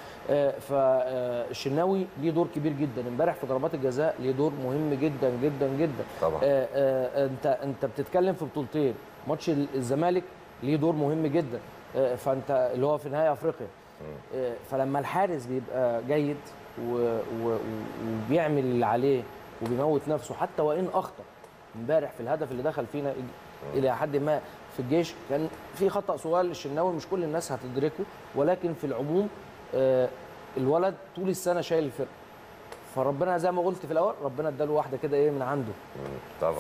فالشناوي ليه دور كبير جدا امبارح في ضربات الجزاء ليه دور مهم جدا جدا جدا طبعا آه، آه، انت انت بتتكلم في بطولتين ماتش الزمالك ليه دور مهم جدا آه، فانت اللي هو في نهائي افريقيا آه، فلما الحارس بيبقى جيد و- و- وبيعمل اللي عليه وبيموت نفسه حتى وان اخطا امبارح في الهدف اللي دخل فينا الى حد ما في الجيش كان في خطا صغير للشناوي مش كل الناس هتدركه ولكن في العموم آه، الولد طول السنه شايل الفرقه فربنا زي ما قلت في الاول ربنا اداله واحده كده ايه من عنده طبعا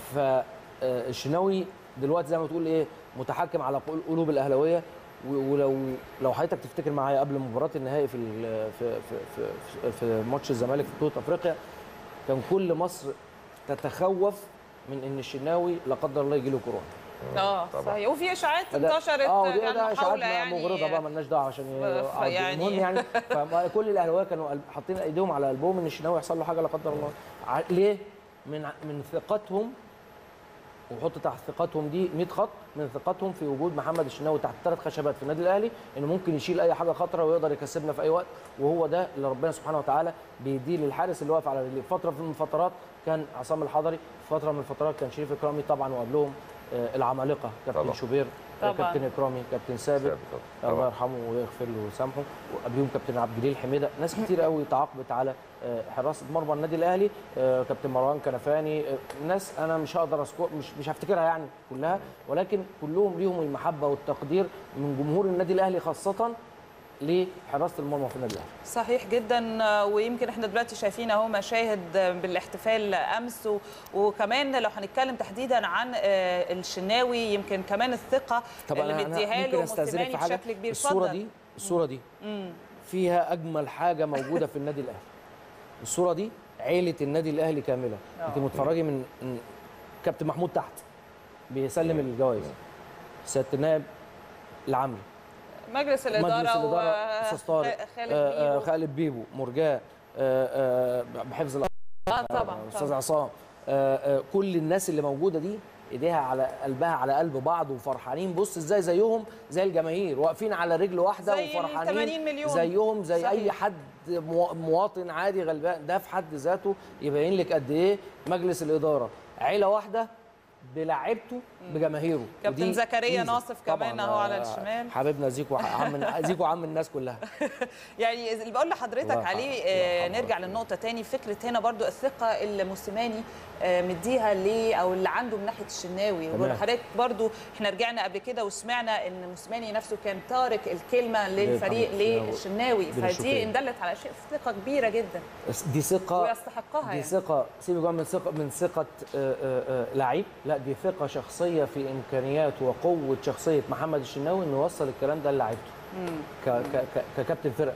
فالشناوي دلوقتي زي ما تقول ايه متحكم على قل- قلوب الاهلاويه و- ولو لو حضرتك تفتكر معايا قبل مباراه النهائي في ال- في في في, في, في ماتش الزمالك في بطوله افريقيا كان كل مصر تتخوف من ان الشناوي لا قدر الله يجي له كورونا اه صحيح وفي اشاعات فده- انتشرت اه ودي يعني ده اشاعات محاولة يعني مغرضه بقى مالناش دعوه عشان ي- ف- آه، يعني- المهم يعني فكل الاهلاويه كانوا قلب- حاطين ايديهم على قلبهم ان الشناوي يحصل له حاجه لا قدر الله ع- ليه؟ من ع- من ثقتهم وحط تحت ثقتهم دي 100 خط من ثقتهم في وجود محمد الشناوي تحت ثلاث خشبات في النادي الاهلي انه ممكن يشيل اي حاجه خطره ويقدر يكسبنا في اي وقت وهو ده اللي ربنا سبحانه وتعالى بيديه للحارس اللي واقف على رجليه فتره من الفترات كان عصام الحضري فتره من الفترات كان شريف اكرامي طبعا وقبلهم آه، العمالقه كابتن طبعا. شوبير آه، طبعا. كابتن اكرامي كابتن ثابت ثابت طبعا. الله يرحمه ويغفر له ويسامحه وقبليهم كابتن عبد الجليل حميده ناس كتير قوي تعاقبت على آه، حراسه مرمى النادي الاهلي آه، كابتن مروان كنفاني آه، ناس انا مش هقدر اذكر مش مش هفتكرها يعني كلها ولكن كلهم ليهم المحبه والتقدير من جمهور النادي الاهلي خاصه لحراسه المرمى في النادي الاهلي صحيح جدا آه، ويمكن احنا دلوقتي شايفين اهو مشاهد آه، بالاحتفال امس و- وكمان لو هنتكلم تحديدا عن آه، الشناوي يمكن كمان الثقه طب اللي انا مديها أنا ممكن له استاذنك موسيماني في حاجه بشكل كبير الصوره اتفضل. دي الصوره دي مم. فيها اجمل حاجه موجوده في النادي الاهلي الصوره دي عيله النادي الاهلي كامله آه. انت متفرجي من من كابتن محمود تحت بيسلم الجوائز سياده النائب العمري مجلس الاداره, مجلس الاداره و- استاذ طارق خالد آه، آه، بيبو. خالد بيبو مرجاه آه، آه، بحفظ الأ- اه طبعا استاذ طبعاً. عصام آه، آه، كل الناس اللي موجوده دي ايديها على قلبها على قلب بعض وفرحانين بص ازاي زيهم زي الجماهير واقفين على رجل واحده زي ال وفرحانين 80 مليون. زيهم زي صحيح. اي حد مو- مواطن عادي غلبان ده في حد ذاته يبين لك قد ايه مجلس الاداره عيله واحده بلاعيبته بجماهيره كابتن ودي زكريا ميزة. ناصف كمان طبعاً، أهو على آه، الشمال. حبيبنا زيكو عم زيكو عم الناس كلها يعني اللي بقول لحضرتك الله يرحمه، عليه آه، نرجع للنقطه تاني فكره هنا برضو الثقه اللي موسيماني آه، مديها ليه او اللي عنده من ناحيه الشناوي تمام. وبقول لحضرتك برضو احنا رجعنا قبل كده وسمعنا ان موسيماني نفسه كان تارك الكلمه للفريق يرحمه. للشناوي بين فدي الشوطين. ان دلت على شيء ثقه كبيره جدا دي ثقه ويستحقها دي يعني ثقه سيبك بقى من ثقه من ثقه آه، آه، آه، لعيب لا دي ثقه شخصيه في امكانيات وقوه شخصيه محمد الشناوي انه يوصل الكلام ده للاعيبته مم. ك- ك- ك- ككابتن فرقه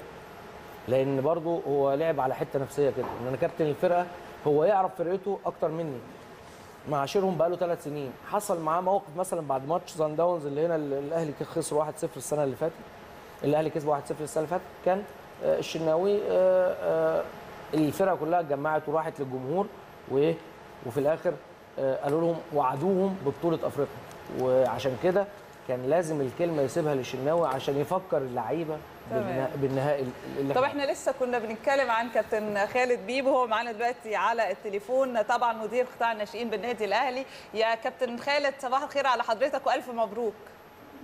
لان برضه هو لعب على حته نفسيه كده ان انا كابتن الفرقه هو يعرف فرقته اكتر مني معاشرهم بقاله ثلاث سنين حصل معاه موقف مثلا بعد ماتش سان داونز اللي هنا اللي الاهلي كان خسر 1-0 السنه اللي فاتت الاهلي كسب 1-0 السنه اللي فاتت كان آه، الشناوي آه، آه، الفرقه كلها اتجمعت وراحت للجمهور وايه وفي الاخر آه، قالوا لهم وعدوهم ببطوله افريقيا وعشان كده كان لازم الكلمه يسيبها للشناوي عشان يفكر اللعيبه تمام. بالنا- بالنهائي اللي طب إحنا- احنا لسه كنا بنتكلم عن كابتن خالد بيبو هو معانا دلوقتي على التليفون طبعا مدير قطاع الناشئين بالنادي الاهلي يا كابتن خالد صباح الخير على حضرتك والف مبروك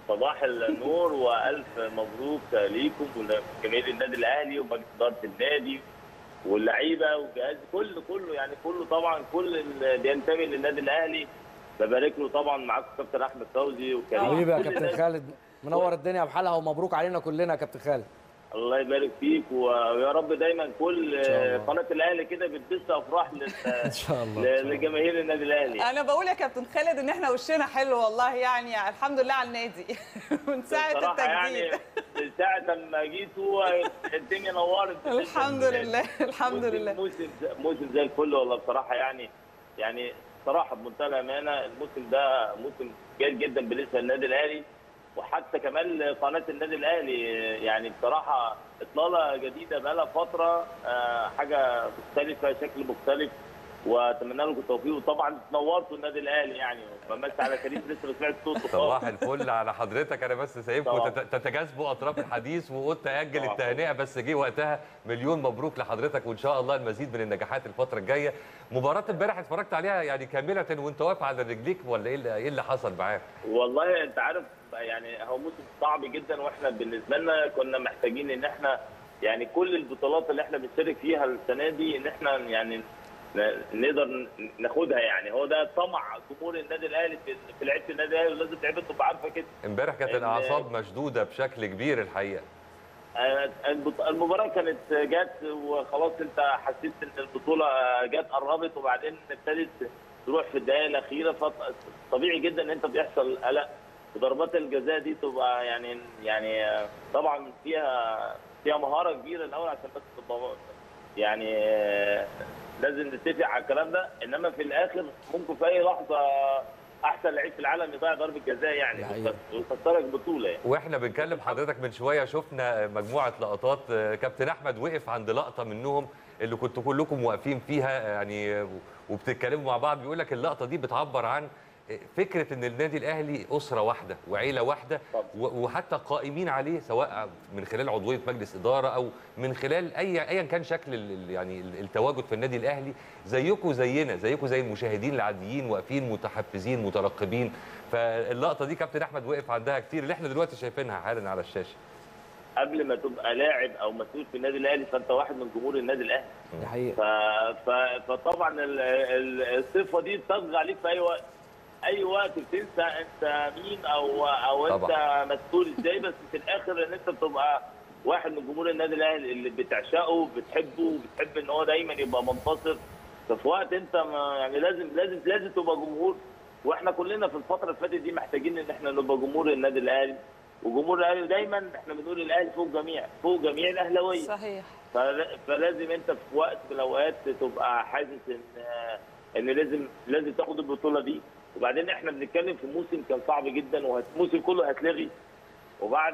صباح النور والف مبروك ليكم ولجماهير النادي الاهلي ومجلس اداره النادي واللعيبه والجهاز كله كله يعني كله طبعا كل اللي بينتمي للنادي الاهلي ببارك له طبعا معاكم كابتن احمد فوزي وكريم حبيبي يا كل كابتن الناس. خالد منور الدنيا بحالها ومبروك علينا كلنا يا كابتن خالد الله يبارك فيك ويا رب دايما كل شاء الله. قناه الاهلي كده بتبث افراح لل- ان شاء الله ل- لجماهير النادي الاهلي انا بقول يا كابتن خالد ان احنا وشنا حلو والله يعني الحمد لله على النادي من ساعه بصراحه يعني التجديد من ساعه ما جيتوا الدنيا نورت الحمد لله الحمد موسم- لله موسم موسم زي الفل والله بصراحه يعني يعني صراحه بمنتهى الامانه الموسم ده موسم جيد جدا بالنسبه للنادي الاهلي وحتى كمان قناه النادي الاهلي يعني بصراحه اطلاله جديده بقى لها فتره آه، حاجه مختلفه شكل مختلف واتمنى لكم التوفيق وطبعا تنورتوا النادي الاهلي يعني بمسي على كريم لسه ما سمعت صوته صباح خالص. الفل على حضرتك انا بس سايبكم طبعا. تت- تتجاذبوا اطراف الحديث وقلت اجل طبعا. التهنئه بس جه وقتها مليون مبروك لحضرتك وان شاء الله المزيد من النجاحات الفتره الجايه مباراه امبارح اتفرجت عليها يعني كامله وانت واقف على رجليك ولا ايه اللي- ايه اللي حصل معاك والله انت عارف يعني هو موسم صعب جدا واحنا بالنسبه لنا كنا محتاجين ان احنا يعني كل البطولات اللي احنا بنشارك فيها السنه دي ان احنا يعني ن- نقدر ناخدها يعني هو ده طمع جمهور النادي الاهلي في في لعيبه النادي الاهلي ولازم لعيبه تبقى عارفه كده امبارح كانت إن- الاعصاب مشدوده بشكل كبير الحقيقه آه، البط- المباراه كانت جت وخلاص انت حسيت ان البطوله جت قربت وبعدين ابتدت تروح في الدقائق الاخيره فطبيعي جدا ان انت بيحصل قلق وضربات الجزاء دي تبقى يعني يعني آه، طبعا فيها فيها مهاره كبيره الاول عشان بس تبقى يعني آه، لازم نتفق على الكلام ده انما في الاخر ممكن في اي لحظه احسن لعيب في العالم يضيع ضربه جزاء يعني ويخسرك بطوله يعني واحنا بنكلم حضرتك من شويه شفنا مجموعه لقطات آه، كابتن احمد وقف عند لقطه منهم اللي كنتوا كلكم واقفين فيها يعني وبتتكلموا مع بعض بيقول لك اللقطه دي بتعبر عن فكره ان النادي الاهلي اسره واحده وعيله واحده و- وحتى قائمين عليه سواء من خلال عضويه مجلس اداره او من خلال اي ايا كان شكل ال- ال- يعني ال- التواجد في النادي الاهلي زيكم زينا زيكم زي المشاهدين العاديين واقفين متحفزين مترقبين فاللقطه دي كابتن احمد وقف عندها كتير اللي احنا دلوقتي شايفينها حالا على الشاشه قبل ما تبقى لاعب او مسؤول في النادي الاهلي فانت واحد من جمهور النادي الاهلي دي حقيقه ف... ف... فطبعا ال... ال... الصفه دي بتطغى عليك في اي وقت اي وقت بتنسى انت مين او او انت طبعا. مسؤول ازاي بس في الاخر ان انت بتبقى واحد من جمهور النادي الاهلي اللي بتعشقه بتحبه بتحب ان هو دايما يبقى منتصر ففي وقت انت ما يعني لازم لازم لازم تبقى جمهور واحنا كلنا في الفتره اللي فاتت دي محتاجين ان احنا نبقى جمهور النادي الاهلي وجمهور الاهلي دايما احنا بنقول الاهلي فوق جميع فوق جميع الاهلاويه صحيح فل- فلازم انت في وقت من الاوقات تبقى حاسس ان ان لازم لازم تاخد البطوله دي وبعدين احنا بنتكلم في موسم كان صعب جدا والموسم كله هتلغي وبعد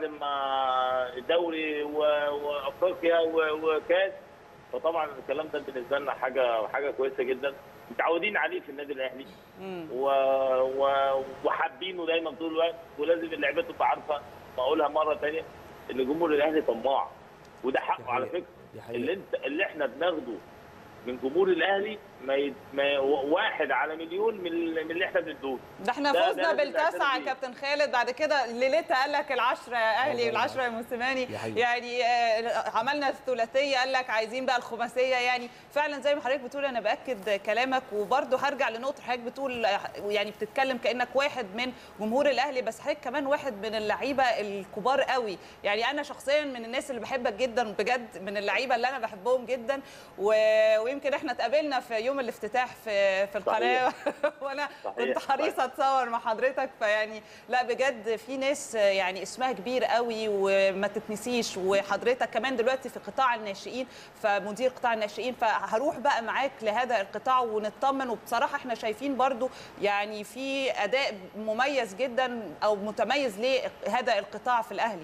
ما الدوري و- وافريقيا و- وكاس فطبعا الكلام ده بالنسبه لنا حاجه حاجه كويسه جدا متعودين عليه في النادي الاهلي و... و... وحابينه دايما طول الوقت ولازم اللعيبه تبقى عارفه بقولها مره ثانيه ان جمهور الاهلي طماع وده حقه على فكره اللي انت اللي احنا بناخده من جمهور الاهلي ما, ي... ما ي... واحد على مليون من, ال- من اللي احنا بندوه ده احنا ده- ده فزنا لازم بالتاسعه نعترف يا بيه. كابتن خالد بعد كده ليلتها قال لك العشره يا اهلي والله. والعشره يا موسيماني دي حقيقة. يعني آه، عملنا الثلاثيه قال لك عايزين بقى الخماسيه يعني فعلا زي ما حضرتك بتقول انا باكد كلامك وبرده هرجع لنقطه حضرتك بتقول آه، يعني بتتكلم كانك واحد من جمهور الاهلي بس حضرتك كمان واحد من اللعيبه الكبار قوي يعني انا شخصيا من الناس اللي بحبك جدا بجد من اللعيبه اللي انا بحبهم جدا و... ويمكن احنا اتقابلنا في يوم الافتتاح في في القناه وانا صحيح. كنت حريصه اتصور مع حضرتك فيعني لا بجد في ناس يعني اسمها كبير قوي وما تتنسيش وحضرتك كمان دلوقتي في قطاع الناشئين فمدير قطاع الناشئين فهروح بقى معاك لهذا القطاع ونطمن وبصراحه احنا شايفين برضو يعني في اداء مميز جدا او متميز لهذا القطاع في الاهلي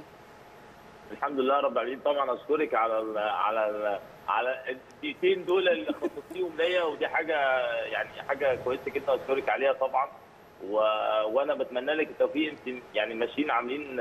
الحمد لله رب العالمين طبعا اشكرك على ال على ال على الدقيقتين دول اللي خصصتيهم ليا ودي حاجه يعني حاجه كويسه جدا اشكرك عليها طبعا و... وانا بتمنى لك التوفيق انت يعني ماشيين عاملين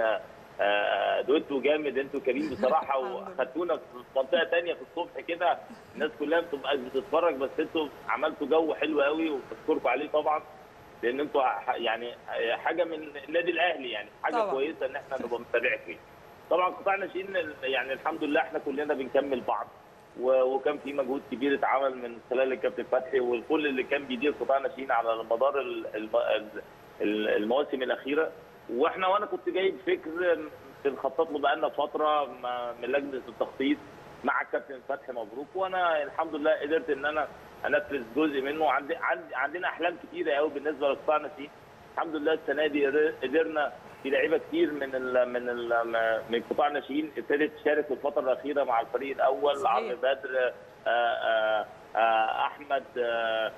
آه، دويتو جامد انتوا كريم بصراحه وخدتونا في منطقه تانية في الصبح كده الناس كلها بتبقى بتتفرج بس انتوا عملتوا جو حلو قوي وبشكركم عليه طبعا لان انتوا ح- يعني حاجه من النادي الاهلي يعني حاجه طبعاً. كويسه ان احنا نبقى متابعين فيه طبعا قطاع الناشئين يعني الحمد لله احنا كلنا بنكمل بعض و- وكان في مجهود كبير اتعمل من خلال الكابتن فتحي والكل اللي كان بيدير قطاع الناشئين على مدار ال- الم- ال- ال- المواسم الاخيره واحنا وانا كنت جايب فكر بنخطط له بقالنا فتره ما- من لجنه التخطيط مع الكابتن فتحي مبروك وانا الحمد لله قدرت ان انا انفذ جزء منه عندي عندي عندنا احلام كتيره قوي بالنسبه لقطاع الناشئين الحمد لله السنه دي قدر- قدرنا في لعيبه كتير من ال من ال من قطاع الناشئين ابتدت تشارك في الفتره الاخيره مع الفريق الاول صحيح. عمرو بدر آه، آه، آه، احمد آه،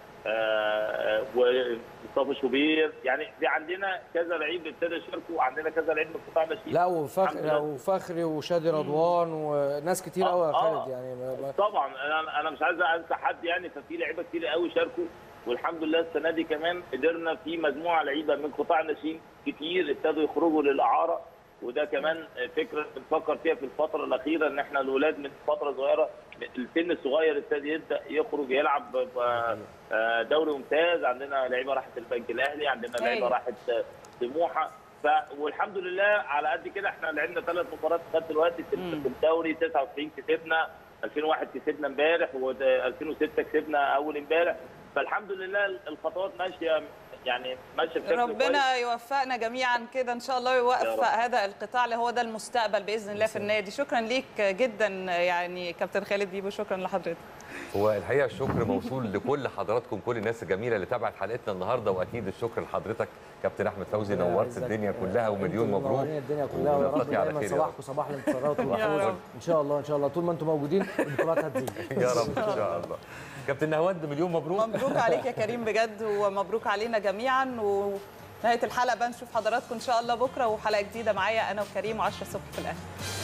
آه، ومصطفى شوبير يعني في عندنا كذا لعيب ابتدى يشاركوا عندنا كذا لعيب من قطاع الناشئين لا الحمد وفخري لله. وفخري وشادي رضوان وناس كتير قوي يا آه، خالد آه. يعني ما- ما- طبعا انا انا مش عايز انسى حد يعني ففي لعيبه كتير قوي شاركوا والحمد لله السنه دي كمان قدرنا في مجموعه لعيبه من قطاع الناشئين كتير ابتدوا يخرجوا للاعاره وده كمان فكره بنفكر فيها في الفتره الاخيره ان احنا الاولاد من فتره صغيره السن الصغير ابتدى يبدا يخرج يلعب ب- آه، دوري ممتاز عندنا لعيبه راحت البنك الاهلي عندنا لعيبه أيوة. راحت سموحه ف والحمد لله على قد كده احنا لعبنا ثلاث مباريات لغايه دلوقتي في في الدوري 99 كسبنا 2001 كسبنا امبارح و2006 كسبنا اول امبارح فالحمد لله الخطوات ماشيه يعني ماشيه بشكل كويس. ربنا يوفقنا جميعا كده ان شاء الله يا ويوفق رب. هذا القطاع اللي هو ده المستقبل باذن الله في النادي شكرا ليك جدا يعني كابتن خالد بيبو شكرا لحضرتك هو الحقيقه الشكر موصول لكل حضراتكم كل الناس الجميله اللي تابعت حلقتنا النهارده واكيد الشكر لحضرتك كابتن احمد فوزي نورت الدنيا كلها ومليون انتوا مبروك منورين الدنيا كلها ويا رب ونلتقي على دايما خير يا رب. صباحكم صباح الانتصارات والحظوظ رب. ان شاء الله ان شاء الله طول ما انتم موجودين البطولات هتزيد يا رب ان شاء الله كابتن نهاوند مليون مبروك مبروك عليك يا كريم بجد ومبروك علينا جميعا ونهايه الحلقه بقى نشوف حضراتكم ان شاء الله بكره وحلقه جديده معايا انا وكريم و10 الصبح في الاهلي